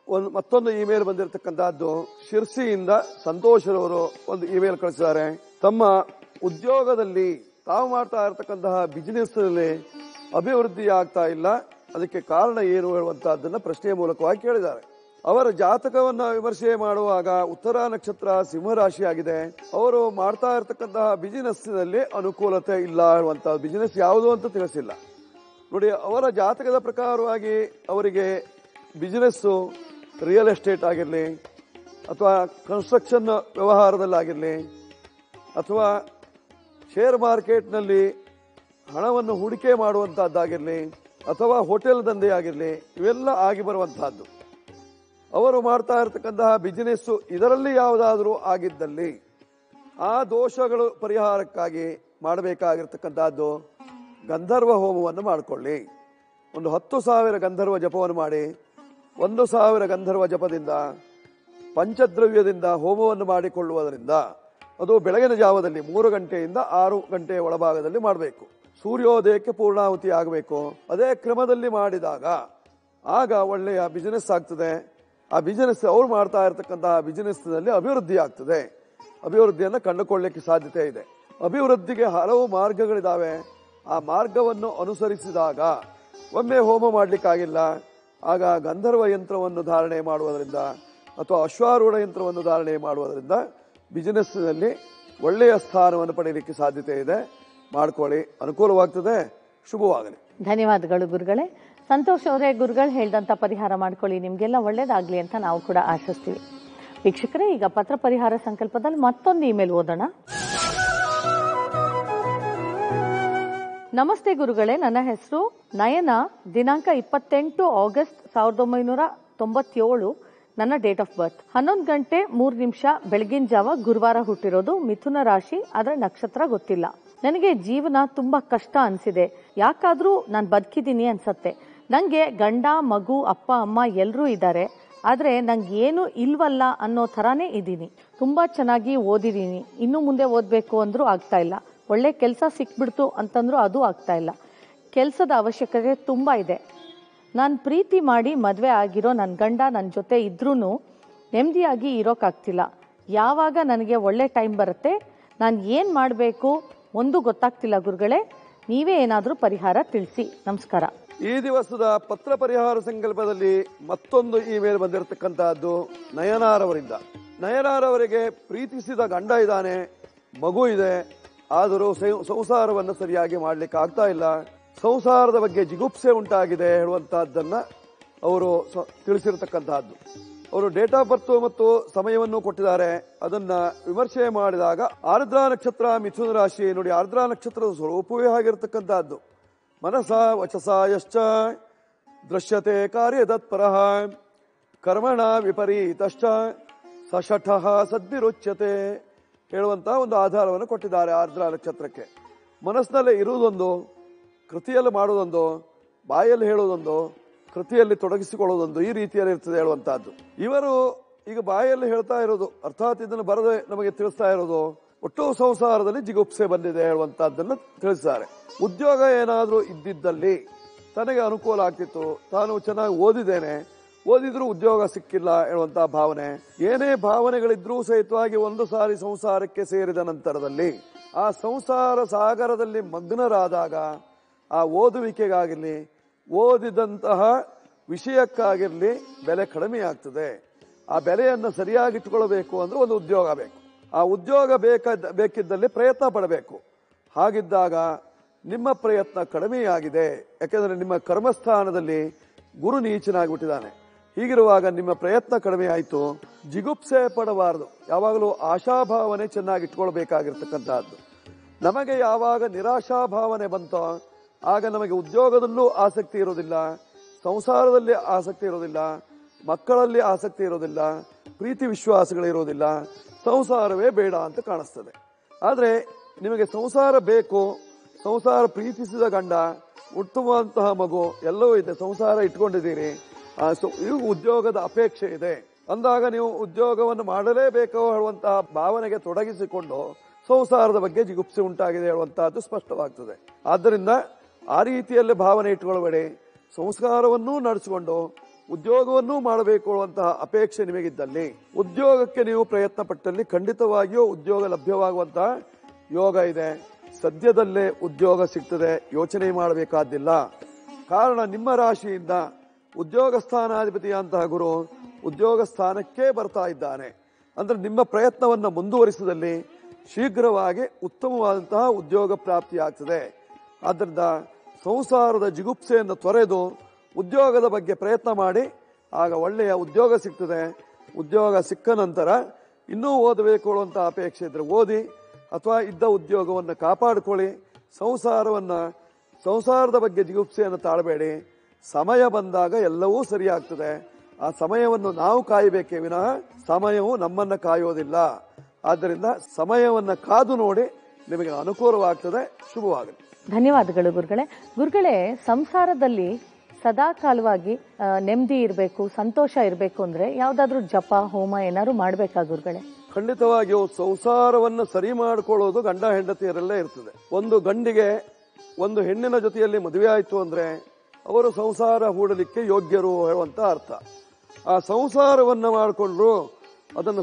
ಒಂದು ಮತ್ತೊಂದು ಇಮೇಲ್ ಬಂದಿರತಕ್ಕಂತಹದ್ದು ಶಿರ್ಸಿಯಿಂದ ಸಂತೋಷರವರು ಒಂದು ಇಮೇಲ್ ಕಳಿಸಿದ್ದಾರೆ ತಮ್ಮ ಉದ್ಯೋಗದಲ್ಲಿ ತಾವು ಮಾಡ್ತಾ ಇರತಕ್ಕಂತಹ ಬಿಸಿನೆಸ್ ನಲ್ಲಿ ಅಭಿವೃದ್ಧಿ ಆಗ್ತಾ ಇಲ್ಲ ಅದಕ್ಕೆ ಕಾರಣ ಏನು ಹೇಳುವಂತಹದ್ದನ್ನ ಪ್ರಶ್ನೆಯ ಮೂಲಕವಾಗಿ ಕೇಳಿದ್ದಾರೆ ಅವರ ಜಾತಕವನ್ನ ವಿಮರ್ಶೆ ಮಾಡುವಾಗ ಉತ್ತರ ನಕ್ಷತ್ರ ಸಿಂಹರಾಶಿ ಆಗಿದೆ ಅವರು ಮಾಡ್ತಾ ಇರತಕ್ಕಂತಹ ಬಿಸಿನೆಸ್ ನಲ್ಲಿ ಅನುಕೂಲತೆ ಇಲ್ಲ ಹೇಳುವಂತಹ ಬಿಸಿನೆಸ್ ಯಾವುದು ಅಂತ ತಿಳಿಸಿಲ್ಲ ನೋಡಿ ಅವರ ಜಾತಕದ ಪ್ರಕಾರವಾಗಿ ಅವರಿಗೆ ಬಿಸಿನೆಸ್ ರಿಯಲ್ ಎಸ್ಟೇಟ್ ಆಗಿರಲಿ ಅಥವಾ ಕನ್ಸ್ಟ್ರಕ್ಷನ್ ವ್ಯವಹಾರದಲ್ಲಾಗಿರಲಿ ಅಥವಾ ಶೇರ್ ಮಾರ್ಕೆಟ್ನಲ್ಲಿ ಹಣವನ್ನು ಹೂಡಿಕೆ ಮಾಡುವಂತಹದ್ದಾಗಿರಲಿ ಅಥವಾ ಹೋಟೆಲ್ ದಂಧೆ ಆಗಿರಲಿ ಇವೆಲ್ಲ ಆಗಿ ಬರುವಂತಹದ್ದು ಅವರು ಮಾಡ್ತಾ ಇರತಕ್ಕಂತಹ ಬಿಸಿನೆಸ್ ಇದರಲ್ಲಿ ಯಾವುದಾದ್ರೂ ಆಗಿದ್ದಲ್ಲಿ ಆ ದೋಷಗಳು ಪರಿಹಾರಕ್ಕಾಗಿ ಮಾಡಬೇಕಾಗಿರ್ತಕ್ಕಂತಹದ್ದು ಗಂಧರ್ವ ಹೋಮವನ್ನು ಮಾಡಿಕೊಳ್ಳಿ ಒಂದು ಹತ್ತು ಸಾವಿರ ಗಂಧರ್ವ ಜಪವನ್ನು ಮಾಡಿ ಒಂದು ಸಾವಿರ ಗಂಧರ್ವ ಜಪದಿಂದ ಪಂಚದ್ರವ್ಯದಿಂದ ಹೋಮವನ್ನು ಮಾಡಿಕೊಳ್ಳುವುದರಿಂದ ಅದು ಬೆಳಗಿನ ಜಾವದಲ್ಲಿ ಮೂರು ಗಂಟೆಯಿಂದ ಆರು ಗಂಟೆಯ ಒಳಭಾಗದಲ್ಲಿ ಮಾಡಬೇಕು ಸೂರ್ಯೋದಯಕ್ಕೆ ಪೂರ್ಣಾಹುತಿ ಆಗಬೇಕು ಅದೇ ಕ್ರಮದಲ್ಲಿ ಮಾಡಿದಾಗ ಆಗ ಒಳ್ಳೆಯ ಬಿಸಿನೆಸ್ ಆಗ್ತದೆ ಆ ಬಿಸಿನೆಸ್ ಅವ್ರು ಮಾಡ್ತಾ ಇರತಕ್ಕಂತಹ ಬಿಸಿನೆಸ್ ನಲ್ಲಿ ಅಭಿವೃದ್ಧಿ ಆಗ್ತದೆ ಅಭಿವೃದ್ಧಿಯನ್ನು ಕಂಡುಕೊಳ್ಳಲಿಕ್ಕೆ ಸಾಧ್ಯತೆ ಇದೆ ಅಭಿವೃದ್ಧಿಗೆ ಹಲವು ಮಾರ್ಗಗಳಿದಾವೆ ಆ ಮಾರ್ಗವನ್ನು ಅನುಸರಿಸಿದಾಗ ಒಮ್ಮೆ ಹೋಮ ಮಾಡಲಿಕ್ಕಾಗಿಲ್ಲ ಆಗ ಗಂಧರ್ವ ಯಂತ್ರವನ್ನು ಧಾರಣೆ ಮಾಡುವುದರಿಂದ ಅಥವಾ ಅಶ್ವಾರೂಢ ಯಂತ್ರವನ್ನು ಧಾರಣೆ ಮಾಡುವುದರಿಂದ ಬಿಸಿನೆಸ್ನಲ್ಲಿ ಒಳ್ಳೆಯ ಸ್ಥಾನವನ್ನು ಪಡೆಯಲಿಕ್ಕೆ ಸಾಧ್ಯತೆ ಇದೆ ಮಾಡ್ಕೊಳ್ಳಿ ಅನುಕೂಲವಾಗ್ತದೆ ಶುಭವಾಗಲಿ ಧನ್ಯವಾದಗಳು ಗುರುಗಳೇ ಸಂತೋಷ್ ಅವರೇ ಗುರುಗಳು ಹೇಳ್ದಂತ ಪರಿಹಾರ ಮಾಡ್ಕೊಳ್ಳಿ ನಿಮ್ಗೆಲ್ಲ ಒಳ್ಳೇದಾಗ್ಲಿ ಅಂತ ನಾವು ಕೂಡ ಆಶಿಸ್ತೀವಿ ವೀಕ್ಷಕರೇ ಈಗ ಪತ್ರ ಪರಿಹಾರ ಸಂಕಲ್ಪದಲ್ಲಿ ಮತ್ತೊಂದು ಇಮೇಲ್ ಓದೋಣ ನಮಸ್ತೆ ಗುರುಗಳೇ ನನ್ನ ಹೆಸರು ನಯನ ದಿನಾಂಕ ಇಪ್ಪತ್ತೆಂಟು ಆಗಸ್ಟ್ ಸಾವಿರದ ಒಂಬೈನೂರ ತೊಂಬತ್ತೇಳು ನನ್ನ ಡೇಟ್ ಆಫ್ ಬರ್ತ್ ಹನ್ನೊಂದು ಗಂಟೆ ಮೂರು ನಿಮಿಷ ಬೆಳಗಿನ ಜಾವ ಗುರುವಾರ ಹುಟ್ಟಿರೋದು ಮಿಥುನ ರಾಶಿ ಅದರ ನಕ್ಷತ್ರ ಗೊತ್ತಿಲ್ಲ ನನಗೆ ಜೀವನ ತುಂಬಾ ಕಷ್ಟ ಅನ್ಸಿದೆ ಯಾಕಾದ್ರೂ ನಾನು ಬದುಕಿದ್ದೀನಿ ಅನ್ಸತ್ತೆ ನಂಗೆ ಗಂಡ ಮಗು ಅಪ್ಪ ಅಮ್ಮ ಎಲ್ಲರೂ ಇದ್ದಾರೆ ಆದ್ರೆ ನಂಗೆ ಏನು ಇಲ್ವಲ್ಲ ಅನ್ನೋ ಥರಾನೇ ಇದ್ದೀನಿ ತುಂಬಾ ಚೆನ್ನಾಗಿ ಓದಿದ್ದೀನಿ ಇನ್ನು ಮುಂದೆ ಓದಬೇಕು ಅಂದ್ರೂ ಆಗ್ತಾ ಇಲ್ಲ ಒಳ್ಳೆ ಕೆಲಸ ಸಿಕ್ಬಿಡ್ತು ಅಂತಂದ್ರೂ ಅದು ಆಗ್ತಾ ಇಲ್ಲ ಕೆಲಸದ ಅವಶ್ಯಕತೆ ತುಂಬಾ ಇದೆ ನಾನು ಪ್ರೀತಿ ಮಾಡಿ ಮದುವೆ ಆಗಿರೋ ನನ್ನ ಗಂಡ ನನ್ನ ಜೊತೆ ಇದ್ರೂ ನೆಮ್ಮದಿಯಾಗಿ ಇರೋಕ್ಕಾಗ್ತಿಲ್ಲ ಯಾವಾಗ ನನಗೆ ಒಳ್ಳೆ ಟೈಮ್ ಬರುತ್ತೆ ನಾನು ಏನು ಮಾಡಬೇಕು ಒಂದು ಗೊತ್ತಾಗ್ತಿಲ್ಲ ಗುರುಗಳೇ ನೀವೇ ಏನಾದರೂ ಪರಿಹಾರ ತಿಳಿಸಿ ನಮಸ್ಕಾರ ಈ ದಿವಸದ ಪತ್ರ ಪರಿಹಾರ ಸಂಕಲ್ಪದಲ್ಲಿ ಮತ್ತೊಂದು ಇಮೇಲ್ ಬಂದಿರತಕ್ಕಂತಹದ್ದು ನಯನಾರವರಿಂದ ನಯನಾರವರಿಗೆ ಪ್ರೀತಿಸಿದ ಗಂಡ ಇದ್ದಾನೆ ಮಗು ಇದೆ ಆದರೂ ಸಂ- ಸಂಸಾರವನ್ನು ಸರಿಯಾಗಿ ಮಾಡ್ಲಿಕ್ಕೆ ಆಗ್ತಾ ಇಲ್ಲ ಸಂಸಾರದ ಬಗ್ಗೆ ಜಿಗುಪ್ಸೆ ಉಂಟಾಗಿದೆ ಹೇಳುವಂತಹದ್ದನ್ನ ಅವರು ಸ- ತಿಳಿಸಿರತಕ್ಕಂತಹದ್ದು ಅವರು ಡೇಟ್ ಆಫ್ ಬರ್ತ್ ಮತ್ತು ಸಮಯವನ್ನು ಕೊಟ್ಟಿದ್ದಾರೆ ಅದನ್ನ ವಿಮರ್ಶೆ ಮಾಡಿದಾಗ ಆರ್ದ್ರಾ ನಕ್ಷತ್ರ ಮಿಥುನ ರಾಶಿ ನೋಡಿ ಆರ್ದ್ರಾ ನಕ್ಷತ್ರದ ಸ್ವರೂಪವೇ ಆಗಿರತಕ್ಕಂತಹದ್ದು ಮನಸ ವಚಸ ಯಶ್ಚ ದೃಶ್ಯತೆ ಕಾರ್ಯದತ್ಪರ ಕರ್ಮಣ ವಿಪರೀತಶ್ಚ ಸಷಠ ಸದ್ಭಿರುಚ್ಯತೆ ಹೇಳುವಂತಹ ಒಂದು ಆಧಾರವನ್ನು ಕೊಟ್ಟಿದ್ದಾರೆ ಆರ್ದ್ರ ನಕ್ಷತ್ರಕ್ಕೆ ಮನಸ್ಸಿನಲ್ಲೇ ಇರುವುದೊಂದು ಕೃತಿಯಲ್ಲಿ ಮಾಡುವುದೊಂದು ಬಾಯಲ್ಲಿ ಹೇಳುವುದೊಂದು ಕೃತಿಯಲ್ಲಿ ತೊಡಗಿಸಿಕೊಳ್ಳುವುದೊಂದು ಈ ರೀತಿಯಲ್ಲಿ ಇರ್ತದೆ ಹೇಳುವಂತಹದ್ದು ಇವರು ಈಗ ಬಾಯಲ್ಲಿ ಹೇಳ್ತಾ ಇರೋದು ಅರ್ಥಾತ್ ಇದನ್ನು ಬರದೆ ನಮಗೆ ತಿಳಿಸ್ತಾ ಇರೋದು ಒಟ್ಟು ಸಂಸಾರದಲ್ಲಿ ಜಿಗುಪ್ಸೆ ಬಂದಿದೆ ಹೇಳುವಂತಹದ್ದನ್ನು ತಿಳಿಸಿದ್ದಾರೆ ಉದ್ಯೋಗ ಏನಾದರೂ ಇದ್ದಿದ್ದಲ್ಲಿ ತನಗೆ ಅನುಕೂಲ ಆಗ್ತಿತ್ತು ತಾನು ಚೆನ್ನಾಗಿ ಓದಿದ್ದೇನೆ ಓದಿದ್ರೂ ಉದ್ಯೋಗ ಸಿಕ್ಕಿಲ್ಲ ಹೇಳುವಂತಹ ಭಾವನೆ ಏನೇ ಭಾವನೆಗಳಿದ್ರೂ ಸಹಿತವಾಗಿ ಒಂದು ಸಾರಿ ಸಂಸಾರಕ್ಕೆ ಸೇರಿದ ನಂತರದಲ್ಲಿ ಆ ಸಂಸಾರ ಸಾಗರದಲ್ಲಿ ಮಗ್ನರಾದಾಗ ಆ ಓದುವಿಕೆಗಾಗಿರ್ಲಿ ಓದಿದಂತಹ ವಿಷಯಕ್ಕಾಗಿರ್ಲಿ ಬೆಲೆ ಕಡಿಮೆ ಆಗ್ತದೆ ಆ ಬೆಲೆಯನ್ನು ಸರಿಯಾಗಿಟ್ಟುಕೊಳ್ಳಬೇಕು ಅಂದ್ರೆ ಒಂದು ಉದ್ಯೋಗ ಬೇಕು ಆ ಉದ್ಯೋಗ ಬೇಕಾದ ಬೇಕಿದ್ದಲ್ಲಿ ಪ್ರಯತ್ನ ಪಡಬೇಕು ಹಾಗಿದ್ದಾಗ ನಿಮ್ಮ ಪ್ರಯತ್ನ ಕಡಿಮೆಯಾಗಿದೆ ಯಾಕೆಂದ್ರೆ ನಿಮ್ಮ ಕರ್ಮಸ್ಥಾನದಲ್ಲಿ ಗುರು ನೀಚನಾಗ್ಬಿಟ್ಟಿದ್ದಾನೆ ಹೀಗಿರುವಾಗ ನಿಮ್ಮ ಪ್ರಯತ್ನ ಕಡಿಮೆ ಆಯಿತು ಜಿಗುಪ್ಸೆ ಪಡಬಾರದು ಯಾವಾಗಲೂ ಆಶಾಭಾವನೆ ಚೆನ್ನಾಗಿ ಇಟ್ಕೊಳ್ಬೇಕಾಗಿರ್ತಕ್ಕಂತಹದ್ದು ನಮಗೆ ಯಾವಾಗ ನಿರಾಶಾಭಾವನೆ ಬಂತೋ ಆಗ ನಮಗೆ ಉದ್ಯೋಗದಲ್ಲೂ ಆಸಕ್ತಿ ಇರೋದಿಲ್ಲ ಸಂಸಾರದಲ್ಲಿ ಆಸಕ್ತಿ ಇರೋದಿಲ್ಲ ಮಕ್ಕಳಲ್ಲಿ ಆಸಕ್ತಿ ಇರೋದಿಲ್ಲ ಪ್ರೀತಿ ವಿಶ್ವಾಸಗಳಿರೋದಿಲ್ಲ ಸಂಸಾರವೇ ಬೇಡ ಅಂತ ಕಾಣಿಸ್ತದೆ ಆದ್ರೆ ನಿಮಗೆ ಸಂಸಾರ ಬೇಕು ಸಂಸಾರ ಪ್ರೀತಿಸಿದ ಗಂಡ ಉತ್ತಮವಂತಹ ಮಗು ಎಲ್ಲವೂ ಇದೆ ಸಂಸಾರ ಇಟ್ಕೊಂಡಿದ್ದೀರಿ ಆ, ಸೊ- ಇದು ಉದ್ಯೋಗದ ಅಪೇಕ್ಷೆ ಇದೆ ಅಂದಾಗ ನೀವು ಉದ್ಯೋಗವನ್ನು ಮಾಡಲೇಬೇಕು ಹೇಳುವಂತಹ ಭಾವನೆಗೆ ತೊಡಗಿಸಿಕೊಂಡು ಸಂಸಾರದ ಬಗ್ಗೆ ಜಿಗುಪ್ಸೆ ಉಂಟಾಗಿದೆ ಹೇಳುವಂತಹದ್ದು ಸ್ಪಷ್ಟವಾಗ್ತದೆ ಆದ್ದರಿಂದ ಆ ರೀತಿಯಲ್ಲಿ ಭಾವನೆ ಇಟ್ಕೊಳ್ಬೇಡಿ ಸಂಸ್ಕಾರವನ್ನೂ ನಡೆಸಿಕೊಂಡು ಉದ್ಯೋಗವನ್ನೂ ಮಾಡಬೇಕು ಅನ್ನುವಂತಹ ಅಪೇಕ್ಷೆ ನಿಮಗಿದ್ದಲ್ಲಿ ಉದ್ಯೋಗಕ್ಕೆ ನೀವು ಪ್ರಯತ್ನ ಪಟ್ಟಲ್ಲಿ ಖಂಡಿತವಾಗಿಯೂ ಉದ್ಯೋಗ ಲಭ್ಯವಾಗುವಂತಹ ಯೋಗ ಇದೆ ಸದ್ಯದಲ್ಲೇ ಉದ್ಯೋಗ ಸಿಗ್ತದೆ ಯೋಚನೆ ಮಾಡಬೇಕಾದ್ದಿಲ್ಲ ಕಾರಣ ನಿಮ್ಮ ರಾಶಿಯಿಂದ ಉದ್ಯೋಗ ಸ್ಥಾನಾಧಿಪತಿಯಂತಹ ಗುರು ಉದ್ಯೋಗ ಸ್ಥಾನಕ್ಕೆ ಬರ್ತಾ ಇದ್ದಾನೆ ಅಂದ್ರೆ ನಿಮ್ಮ ಪ್ರಯತ್ನವನ್ನ ಮುಂದುವರಿಸಿದಲ್ಲಿ ಶೀಘ್ರವಾಗಿ ಉತ್ತಮವಾದಂತಹ ಉದ್ಯೋಗ ಪ್ರಾಪ್ತಿಯಾಗ್ತದೆ ಆದ್ದರಿಂದ ಸಂಸಾರದ ಜಿಗುಪ್ಸೆಯನ್ನು ತೊರೆದು ಉದ್ಯೋಗದ ಬಗ್ಗೆ ಪ್ರಯತ್ನ ಮಾಡಿ ಆಗ ಒಳ್ಳೆಯ ಉದ್ಯೋಗ ಸಿಗ್ತದೆ ಉದ್ಯೋಗ ಸಿಕ್ಕ ನಂತರ ಇನ್ನೂ ಓದಬೇಕು ಅನ್ನುವಂಥ ಅಪೇಕ್ಷೆ ಇದ್ರೆ ಓದಿ ಅಥವಾ ಇದ್ದ ಉದ್ಯೋಗವನ್ನು ಕಾಪಾಡಿಕೊಳ್ಳಿ ಸಂಸಾರವನ್ನ ಸಂಸಾರದ ಬಗ್ಗೆ ಜಿಗುಪ್ಸೆಯನ್ನು ತಾಳಬೇಡಿ ಸಮಯ ಬಂದಾಗ ಎಲ್ಲವೂ ಸರಿಯಾಗ್ತದೆ ಆ ಸಮಯವನ್ನು ನಾವು ಕಾಯಬೇಕೇ ವಿನಃ ಸಮಯವು ನಮ್ಮನ್ನ ಕಾಯೋದಿಲ್ಲ ಆದ್ದರಿಂದ ಸಮಯವನ್ನ ಕಾದು ನೋಡಿ ನಿಮಗೆ ಅನುಕೂಲವಾಗ್ತದೆ ಶುಭವಾಗಲಿ ಧನ್ಯವಾದಗಳು ಗುರುಗಳೇ ಗುರುಗಳೇ ಸಂಸಾರದಲ್ಲಿ ಸದಾ ಕಾಲವಾಗಿ ಆ, ನೆಮ್ಮದಿ ಇರಬೇಕು ಸಂತೋಷ ಇರಬೇಕು ಅಂದ್ರೆ ಯಾವ್ದಾದ್ರು ಜಪ ಹೋಮ ಏನಾದ್ರು ಮಾಡ್ಬೇಕಾ ಗುರುಗಳೇ ಖಂಡಿತವಾಗಿಯೂ ಸಂಸಾರವನ್ನು ಸರಿ ಮಾಡಿಕೊಳ್ಳೋದು ಗಂಡ ಹೆಂಡತಿಯರಲ್ಲೇ ಇರ್ತದೆ ಒಂದು ಗಂಡಿಗೆ ಒಂದು ಹೆಣ್ಣಿನ ಜೊತೆಯಲ್ಲಿ ಮದುವೆ ಆಯಿತು ಅಂದ್ರೆ ಅವರು ಸಂಸಾರ ಹೂಡಲಿಕ್ಕೆ ಯೋಗ್ಯರು ಹೇಳುವಂತ ಅರ್ಥ ಆ ಸಂಸಾರವನ್ನ ಮಾಡಿಕೊಂಡ್ರು ಅದನ್ನು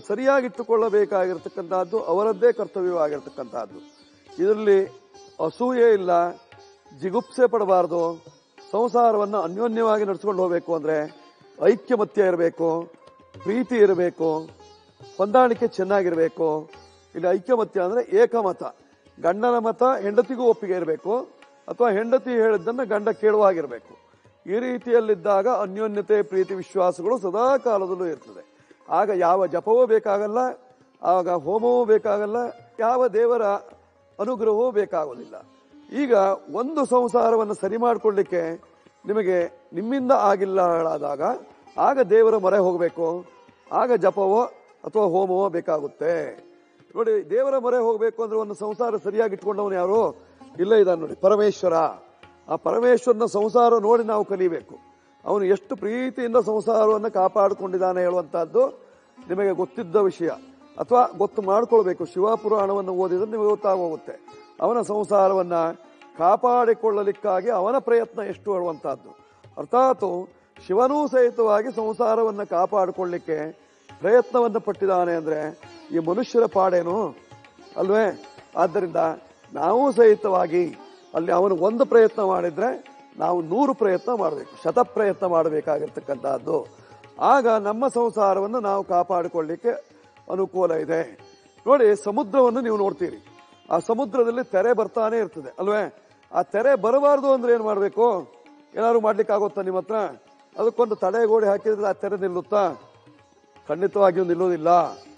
ಸರಿಯಾಗಿಟ್ಟುಕೊಳ್ಳಬೇಕಾಗಿರ್ತಕ್ಕಂತಹದ್ದು ಅವರದ್ದೇ ಕರ್ತವ್ಯವಾಗಿರ್ತಕ್ಕಂತಹದ್ದು ಇದರಲ್ಲಿ ಅಸೂಯೆ ಇಲ್ಲ ಜಿಗುಪ್ಸೆ ಪಡಬಾರದು ಸಂಸಾರವನ್ನು ಅನ್ಯೋನ್ಯವಾಗಿ ನಡೆಸ್ಕೊಂಡು ಹೋಗಬೇಕು ಅಂದ್ರೆ ಐಕ್ಯಮತ್ಯ ಇರಬೇಕು ಪ್ರೀತಿ ಇರಬೇಕು ಹೊಂದಾಣಿಕೆ ಚೆನ್ನಾಗಿರಬೇಕು ಇಲ್ಲಿ ಐಕ್ಯಮತ್ಯ ಅಂದ್ರೆ ಏಕಮತ ಗಂಡನ ಮತ ಹೆಂಡತಿಗೂ ಒಪ್ಪಿಗೆ ಇರಬೇಕು ಅಥವಾ ಹೆಂಡತಿ ಹೇಳಿದ್ದನ್ನ ಗಂಡ ಕೇಳುವಾಗಿರಬೇಕು ಈ ರೀತಿಯಲ್ಲಿದ್ದಾಗ ಅನ್ಯೋನ್ಯತೆ ಪ್ರೀತಿ ವಿಶ್ವಾಸಗಳು ಸದಾ ಕಾಲದಲ್ಲೂ ಇರ್ತದೆ ಆಗ ಯಾವ ಜಪವೂ ಬೇಕಾಗಲ್ಲ ಆಗ ಹೋಮವೂ ಬೇಕಾಗಲ್ಲ ಯಾವ ದೇವರ ಅನುಗ್ರಹವೂ ಬೇಕಾಗೋದಿಲ್ಲ ಈಗ ಒಂದು ಸಂಸಾರವನ್ನು ಸರಿ ಮಾಡಿಕೊಳ್ಳಿಕ್ಕೆ ನಿಮಗೆ ನಿಮ್ಮಿಂದ ಆಗಿಲ್ಲ ಹೇಳಾದಾಗ ಆಗ ದೇವರ ಮೊರೆ ಹೋಗಬೇಕು ಆಗ ಜಪವೋ ಅಥವಾ ಹೋಮವೋ ಬೇಕಾಗುತ್ತೆ ನೋಡಿ ದೇವರ ಮೊರೆ ಹೋಗಬೇಕು ಅಂದ್ರೆ ಒಂದು ಸಂಸಾರ ಸರಿಯಾಗಿ ಇಟ್ಕೊಂಡವನು ಯಾರು ಇಲ್ಲ ಇದ್ದಾನೆ ನೋಡಿ ಪರಮೇಶ್ವರ ಆ ಪರಮೇಶ್ವರನ ಸಂಸಾರ ನೋಡಿ ನಾವು ಕಲಿಬೇಕು ಅವನು ಎಷ್ಟು ಪ್ರೀತಿಯಿಂದ ಸಂಸಾರವನ್ನು ಕಾಪಾಡಿಕೊಂಡಿದ್ದಾನೆ ಹೇಳುವಂತಹದ್ದು ನಿಮಗೆ ಗೊತ್ತಿದ್ದ ವಿಷಯ ಅಥವಾ ಗೊತ್ತು ಮಾಡ್ಕೊಳ್ಬೇಕು ಶಿವಪುರಾಣವನ್ನು ಓದಿದ್ರೆ ನಿಮಗೆ ಗೊತ್ತಾಗೋಗುತ್ತೆ ಅವನ ಸಂಸಾರವನ್ನ ಕಾಪಾಡಿಕೊಳ್ಳಲಿಕ್ಕಾಗಿ ಅವನ ಪ್ರಯತ್ನ ಎಷ್ಟು ಹೇಳುವಂತಹದ್ದು ಅರ್ಥಾತ್ ಶಿವನೂ ಸಹಿತವಾಗಿ ಸಂಸಾರವನ್ನ ಕಾಪಾಡಿಕೊಳ್ಳಿಕ್ಕೆ ಪ್ರಯತ್ನವನ್ನು ಪಟ್ಟಿದ್ದಾನೆ ಅಂದ್ರೆ ಈ ಮನುಷ್ಯರ ಪಾಡೇನು ಅಲ್ವೇ ಆದ್ದರಿಂದ ನಾವು ಸಹಿತವಾಗಿ ಅಲ್ಲಿ ಅವನು ಒಂದು ಪ್ರಯತ್ನ ಮಾಡಿದ್ರೆ ನಾವು ನೂರು ಪ್ರಯತ್ನ ಮಾಡಬೇಕು ಶತ ಪ್ರಯತ್ನ ಮಾಡಬೇಕಾಗಿರ್ತಕ್ಕಂತಹದ್ದು ಆಗ ನಮ್ಮ ಸಂಸಾರವನ್ನು ನಾವು ಕಾಪಾಡಿಕೊಳ್ಳಿಕ್ಕೆ ಅನುಕೂಲ ಇದೆ ನೋಡಿ ಸಮುದ್ರವನ್ನು ನೀವು ನೋಡ್ತೀರಿ ಆ ಸಮುದ್ರದಲ್ಲಿ ತೆರೆ ಬರ್ತಾನೆ ಇರ್ತದೆ ಅಲ್ವೇ ಆ ತೆರೆ ಬರಬಾರದು ಅಂದ್ರೆ ಏನ್ ಮಾಡ್ಬೇಕು ಏನಾದ್ರು ಮಾಡ್ಲಿಕ್ಕೆ ಆಗುತ್ತಾ ನಿಮ್ಮ ಹತ್ರ ಅದಕ್ಕೊಂದು ತಡೆಗೋಡೆ ಹಾಕಿದ್ರೆ ಆ ತೆರೆ ನಿಲ್ಲುತ್ತಾ ಖಂಡಿತವಾಗಿಯೂ ನಿಲ್ಲುವುದಿಲ್ಲ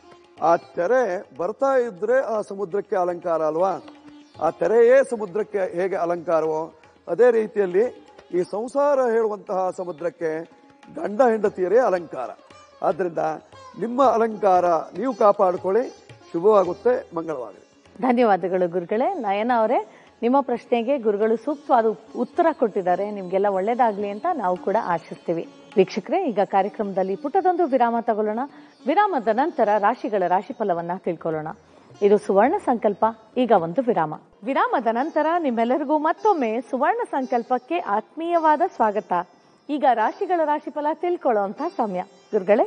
ಆ ತೆರೆ ಬರ್ತಾ ಇದ್ರೆ ಆ ಸಮುದ್ರಕ್ಕೆ ಅಲಂಕಾರ ಅಲ್ವಾ ಆ ತೆರೆಯೇ ಸಮುದ್ರಕ್ಕೆ ಹೇಗೆ ಅಲಂಕಾರವೋ ಅದೇ ರೀತಿಯಲ್ಲಿ ಈ ಸಂಸಾರ ಹೇಳುವಂತಹ ಸಮುದ್ರಕ್ಕೆ ಗಂಡ ಹೆಂಡತಿಯರೇ ಅಲಂಕಾರ ಆದ್ರಿಂದ ನಿಮ್ಮ ಅಲಂಕಾರ ನೀವು ಕಾಪಾಡಿಕೊಳ್ಳಿ ಶುಭವಾಗುತ್ತೆ ಮಂಗಳವಾಗಲಿ ಧನ್ಯವಾದಗಳು ಗುರುಗಳೇ ನಯನ ಅವರೇ ನಿಮ್ಮ ಪ್ರಶ್ನೆಗೆ ಗುರುಗಳು ಸೂಕ್ತವಾದ ಉತ್- ಉತ್ತರ ಕೊಟ್ಟಿದ್ದಾರೆ ನಿಮ್ಗೆಲ್ಲ ಒಳ್ಳೇದಾಗ್ಲಿ ಅಂತ ನಾವು ಕೂಡ ಆಶಿಸ್ತೀವಿ ವೀಕ್ಷಕರೇ ಈಗ ಕಾರ್ಯಕ್ರಮದಲ್ಲಿ ಪುಟ್ಟದೊಂದು ವಿರಾಮ ತಗೊಳ್ಳೋಣ ವಿರಾಮದ ನಂತರ ರಾಶಿಗಳ ರಾಶಿಫಲವನ್ನ ತಿಳ್ಕೊಳ್ಳೋಣ ಇದು ಸುವರ್ಣ ಸಂಕಲ್ಪ ಈಗ ಒಂದು ವಿರಾಮ ವಿರಾಮದ ನಂತರ ನಿಮ್ಮೆಲ್ಲರಿಗೂ ಮತ್ತೊಮ್ಮೆ ಸುವರ್ಣ ಸಂಕಲ್ಪಕ್ಕೆ ಆತ್ಮೀಯವಾದ ಸ್ವಾಗತ ಈಗ ರಾಶಿಗಳ ರಾಶಿಫಲ ತಿಳ್ಕೊಳ್ಳುವಂತ ಸಮಯ ಗುರುಗಳೇ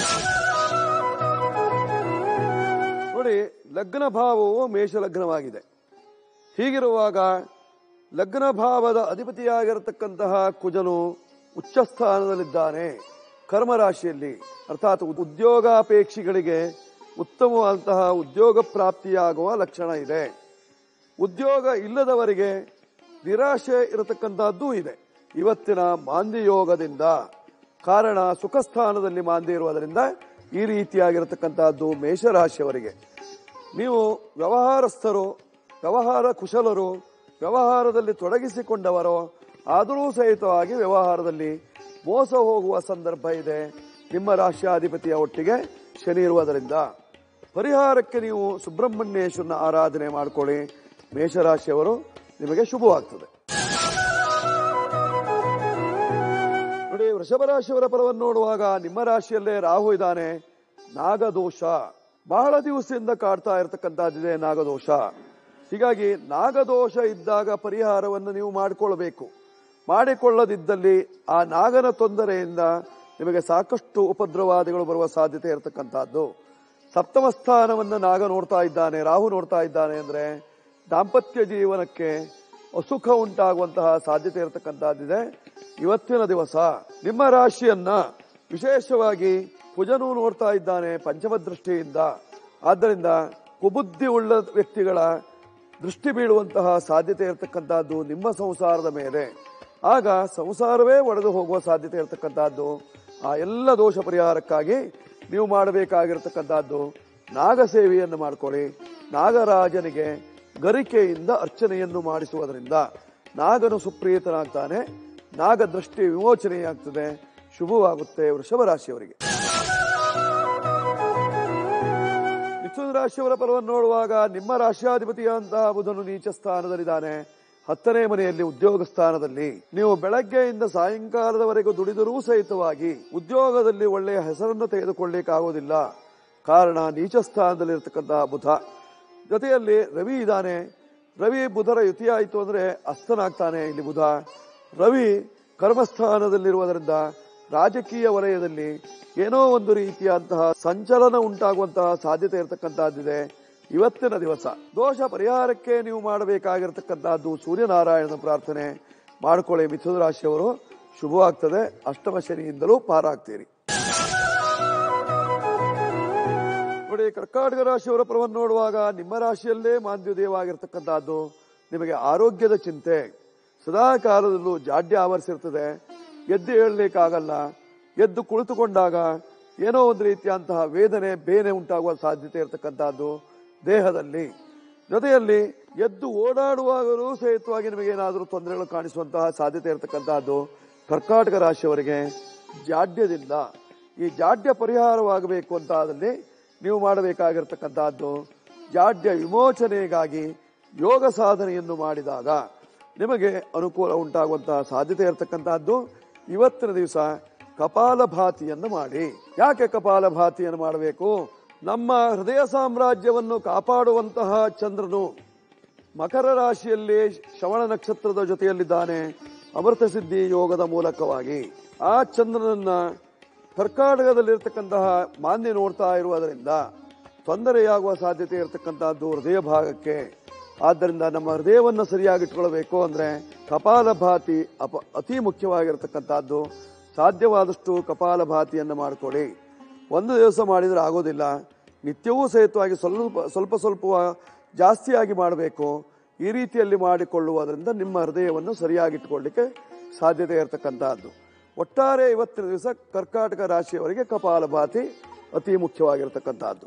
ನೋಡಿ ಲಗ್ನ ಭಾವವು ಮೇಷ ಲಗ್ನವಾಗಿದೆ ಹೀಗಿರುವಾಗ ಲಗ್ನ ಭಾವದ ಅಧಿಪತಿಯಾಗಿರತಕ್ಕಂತಹ ಕುಜನು ಉಚ್ಚ ಸ್ಥಾನದಲ್ಲಿದ್ದಾನೆ ಕರ್ಮರಾಶಿಯಲ್ಲಿ ಅರ್ಥಾತ್ ಉದ್ಯೋಗಾಪೇಕ್ಷಿಗಳಿಗೆ ಉತ್ತಮವಾದಂತಹ ಉದ್ಯೋಗ ಪ್ರಾಪ್ತಿಯಾಗುವ ಲಕ್ಷಣ ಇದೆ ಉದ್ಯೋಗ ಇಲ್ಲದವರಿಗೆ ನಿರಾಶೆ ಇರತಕ್ಕಂತಹದ್ದು ಇದೆ ಇವತ್ತಿನ ಮಾಂದ್ಯ ಯೋಗದಿಂದ ಕಾರಣ ಸುಖ ಸ್ಥಾನದಲ್ಲಿ ಮಾಂದ್ಯ ಇರುವುದರಿಂದ ಈ ರೀತಿಯಾಗಿರತಕ್ಕಂತಹದ್ದು ಮೇಷರಾಶಿಯವರಿಗೆ ನೀವು ವ್ಯವಹಾರಸ್ಥರು ವ್ಯವಹಾರ ಕುಶಲರು ವ್ಯವಹಾರದಲ್ಲಿ ತೊಡಗಿಸಿಕೊಂಡವರು ಆದರೂ ಸಹಿತವಾಗಿ ವ್ಯವಹಾರದಲ್ಲಿ ಮೋಸ ಹೋಗುವ ಸಂದರ್ಭ ಇದೆ ನಿಮ್ಮ ರಾಶ್ಯಾಧಿಪತಿಯ ಒಟ್ಟಿಗೆ ಶನಿ ಇರುವುದರಿಂದ ಪರಿಹಾರಕ್ಕೆ ನೀವು ಸುಬ್ರಹ್ಮಣ್ಯೇಶ್ವರನ ಆರಾಧನೆ ಮಾಡಿಕೊಳ್ಳಿ ಮೇಷರಾಶಿಯವರು ನಿಮಗೆ ಶುಭವಾಗ್ತದೆ ನೋಡಿ ವೃಷಭ ರಾಶಿಯವರ ಫಲವನ್ನು ನೋಡುವಾಗ ನಿಮ್ಮ ರಾಶಿಯಲ್ಲೇ ರಾಹು ಇದ್ದಾನೆ ನಾಗದೋಷ ಬಹಳ ದಿವಸದಿಂದ ಕಾಡ್ತಾ ಇರತಕ್ಕಂತಹದ್ದಿದೆ ನಾಗದೋಷ ಹೀಗಾಗಿ ನಾಗದೋಷ ಇದ್ದಾಗ ಪರಿಹಾರವನ್ನು ನೀವು ಮಾಡಿಕೊಳ್ಳಬೇಕು ಮಾಡಿಕೊಳ್ಳದಿದ್ದಲ್ಲಿ ಆ ನಾಗನ ತೊಂದರೆಯಿಂದ ನಿಮಗೆ ಸಾಕಷ್ಟು ಉಪದ್ರವಾದಿಗಳು ಬರುವ ಸಾಧ್ಯತೆ ಇರತಕ್ಕಂತಹದ್ದು ಸಪ್ತಮ ಸ್ಥಾನವನ್ನ ನಾಗ ನೋಡ್ತಾ ಇದ್ದಾನೆ ರಾಹು ನೋಡ್ತಾ ಇದ್ದಾನೆ ಅಂದ್ರೆ ದಾಂಪತ್ಯ ಜೀವನಕ್ಕೆ ಅಸುಖ ಉಂಟಾಗುವಂತಹ ಸಾಧ್ಯತೆ ಇರತಕ್ಕಂತಹದ್ದಿದೆ ಇವತ್ತಿನ ದಿವಸ ನಿಮ್ಮ ರಾಶಿಯನ್ನ ವಿಶೇಷವಾಗಿ ಕುಜನು ನೋಡ್ತಾ ಇದ್ದಾನೆ ಪಂಚಮ ದೃಷ್ಟಿಯಿಂದ ಆದ್ದರಿಂದ ಕುಬುದ್ಧಿ ಉಳ್ಳ ವ್ಯಕ್ತಿಗಳ ದೃಷ್ಟಿ ಬೀಳುವಂತಹ ಸಾಧ್ಯತೆ ಇರತಕ್ಕಂತಹದ್ದು ನಿಮ್ಮ ಸಂಸಾರದ ಮೇಲೆ ಆಗ ಸಂಸಾರವೇ ಒಡೆದು ಹೋಗುವ ಸಾಧ್ಯತೆ ಇರತಕ್ಕಂತಹದ್ದು ಆ ಎಲ್ಲ ದೋಷ ಪರಿಹಾರಕ್ಕಾಗಿ ನೀವು ಮಾಡಬೇಕಾಗಿರತಕ್ಕಂತಹದ್ದು ನಾಗ ಸೇವೆಯನ್ನು ಮಾಡಿಕೊಳ್ಳಿ ನಾಗರಾಜನಿಗೆ ಗರಿಕೆಯಿಂದ ಅರ್ಚನೆಯನ್ನು ಮಾಡಿಸುವುದರಿಂದ ನಾಗನು ಸುಪ್ರಿಯತನಾಗ್ತಾನೆ ನಾಗ ದೃಷ್ಟಿ ವಿಮೋಚನೆಯಾಗ್ತದೆ ಶುಭವಾಗುತ್ತೆ ವೃಷಭ ರಾಶಿಯವರಿಗೆ ಮಿಥುನ ರಾಶಿಯವರ ಫಲವನ್ನು ನೋಡುವಾಗ ನಿಮ್ಮ ರಾಶಿಯಾಧಿಪತಿಯಾದಂತಹ ಬುಧನು ನೀಚ ಸ್ಥಾನದಲ್ಲಿದ್ದಾನೆ ಹತ್ತನೇ ಮನೆಯಲ್ಲಿ ಉದ್ಯೋಗ ಸ್ಥಾನದಲ್ಲಿ ನೀವು ಬೆಳಗ್ಗೆಯಿಂದ ಸಾಯಂಕಾಲದವರೆಗೂ ದುಡಿದರೂ ಸಹಿತವಾಗಿ ಉದ್ಯೋಗದಲ್ಲಿ ಒಳ್ಳೆಯ ಹೆಸರನ್ನು ತೆಗೆದುಕೊಳ್ಳಿಕ್ಕಾಗೋದಿಲ್ಲ ಕಾರಣ ನೀಚ ಸ್ಥಾನದಲ್ಲಿರ್ತಕ್ಕಂತಹ ಬುಧ ಜೊತೆಯಲ್ಲಿ ರವಿ ಇದ್ದಾನೆ ರವಿ ಬುಧರ ಯುತಿಯಾಯಿತು ಅಂದ್ರೆ ಅಸ್ತನಾಗ್ತಾನೆ ಇಲ್ಲಿ ಬುಧ ರವಿ ಕರ್ಮಸ್ಥಾನದಲ್ಲಿರುವುದರಿಂದ ರಾಜಕೀಯ ವಲಯದಲ್ಲಿ ಏನೋ ಒಂದು ರೀತಿಯಂತಹ ಸಂಚಲನ ಉಂಟಾಗುವಂತಹ ಸಾಧ್ಯತೆ ಇರತಕ್ಕಂತಹದ್ದಿದೆ ಇವತ್ತಿನ ದಿವಸ ದೋಷ ಪರಿಹಾರಕ್ಕೆ ನೀವು ಮಾಡಬೇಕಾಗಿರತಕ್ಕಂತಹದ್ದು ಸೂರ್ಯನಾರಾಯಣನ ಪ್ರಾರ್ಥನೆ ಮಾಡಿಕೊಳ್ಳಿ ಮಿಥುನ ರಾಶಿಯವರು ಶುಭವಾಗ್ತದೆ ಅಷ್ಟಮ ಶನಿಯಿಂದಲೂ ಪಾರಾಗ್ತೀರಿ ನೋಡಿ ಕರ್ಕಾಟಕ ರಾಶಿಯವರ ಫಲವನ್ನು ನೋಡುವಾಗ ನಿಮ್ಮ ರಾಶಿಯಲ್ಲೇ ಮಾಂದ್ಯೋದಯವಾಗಿರ್ತಕ್ಕಂತಹದ್ದು ನಿಮಗೆ ಆರೋಗ್ಯದ ಚಿಂತೆ ಸದಾ ಕಾಲದಲ್ಲೂ ಜಾಡ್ಯ ಆವರಿಸಿರ್ತದೆ ಎದ್ದು ಏಳಲಿಕ್ಕಾಗಲ್ಲ ಎದ್ದು ಕುಳಿತುಕೊಂಡಾಗ ಏನೋ ಒಂದು ರೀತಿಯಂತಹ ವೇದನೆ ಬೇನೆ ಉಂಟಾಗುವ ಸಾಧ್ಯತೆ ಇರತಕ್ಕಂತಹದ್ದು ದೇಹದಲ್ಲಿ ಜೊತೆಯಲ್ಲಿ ಎದ್ದು ಓಡಾಡುವಾಗಲೂ ಸಹಿತವಾಗಿ ನಿಮಗೆ ಏನಾದರೂ ತೊಂದರೆಗಳು ಕಾಣಿಸುವಂತಹ ಸಾಧ್ಯತೆ ಇರತಕ್ಕಂತಹದ್ದು ಕರ್ಕಾಟಕ ರಾಶಿಯವರಿಗೆ ಜಾಡ್ಯದಿಂದ ಈ ಜಾಡ್ಯ ಪರಿಹಾರವಾಗಬೇಕು ಅಂತಾದಲ್ಲಿ ನೀವು ಮಾಡಬೇಕಾಗಿರ್ತಕ್ಕಂತಹದ್ದು ಜಾಡ್ಯ ವಿಮೋಚನೆಗಾಗಿ ಯೋಗ ಸಾಧನೆಯನ್ನು ಮಾಡಿದಾಗ ನಿಮಗೆ ಅನುಕೂಲ ಉಂಟಾಗುವಂತಹ ಸಾಧ್ಯತೆ ಇರತಕ್ಕಂತಹದ್ದು ಇವತ್ತಿನ ದಿವಸ ಕಪಾಲಭಾತಿಯನ್ನು ಮಾಡಿ ಯಾಕೆ ಕಪಾಲಭಾತಿಯನ್ನು ಮಾಡಬೇಕು ನಮ್ಮ ಹೃದಯ ಸಾಮ್ರಾಜ್ಯವನ್ನು ಕಾಪಾಡುವಂತಹ ಚಂದ್ರನು ಮಕರ ರಾಶಿಯಲ್ಲಿ ಶ್ರವಣ ನಕ್ಷತ್ರದ ಜೊತೆಯಲ್ಲಿದ್ದಾನೆ ಅಮೃತ ಸಿದ್ಧಿ ಯೋಗದ ಮೂಲಕವಾಗಿ ಆ ಚಂದ್ರನನ್ನ ಕರ್ನಾಟಕದಲ್ಲಿರ್ತಕ್ಕಂತಹ ಮಾನ್ಯ ನೋಡ್ತಾ ಇರುವುದರಿಂದ ತೊಂದರೆಯಾಗುವ ಸಾಧ್ಯತೆ ಇರತಕ್ಕಂತಹದ್ದು ಹೃದಯ ಭಾಗಕ್ಕೆ ಆದ್ದರಿಂದ ನಮ್ಮ ಹೃದಯವನ್ನು ಸರಿಯಾಗಿಟ್ಕೊಳ್ಬೇಕು ಅಂದ್ರೆ ಕಪಾಲಭಾತಿ ಅಪ ಅತಿ ಮುಖ್ಯವಾಗಿರತಕ್ಕಂತಹದ್ದು ಸಾಧ್ಯವಾದಷ್ಟು ಕಪಾಲಭಾತಿಯನ್ನು ಮಾಡಿಕೊಡಿ ಒಂದು ದಿವಸ ಮಾಡಿದ್ರೆ ಆಗೋದಿಲ್ಲ ನಿತ್ಯವೂ ಸಹಿತವಾಗಿ ಸ್ವಲ್ಪ ಸ್ವಲ್ಪ ಸ್ವಲ್ಪ ಜಾಸ್ತಿಯಾಗಿ ಮಾಡಬೇಕು ಈ ರೀತಿಯಲ್ಲಿ ಮಾಡಿಕೊಳ್ಳುವುದರಿಂದ ನಿಮ್ಮ ಹೃದಯವನ್ನು ಸರಿಯಾಗಿಟ್ಕೊಳ್ಳಿಕ್ಕೆ ಸಾಧ್ಯತೆ ಇರತಕ್ಕಂತಹದ್ದು ಒಟ್ಟಾರೆ ಇವತ್ತಿನ ದಿವಸ ಕರ್ಕಾಟಕ ರಾಶಿಯವರಿಗೆ ಕಪಾಲಭಾತಿ ಅತಿ ಮುಖ್ಯವಾಗಿರತಕ್ಕಂತಹದ್ದು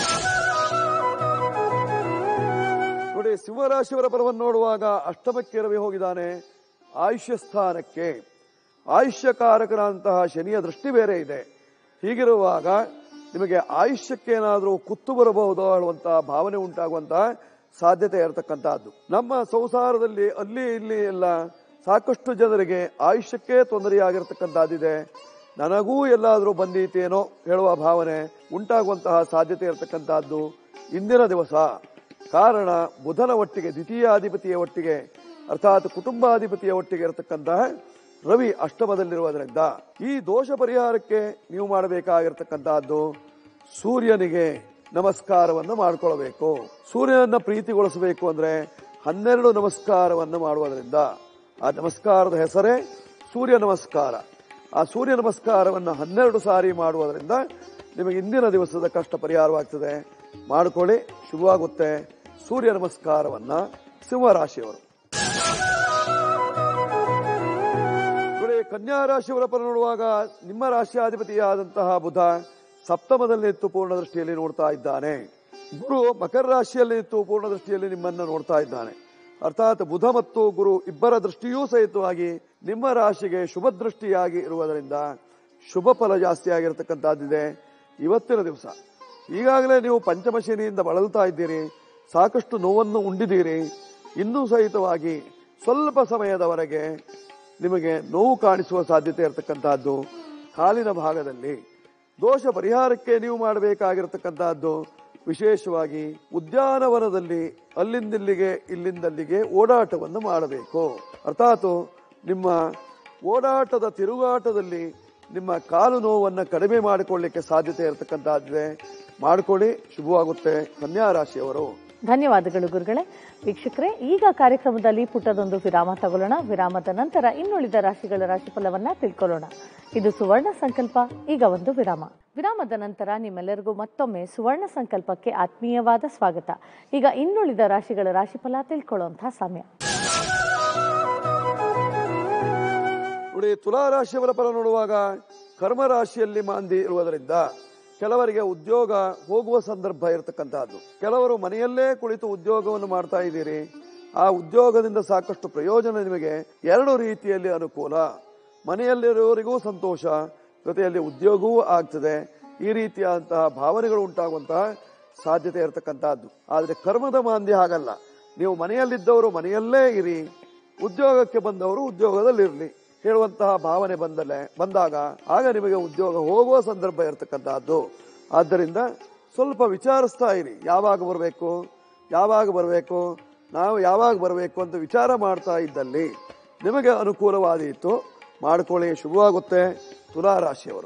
ನೋಡಿ ಸಿಂಹರಾಶಿಯವರ ಫಲವನ್ನು ನೋಡುವಾಗ ಅಷ್ಟಮಕ್ಕೆ ರವಿ ಹೋಗಿದ್ದಾನೆ ಆಯುಷ್ಯ ಸ್ಥಾನಕ್ಕೆ ಆಯುಷ್ಯಕಾರಕರಂತಹ ಶನಿಯ ದೃಷ್ಟಿ ಬೇರೆ ಇದೆ ಹೀಗಿರುವಾಗ ನಿಮಗೆ ಆಯುಷ್ಯಕ್ಕೇನಾದರೂ ಕುತ್ತು ಬರಬಹುದು ಹೇಳುವಂತಹ ಭಾವನೆ ಉಂಟಾಗುವಂತಹ ಸಾಧ್ಯತೆ ಇರತಕ್ಕಂತಹದ್ದು ನಮ್ಮ ಸಂಸಾರದಲ್ಲಿ ಅಲ್ಲಿ ಇಲ್ಲಿ ಎಲ್ಲ ಸಾಕಷ್ಟು ಜನರಿಗೆ ಆಯುಷ್ಯಕ್ಕೆ ತೊಂದರೆಯಾಗಿರ್ತಕ್ಕಂಥದ್ದಿದೆ ನನಗೂ ಎಲ್ಲಾದರೂ ಬಂದೀತೇನೋ ಹೇಳುವ ಭಾವನೆ ಉಂಟಾಗುವಂತಹ ಸಾಧ್ಯತೆ ಇರತಕ್ಕಂತಹದ್ದು ಇಂದಿನ ದಿವಸ ಕಾರಣ ಬುಧನ ಒಟ್ಟಿಗೆ ದ್ವಿತೀಯಾಧಿಪತಿಯ ಒಟ್ಟಿಗೆ ಅರ್ಥಾತ್ ಕುಟುಂಬಾಧಿಪತಿಯ ಒಟ್ಟಿಗೆ ಇರತಕ್ಕಂತಹ ರವಿ ಅಷ್ಟಮದಲ್ಲಿರುವುದರಿಂದ ಈ ದೋಷ ಪರಿಹಾರಕ್ಕೆ ನೀವು ಮಾಡಬೇಕಾಗಿರ್ತಕ್ಕಂತಹದ್ದು ಸೂರ್ಯನಿಗೆ ನಮಸ್ಕಾರವನ್ನು ಮಾಡಿಕೊಳ್ಳಬೇಕು ಸೂರ್ಯನನ್ನ ಪ್ರೀತಿಗೊಳಿಸಬೇಕು ಅಂದ್ರೆ ಹನ್ನೆರಡು ನಮಸ್ಕಾರವನ್ನು ಮಾಡುವುದರಿಂದ ಆ ನಮಸ್ಕಾರದ ಹೆಸರೇ ಸೂರ್ಯ ನಮಸ್ಕಾರ ಆ ಸೂರ್ಯ ನಮಸ್ಕಾರವನ್ನು ಹನ್ನೆರಡು ಸಾರಿ ಮಾಡುವುದರಿಂದ ನಿಮಗೆ ಇಂದಿನ ದಿವಸದ ಕಷ್ಟ ಪರಿಹಾರವಾಗ್ತದೆ ಮಾಡಿಕೊಳ್ಳಿ ಶುಭವಾಗುತ್ತೆ ಸೂರ್ಯ ನಮಸ್ಕಾರವನ್ನ ಸಿಂಹರಾಶಿಯವರು ನೋಡಿ ಕನ್ಯಾ ರಾಶಿಯವರ ಪರ ನೋಡುವಾಗ ನಿಮ್ಮ ರಾಶಿಯಾಧಿಪತಿಯಾದಂತಹ ಬುಧ ಸಪ್ತಮದಲ್ಲಿ ನಿಂತು ಪೂರ್ಣ ದೃಷ್ಟಿಯಲ್ಲಿ ನೋಡ್ತಾ ಇದ್ದಾನೆ ಗುರು ಮಕರ ರಾಶಿಯಲ್ಲಿ ನಿಂತು ಪೂರ್ಣ ದೃಷ್ಟಿಯಲ್ಲಿ ನಿಮ್ಮನ್ನ ನೋಡ್ತಾ ಇದ್ದಾನೆ ಅರ್ಥಾತ್ ಬುಧ ಮತ್ತು ಗುರು ಇಬ್ಬರ ದೃಷ್ಟಿಯೂ ಸಹಿತವಾಗಿ ನಿಮ್ಮ ರಾಶಿಗೆ ಶುಭ ದೃಷ್ಟಿಯಾಗಿ ಇರುವುದರಿಂದ ಶುಭ ಫಲ ಜಾಸ್ತಿ ಆಗಿರತಕ್ಕಂತಹದ್ದಿದೆ ಇವತ್ತಿನ ದಿವಸ ಈಗಾಗಲೇ ನೀವು ಪಂಚಮ ಶನಿಯಿಂದ ಬಳಲ್ತಾ ಇದ್ದೀರಿ ಸಾಕಷ್ಟು ನೋವನ್ನು ಉಂಡಿದ್ದೀರಿ ಇನ್ನೂ ಸಹಿತವಾಗಿ ಸ್ವಲ್ಪ ಸಮಯದವರೆಗೆ ನಿಮಗೆ ನೋವು ಕಾಣಿಸುವ ಸಾಧ್ಯತೆ ಇರತಕ್ಕಂತಹದ್ದು ಕಾಲಿನ ಭಾಗದಲ್ಲಿ ದೋಷ ಪರಿಹಾರಕ್ಕೆ ನೀವು ಮಾಡಬೇಕಾಗಿರತಕ್ಕಂತಹದ್ದು ವಿಶೇಷವಾಗಿ ಉದ್ಯಾನವನದಲ್ಲಿ ಅಲ್ಲಿಂದಿಲ್ಲಿಗೆ ಇಲ್ಲಿಂದಲ್ಲಿಗೆ ಓಡಾಟವನ್ನು ಮಾಡಬೇಕು ಅರ್ಥಾತ್ ನಿಮ್ಮ ಓಡಾಟದ ತಿರುಗಾಟದಲ್ಲಿ ನಿಮ್ಮ ಕಾಲು ನೋವನ್ನು ಕಡಿಮೆ ಮಾಡಿಕೊಳ್ಳಿಕ್ಕೆ ಸಾಧ್ಯತೆ ಇರತಕ್ಕಂತಹದ್ದಿದೆ ಮಾಡಿಕೊಳ್ಳಿ ಶುಭವಾಗುತ್ತೆ ಕನ್ಯಾ ರಾಶಿಯವರು ಧನ್ಯವಾದಗಳು ಗುರುಗಳೇ ವೀಕ್ಷಕರೇ ಈಗ ಕಾರ್ಯಕ್ರಮದಲ್ಲಿ ಪುಟ್ಟದೊಂದು ವಿರಾಮ ತಗೊಳ್ಳೋಣ ವಿರಾಮದ ನಂತರ ಇನ್ನುಳಿದ ರಾಶಿಗಳ ರಾಶಿಫಲವನ್ನ ತಿಳ್ಕೊಳ್ಳೋಣ ಇದು ಸುವರ್ಣ ಸಂಕಲ್ಪ ಈಗ ಒಂದು ವಿರಾಮ ವಿರಾಮದ ನಂತರ ನಿಮ್ಮೆಲ್ಲರಿಗೂ ಮತ್ತೊಮ್ಮೆ ಸುವರ್ಣ ಸಂಕಲ್ಪಕ್ಕೆ ಆತ್ಮೀಯವಾದ ಸ್ವಾಗತ ಈಗ ಇನ್ನುಳಿದ ರಾಶಿಗಳ ರಾಶಿಫಲ ತಿಳ್ಕೊಳ್ಳುವಂತಹ ಸಮಯ ನೋಡಿ ತುಲಾ ರಾಶಿಯವರ ಫಲ ನೋಡುವಾಗ ಕರ್ಮ ರಾಶಿಯಲ್ಲಿ ಮಾಂದಿ ಇರುವುದರಿಂದ ಕೆಲವರಿಗೆ ಉದ್ಯೋಗ ಹೋಗುವ ಸಂದರ್ಭ ಇರತಕ್ಕಂತಹದ್ದು ಕೆಲವರು ಮನೆಯಲ್ಲೇ ಕುಳಿತು ಉದ್ಯೋಗವನ್ನು ಮಾಡ್ತಾ ಇದ್ದೀರಿ ಆ ಉದ್ಯೋಗದಿಂದ ಸಾಕಷ್ಟು ಪ್ರಯೋಜನ ನಿಮಗೆ ಎರಡು ರೀತಿಯಲ್ಲಿ ಅನುಕೂಲ ಮನೆಯಲ್ಲಿರುವವರಿಗೂ ಸಂತೋಷ ಜೊತೆಯಲ್ಲಿ ಉದ್ಯೋಗವೂ ಆಗ್ತದೆ ಈ ರೀತಿಯಾದಂತಹ ಭಾವನೆಗಳು ಉಂಟಾಗುವಂತಹ ಸಾಧ್ಯತೆ ಇರತಕ್ಕಂತಹದ್ದು ಆದ್ರೆ ಕರ್ಮದ ಮಾಂದ್ಯ ಹಾಗಲ್ಲ ನೀವು ಮನೆಯಲ್ಲಿದ್ದವರು ಮನೆಯಲ್ಲೇ ಇರಿ ಉದ್ಯೋಗಕ್ಕೆ ಬಂದವರು ಉದ್ಯೋಗದಲ್ಲಿರಲಿ ಹೇಳುವಂತಹ ಭಾವನೆ ಬಂದಲೆ ಬಂದಾಗ ಆಗ ನಿಮಗೆ ಉದ್ಯೋಗ ಹೋಗುವ ಸಂದರ್ಭ ಇರತಕ್ಕಂತಹದ್ದು ಆದ್ದರಿಂದ ಸ್ವಲ್ಪ ವಿಚಾರಿಸ್ತಾ ಇರಿ ಯಾವಾಗ ಬರಬೇಕು ಯಾವಾಗ ಬರಬೇಕು ನಾವು ಯಾವಾಗ ಬರಬೇಕು ಅಂತ ವಿಚಾರ ಮಾಡ್ತಾ ಇದ್ದಲ್ಲಿ ನಿಮಗೆ ಅನುಕೂಲವಾದೀತು ಮಾಡ್ಕೊಳ್ಳಿ ಶುಭವಾಗುತ್ತೆ ತುಲಾ ರಾಶಿಯವರು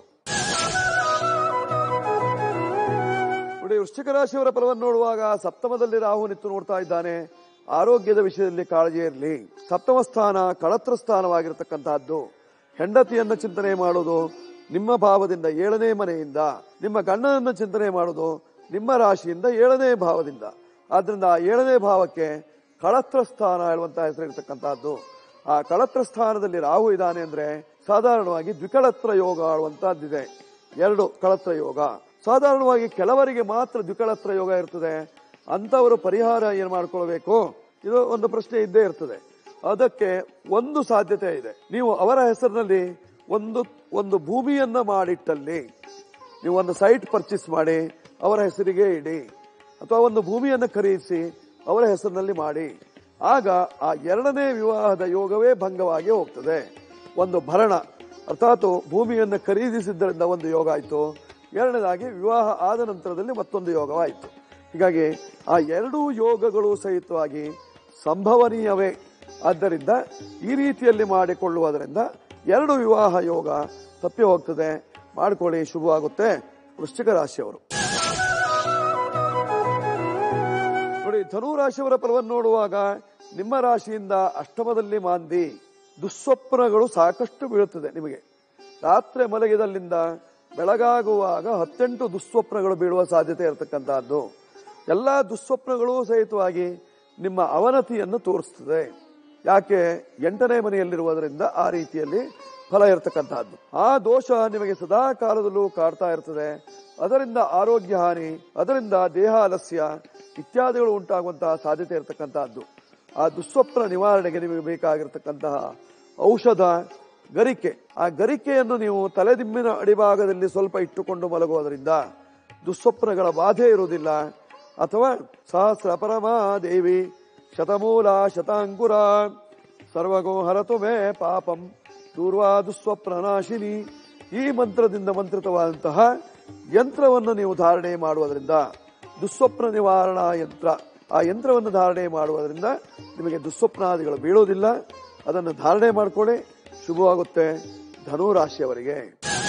ನೋಡಿ ವೃಶ್ಚಿಕ ರಾಶಿಯವರ ಫಲವನ್ನು ನೋಡುವಾಗ ಸಪ್ತಮದಲ್ಲಿ ರಾಹು ನಿಂತು ನೋಡ್ತಾ ಇದ್ದಾನೆ ಆರೋಗ್ಯದ ವಿಷಯದಲ್ಲಿ ಕಾಳಜಿ ಇರಲಿ ಸಪ್ತಮ ಸ್ಥಾನ ಕಳತ್ರ ಸ್ಥಾನವಾಗಿರತಕ್ಕಂತಹದ್ದು ಹೆಂಡತಿಯನ್ನ ಚಿಂತನೆ ಮಾಡೋದು ನಿಮ್ಮ ಭಾವದಿಂದ ಏಳನೇ ಮನೆಯಿಂದ ನಿಮ್ಮ ಗಂಡನನ್ನ ಚಿಂತನೆ ಮಾಡೋದು ನಿಮ್ಮ ರಾಶಿಯಿಂದ ಏಳನೇ ಭಾವದಿಂದ ಆದ್ರಿಂದ ಆ ಏಳನೇ ಭಾವಕ್ಕೆ ಕಳತ್ರ ಸ್ಥಾನ ಹೇಳುವಂತಹ ಹೆಸರಿರ್ತಕ್ಕಂತಹದ್ದು ಆ ಕಳತ್ರ ಸ್ಥಾನದಲ್ಲಿ ರಾಹು ಇದ್ದಾನೆ ಅಂದ್ರೆ ಸಾಧಾರಣವಾಗಿ ದ್ವಿಕಳತ್ರ ಯೋಗ ಆಡುವಂತಹದ್ದಿದೆ ಎರಡು ಕಳತ್ರ ಯೋಗ ಸಾಧಾರಣವಾಗಿ ಕೆಲವರಿಗೆ ಮಾತ್ರ ದ್ವಿಕಳತ್ರ ಯೋಗ ಇರ್ತದೆ ಅಂತವರು ಪರಿಹಾರ ಏನ್ ಮಾಡ್ಕೊಳ್ಬೇಕು ಇದು ಒಂದು ಪ್ರಶ್ನೆ ಇದ್ದೇ ಇರ್ತದೆ ಅದಕ್ಕೆ ಒಂದು ಸಾಧ್ಯತೆ ಇದೆ ನೀವು ಅವರ ಹೆಸರಿನಲ್ಲಿ ಒಂದು ಒಂದು ಭೂಮಿಯನ್ನ ಮಾಡಿಟ್ಟಲ್ಲಿ ನೀವು ಒಂದು ಸೈಟ್ ಪರ್ಚೇಸ್ ಮಾಡಿ ಅವರ ಹೆಸರಿಗೆ ಇಡಿ ಅಥವಾ ಒಂದು ಭೂಮಿಯನ್ನು ಖರೀದಿಸಿ ಅವರ ಹೆಸರಿನಲ್ಲಿ ಮಾಡಿ ಆಗ ಆ ಎರಡನೇ ವಿವಾಹದ ಯೋಗವೇ ಭಂಗವಾಗಿ ಹೋಗ್ತದೆ ಒಂದು ಭರಣ ಅರ್ಥಾತ್ ಭೂಮಿಯನ್ನು ಖರೀದಿಸಿದ್ದರಿಂದ ಒಂದು ಯೋಗ ಆಯಿತು ಎರಡನೇದಾಗಿ ವಿವಾಹ ಆದ ನಂತರದಲ್ಲಿ ಮತ್ತೊಂದು ಯೋಗವಾಯಿತು ಹೀಗಾಗಿ ಆ ಎರಡೂ ಯೋಗಗಳು ಸಹಿತವಾಗಿ ಸಂಭವನೀಯವೇ ಆದ್ದರಿಂದ ಈ ರೀತಿಯಲ್ಲಿ ಮಾಡಿಕೊಳ್ಳುವುದರಿಂದ ಎರಡು ವಿವಾಹ ಯೋಗ ತಪ್ಪಿ ಹೋಗ್ತದೆ ಮಾಡಿಕೊಳ್ಳಿ ಶುಭವಾಗುತ್ತೆ ವೃಶ್ಚಿಕ ರಾಶಿಯವರು ನೋಡಿ ಧನು ರಾಶಿಯವರ ಫಲವನ್ನು ನೋಡುವಾಗ ನಿಮ್ಮ ರಾಶಿಯಿಂದ ಅಷ್ಟಮದಲ್ಲಿ ಮಾಂದಿ ದುಸ್ವಪ್ನಗಳು ಸಾಕಷ್ಟು ಬೀಳುತ್ತದೆ ನಿಮಗೆ ರಾತ್ರಿ ಮಲಗಿದಲ್ಲಿಂದ ಬೆಳಗಾಗುವಾಗ ಹತ್ತೆಂಟು ದುಸ್ವಪ್ನಗಳು ಬೀಳುವ ಸಾಧ್ಯತೆ ಇರತಕ್ಕಂತಹದ್ದು ಎಲ್ಲಾ ದುಸ್ವಪ್ನಗಳು ಸಹಿತವಾಗಿ ನಿಮ್ಮ ಅವನತಿಯನ್ನು ತೋರಿಸ್ತದೆ ಯಾಕೆ ಎಂಟನೇ ಮನೆಯಲ್ಲಿರುವುದರಿಂದ ಆ ರೀತಿಯಲ್ಲಿ ಫಲ ಇರತಕ್ಕಂತಹದ್ದು ಆ ದೋಷ ನಿಮಗೆ ಸದಾ ಕಾಲದಲ್ಲೂ ಕಾಡ್ತಾ ಇರ್ತದೆ ಅದರಿಂದ ಆರೋಗ್ಯ ಹಾನಿ ಅದರಿಂದ ದೇಹ ಆಲಸ್ಯ ಇತ್ಯಾದಿಗಳು ಉಂಟಾಗುವಂತಹ ಸಾಧ್ಯತೆ ಇರತಕ್ಕಂತಹದ್ದು ಆ ದುಸ್ವಪ್ನ ನಿವಾರಣೆಗೆ ನಿಮಗೆ ಬೇಕಾಗಿರತಕ್ಕಂತಹ ಔಷಧ ಗರಿಕೆ ಆ ಗರಿಕೆಯನ್ನು ನೀವು ತಲೆದಿಮ್ಮಿನ ಅಡಿಭಾಗದಲ್ಲಿ ಸ್ವಲ್ಪ ಇಟ್ಟುಕೊಂಡು ಮಲಗುವುದರಿಂದ ದುಸ್ವಪ್ನಗಳ ಬಾಧೆ ಇರುವುದಿಲ್ಲ ಅಥವಾ ಸಹಸ್ರ ಪರಮಾ ದೇವಿ ಶತಮೂಲ ಶತಾಂಕುರ ಸರ್ವಗೋ ಹರತು ಮೇ ಪಾಪಂ ದೂರ್ವಾ ದುಸ್ವಪ್ನನಾಶಿನಿ ಈ ಮಂತ್ರದಿಂದ ಮಂತ್ರಿತವಾದಂತಹ ಯಂತ್ರವನ್ನು ನೀವು ಧಾರಣೆ ಮಾಡುವುದರಿಂದ ದುಸ್ವಪ್ನ ನಿವಾರಣಾ ಯಂತ್ರ ಆ ಯಂತ್ರವನ್ನು ಧಾರಣೆ ಮಾಡುವುದರಿಂದ ನಿಮಗೆ ದುಸ್ವಪ್ನಾದಿಗಳು ಬೀಳುವುದಿಲ್ಲ ಅದನ್ನು ಧಾರಣೆ ಮಾಡಿಕೊಳ್ಳಿ ಶುಭವಾಗುತ್ತೆ ಧನು ರಾಶಿಯವರಿಗೆ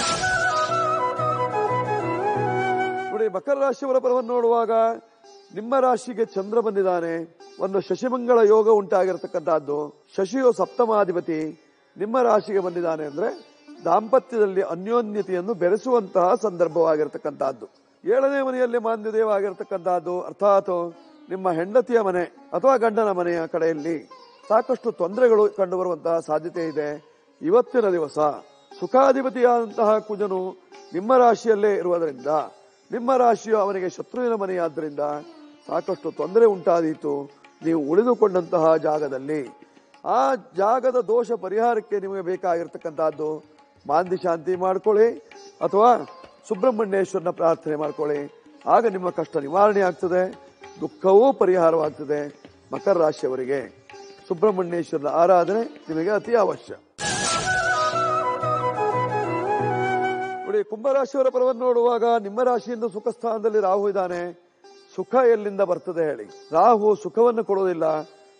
ನೋಡಿ ಮಕರ ರಾಶಿಯವರ ಫಲವನ್ನು ನೋಡುವಾಗ ನಿಮ್ಮ ರಾಶಿಗೆ ಚಂದ್ರ ಬಂದಿದ್ದಾನೆ ಒಂದು ಶಶಿಮಂಗಳ ಯೋಗ ಉಂಟಾಗಿರತಕ್ಕಂತಹದ್ದು ಶಶಿಯು ಸಪ್ತಮಾಧಿಪತಿ ನಿಮ್ಮ ರಾಶಿಗೆ ಬಂದಿದ್ದಾನೆ ಅಂದ್ರೆ ದಾಂಪತ್ಯದಲ್ಲಿ ಅನ್ಯೋನ್ಯತೆಯನ್ನು ಬೆರೆಸುವಂತಹ ಸಂದರ್ಭವಾಗಿರತಕ್ಕಂತಹದ್ದು ಏಳನೇ ಮನೆಯಲ್ಲಿ ಮಾನ್ಯದೇವಾಗಿರತಕ್ಕಂತಹದ್ದು ಅರ್ಥಾತ್ ನಿಮ್ಮ ಹೆಂಡತಿಯ ಮನೆ ಅಥವಾ ಗಂಡನ ಮನೆಯ ಕಡೆಯಲ್ಲಿ ಸಾಕಷ್ಟು ತೊಂದರೆಗಳು ಕಂಡುಬರುವಂತಹ ಸಾಧ್ಯತೆ ಇದೆ ಇವತ್ತಿನ ದಿವಸ ಸುಖಾಧಿಪತಿಯಾದಂತಹ ಕುಜನು ನಿಮ್ಮ ರಾಶಿಯಲ್ಲೇ ಇರುವುದರಿಂದ ನಿಮ್ಮ ರಾಶಿಯು ಅವನಿಗೆ ಶತ್ರುವಿನ ಮನೆಯಾದ್ದರಿಂದ ಸಾಕಷ್ಟು ತೊಂದರೆ ಉಂಟಾದೀತು ನೀವು ಉಳಿದುಕೊಂಡಂತಹ ಜಾಗದಲ್ಲಿ ಆ ಜಾಗದ ದೋಷ ಪರಿಹಾರಕ್ಕೆ ನಿಮಗೆ ಬೇಕಾಗಿರ್ತಕ್ಕಂತಹದ್ದು ಮಾಂದಿ ಶಾಂತಿ ಮಾಡ್ಕೊಳ್ಳಿ ಅಥವಾ ಸುಬ್ರಹ್ಮಣ್ಯೇಶ್ವರನ ಪ್ರಾರ್ಥನೆ ಮಾಡ್ಕೊಳ್ಳಿ ಆಗ ನಿಮ್ಮ ಕಷ್ಟ ನಿವಾರಣೆ ಆಗ್ತದೆ ದುಃಖವೂ ಪರಿಹಾರವಾಗ್ತದೆ ಮಕರ ರಾಶಿಯವರಿಗೆ ಸುಬ್ರಹ್ಮಣ್ಯೇಶ್ವರನ ಆರಾಧನೆ ನಿಮಗೆ ಅತಿ ಅವಶ್ಯ ನೋಡಿ ಕುಂಭರಾಶಿಯವರ ಫಲವನ್ನು ನೋಡುವಾಗ ನಿಮ್ಮ ರಾಶಿಯಿಂದ ಸುಖ ಸ್ಥಾನದಲ್ಲಿ ರಾಹು ಇದ್ದಾನೆ ಸುಖ ಎಲ್ಲಿಂದ ಬರ್ತದೆ ಹೇಳಿ ರಾಹು ಸುಖವನ್ನು ಕೊಡೋದಿಲ್ಲ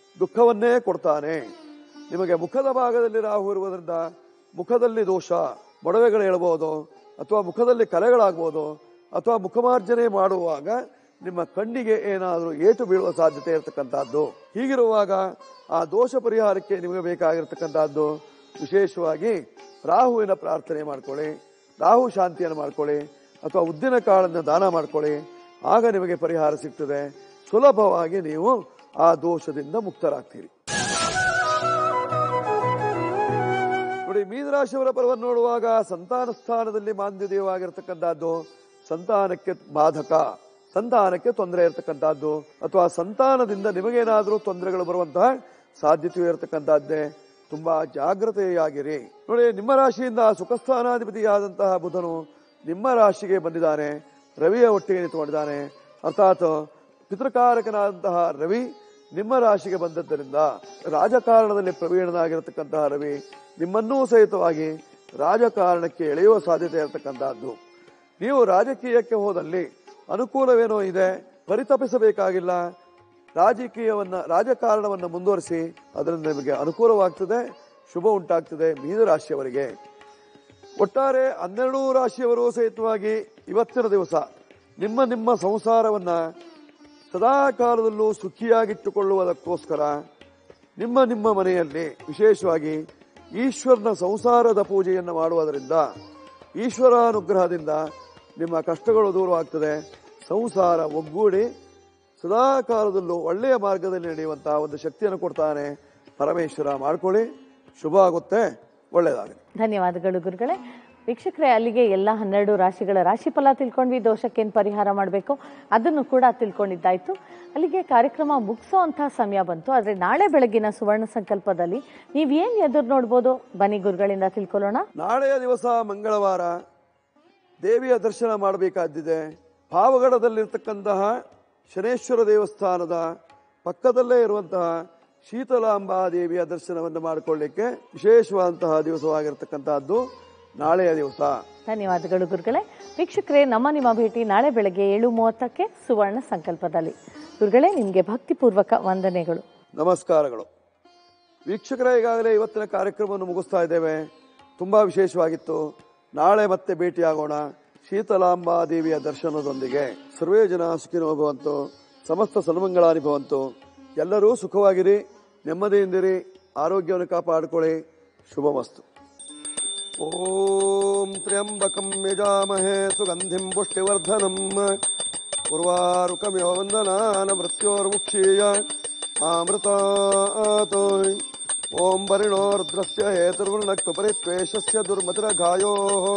ದುಃಖವನ್ನೇ ಕೊಡ್ತಾನೆ ನಿಮಗೆ ಮುಖದ ಭಾಗದಲ್ಲಿ ರಾಹು ಇರುವುದರಿಂದ ಮುಖದಲ್ಲಿ ದೋಷ ಮೊಡವೆಗಳು ಹೇಳ್ಬೋದು ಅಥವಾ ಮುಖದಲ್ಲಿ ಕಲೆಗಳಾಗ್ಬೋದು ಅಥವಾ ಮುಖಮಾರ್ಜನೆ ಮಾಡುವಾಗ ನಿಮ್ಮ ಕಣ್ಣಿಗೆ ಏನಾದರೂ ಏಟು ಬೀಳುವ ಸಾಧ್ಯತೆ ಇರತಕ್ಕಂಥದ್ದು ಹೀಗಿರುವಾಗ ಆ ದೋಷ ಪರಿಹಾರಕ್ಕೆ ನಿಮಗೆ ಬೇಕಾಗಿರ್ತಕ್ಕಂಥದ್ದು ವಿಶೇಷವಾಗಿ ರಾಹುವಿನ ಪ್ರಾರ್ಥನೆ ಮಾಡ್ಕೊಳ್ಳಿ ರಾಹು ಶಾಂತಿಯನ್ನು ಮಾಡ್ಕೊಳ್ಳಿ ಅಥವಾ ಉದ್ದಿನ ಕಾಳನ್ನು ದಾನ ಮಾಡ್ಕೊಳ್ಳಿ ಆಗ ನಿಮಗೆ ಪರಿಹಾರ ಸಿಗ್ತದೆ ಸುಲಭವಾಗಿ ನೀವು ಆ ದೋಷದಿಂದ ಮುಕ್ತರಾಗ್ತೀರಿ ನೋಡಿ ಮೀನರಾಶಿಯವರ ಪರವನ್ನು ನೋಡುವಾಗ ಸಂತಾನ ಸ್ಥಾನದಲ್ಲಿ ಮಾಂದ್ಯದೇಯವಾಗಿರ್ತಕ್ಕಂಥದ್ದು ಸಂತಾನಕ್ಕೆ ಬಾಧಕ ಸಂತಾನಕ್ಕೆ ತೊಂದರೆ ಇರತಕ್ಕಂಥದ್ದು ಅಥವಾ ಸಂತಾನದಿಂದ ನಿಮಗೇನಾದರೂ ತೊಂದರೆಗಳು ಬರುವಂತಹ ಸಾಧ್ಯತೆಯೂ ಇರತಕ್ಕಂಥದ್ದೇ ತುಂಬಾ ಜಾಗ್ರತೆಯಾಗಿರಿ ನೋಡಿ ನಿಮ್ಮ ರಾಶಿಯಿಂದ ಸುಖಸ್ಥಾನಾಧಿಪತಿಯಾದಂತಹ ಬುಧನು ನಿಮ್ಮ ರಾಶಿಗೆ ಬಂದಿದ್ದಾನೆ ರವಿಯ ಒಟ್ಟಿಗೆ ನಿಂತುಕೊಂಡಿದ್ದಾನೆ ಅರ್ಥಾತ್ ಪಿತೃಕಾರಕನಾದಂತಹ ರವಿ ನಿಮ್ಮ ರಾಶಿಗೆ ಬಂದದ್ದರಿಂದ ರಾಜಕಾರಣದಲ್ಲಿ ಪ್ರವೀಣನಾಗಿರತಕ್ಕಂತಹ ರವಿ ನಿಮ್ಮನ್ನೂ ಸಹಿತವಾಗಿ ರಾಜಕಾರಣಕ್ಕೆ ಎಳೆಯುವ ಸಾಧ್ಯತೆ ಇರತಕ್ಕಂತಹದ್ದು ನೀವು ರಾಜಕೀಯಕ್ಕೆ ಹೋದಲ್ಲಿ ಅನುಕೂಲವೇನೋ ಇದೆ ಪರಿತಪಿಸಬೇಕಾಗಿಲ್ಲ ರಾಜಕೀಯವನ್ನ ರಾಜಕಾರಣವನ್ನ ಮುಂದುವರಿಸಿ ಅದರಿಂದ ನಿಮಗೆ ಅನುಕೂಲವಾಗ್ತದೆ ಶುಭ ಉಂಟಾಗ್ತದೆ ಮೀನರಾಶಿಯವರಿಗೆ ಒಟ್ಟಾರೆ ಹನ್ನೆರಡು ರಾಶಿಯವರು ಸಹಿತವಾಗಿ ಇವತ್ತಿನ ದಿವಸ ನಿಮ್ಮ ನಿಮ್ಮ ಸಂಸಾರವನ್ನ ಸದಾ ಕಾಲದಲ್ಲೂ ಸುಖಿಯಾಗಿಟ್ಟುಕೊಳ್ಳುವುದಕ್ಕೋಸ್ಕರ ನಿಮ್ಮ ನಿಮ್ಮ ಮನೆಯಲ್ಲಿ ವಿಶೇಷವಾಗಿ ಈಶ್ವರನ ಸಂಸಾರದ ಪೂಜೆಯನ್ನು ಮಾಡುವುದರಿಂದ ಈಶ್ವರಾನುಗ್ರಹದಿಂದ ನಿಮ್ಮ ಕಷ್ಟಗಳು ದೂರವಾಗ್ತದೆ ಸಂಸಾರ ಒಗ್ಗೂಡಿ ಸದಾ ಕಾಲದಲ್ಲೂ ಒಳ್ಳೆಯ ಮಾರ್ಗದಲ್ಲಿ ನಡೆಯುವಂತಹ ಒಂದು ಶಕ್ತಿಯನ್ನು ಕೊಡ್ತಾನೆ ಪರಮೇಶ್ವರ ಮಾಡ್ಕೊಳ್ಳಿ ಶುಭ ಆಗುತ್ತೆ ಒಳ್ಳೆಯದಾಗುತ್ತೆ ಧನ್ಯವಾದಗಳು ಗುರುಗಳೇ ವೀಕ್ಷಕರೇ ಅಲ್ಲಿಗೆ ಎಲ್ಲ ಹನ್ನೆರಡು ರಾಶಿಗಳ ರಾಶಿಫಲ ತಿಳ್ಕೊಂಡ್ವಿ ದೋಷಕ್ಕೇನು ಪರಿಹಾರ ಮಾಡಬೇಕು ಅದನ್ನು ಕೂಡ ತಿಳ್ಕೊಂಡಿದ್ದಾಯ್ತು ಅಲ್ಲಿಗೆ ಕಾರ್ಯಕ್ರಮ ಮುಗಿಸೋ ಅಂತಹ ಸಮಯ ಬಂತು ಆದರೆ ನಾಳೆ ಬೆಳಗಿನ ಸುವರ್ಣ ಸಂಕಲ್ಪದಲ್ಲಿ ನೀವೇನು ಎದುರು ನೋಡ್ಬೋದು ಬನ್ನಿ ಗುರುಗಳಿಂದ ತಿಳ್ಕೊಳ್ಳೋಣ ನಾಳೆಯ ದಿವಸ ಮಂಗಳವಾರ ದೇವಿಯ ದರ್ಶನ ಮಾಡಬೇಕಾದ್ದಿದೆ ಪಾವಗಡದಲ್ಲಿರ್ತಕ್ಕಂತಹ ಶನೇಶ್ವರ ದೇವಸ್ಥಾನದ ಪಕ್ಕದಲ್ಲೇ ಇರುವಂತಹ ಶೀತಲಾಂಬಾ ದೇವಿಯ ದರ್ಶನವನ್ನು ಮಾಡಿಕೊಳ್ಳಿಕ್ಕೆ ವಿಶೇಷವಾದಂತಹ ದಿವಸವಾಗಿರ್ತಕ್ಕಂತಹದ್ದು ನಾಳೆಯ ದಿವಸ ಧನ್ಯವಾದಗಳು ಗುರುಗಳೇ ವೀಕ್ಷಕರೇ ನಮ್ಮ ನಿಮ್ಮ ಭೇಟಿ ನಾಳೆ ಬೆಳಗ್ಗೆ ಏಳು ಮೂವತ್ತಕ್ಕೆ ಸುವರ್ಣ ಸಂಕಲ್ಪದಲ್ಲಿ ಗುರುಗಳೇ ನಿಮಗೆ ಭಕ್ತಿಪೂರ್ವಕ ವಂದನೆಗಳು ನಮಸ್ಕಾರಗಳು ವೀಕ್ಷಕರೇ ಈಗಾಗಲೇ ಇವತ್ತಿನ ಕಾರ್ಯಕ್ರಮವನ್ನು ಮುಗಿಸ್ತಾ ಇದ್ದೇವೆ ತುಂಬಾ ವಿಶೇಷವಾಗಿತ್ತು ನಾಳೆ ಮತ್ತೆ ಭೇಟಿಯಾಗೋಣ ಶೀತಲಾಂಬಾ ದೇವಿಯ ದರ್ಶನದೊಂದಿಗೆ ಸರ್ವೇ ಜನ ಸುಖಿನೋ ಭವಂತು ಸಮಸ್ತ ಸನ್ಮಂಗಳಾನಿ ಭವಂತು ಎಲ್ಲರೂ ಸುಖವಾಗಿರಿ ನೆಮ್ಮದಿಯಿಂದಿರಿ ಆರೋಗ್ಯವನ್ನು ಕಾಪಾಡಿಕೊಳ್ಳಿ ಶುಭಮಸ್ತು ಓಂ ತ್ರ್ಯಂಬಕಂ ಯಜಾಮಹೇ ಸುಗಂಧಿಂ ಪುಷ್ಟಿವರ್ಧನಂ ಉರ್ವಾರುಕಮಿವ ವಂದನಾನ ಮೃತ್ಯೋರ್ಮುಕ್ಷೀಯ ಆಮೃತಾತ್ ಓಂ ಪರಿಣೋರ್ದ್ರಸ್ಯ ಹೇತುರ್ವೃಣಕ್ತು ಪರಿತ್ವೇಷಸ್ಯ ದುರ್ಮತಿರಘಾಯೋ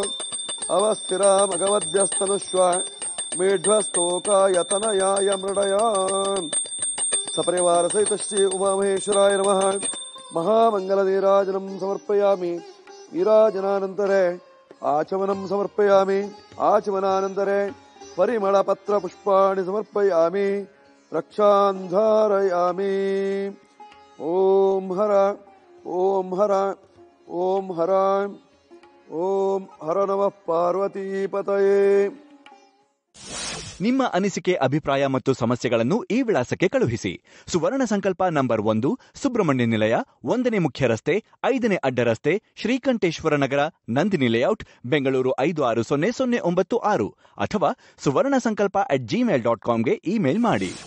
ಅವಸ್ಥಿರಾಮಗವದ್ಯಸ್ತನುಷ್ವ ಮೇಢ್ವಸ್ತೋಕಾಯತನಯಾಯ ಮೃಡಯ ಸಪರಿವಾರ ಸಹಿತ ಶ್ರೀ ಉಮಾಮಹೇಶ್ವರಾಯ ನಮಃ ಮಹಾಮಂಗಲ ನೀರಾಜನಂ ಸಮರ್ಪಯಾಮಿ ನೀರಾಜನಾನಂತರೆ ಆಚಮನಂ ಸಮರ್ಪಯಾಮಿ ಆಚಮನಾನಂತರೆ ಪರಿಮಳ ಪತ್ರ ಪುಷ್ಪಾಣಿ ಸಮರ್ಪಯಾಮಿ ರಕ್ಷಾಂಧಾರಯಾಮಿ ಓಂ ಹರ ಓಂ ಹರ ಓಂ ಹರ ಓಂ ಹರ ನಮಃ ಪಾರ್ವತೀಪತಯೇ ನಿಮ್ಮ ಅನಿಸಿಕೆ ಅಭಿಪ್ರಾಯ ಮತ್ತು ಸಮಸ್ಯೆಗಳನ್ನು ಈ ವಿಳಾಸಕ್ಕೆ ಕಳುಹಿಸಿ ಸುವರ್ಣ ಸಂಕಲ್ಪ ನಂಬರ್ ಒಂದು ಸುಬ್ರಹ್ಮಣ್ಯ ನಿಲಯ ಒಂದನೇ ಮುಖ್ಯ ರಸ್ತೆ ಐದನೇ ಅಡ್ಡ ರಸ್ತೆ ಶ್ರೀಕಂಠೇಶ್ವರ ನಗರ ನಂದಿನಿ ಲೇಔಟ್ ಬೆಂಗಳೂರು ಐದು ಆರು ಸೊನ್ನೆ ಸೊನ್ನೆ ಒಂಬತ್ತು ಆರು ಅಥವಾ Suvarna Sankalpa at Gmail dot ಕಾಮ್ಗೆ ಇಮೇಲ್ ಮಾಡಿ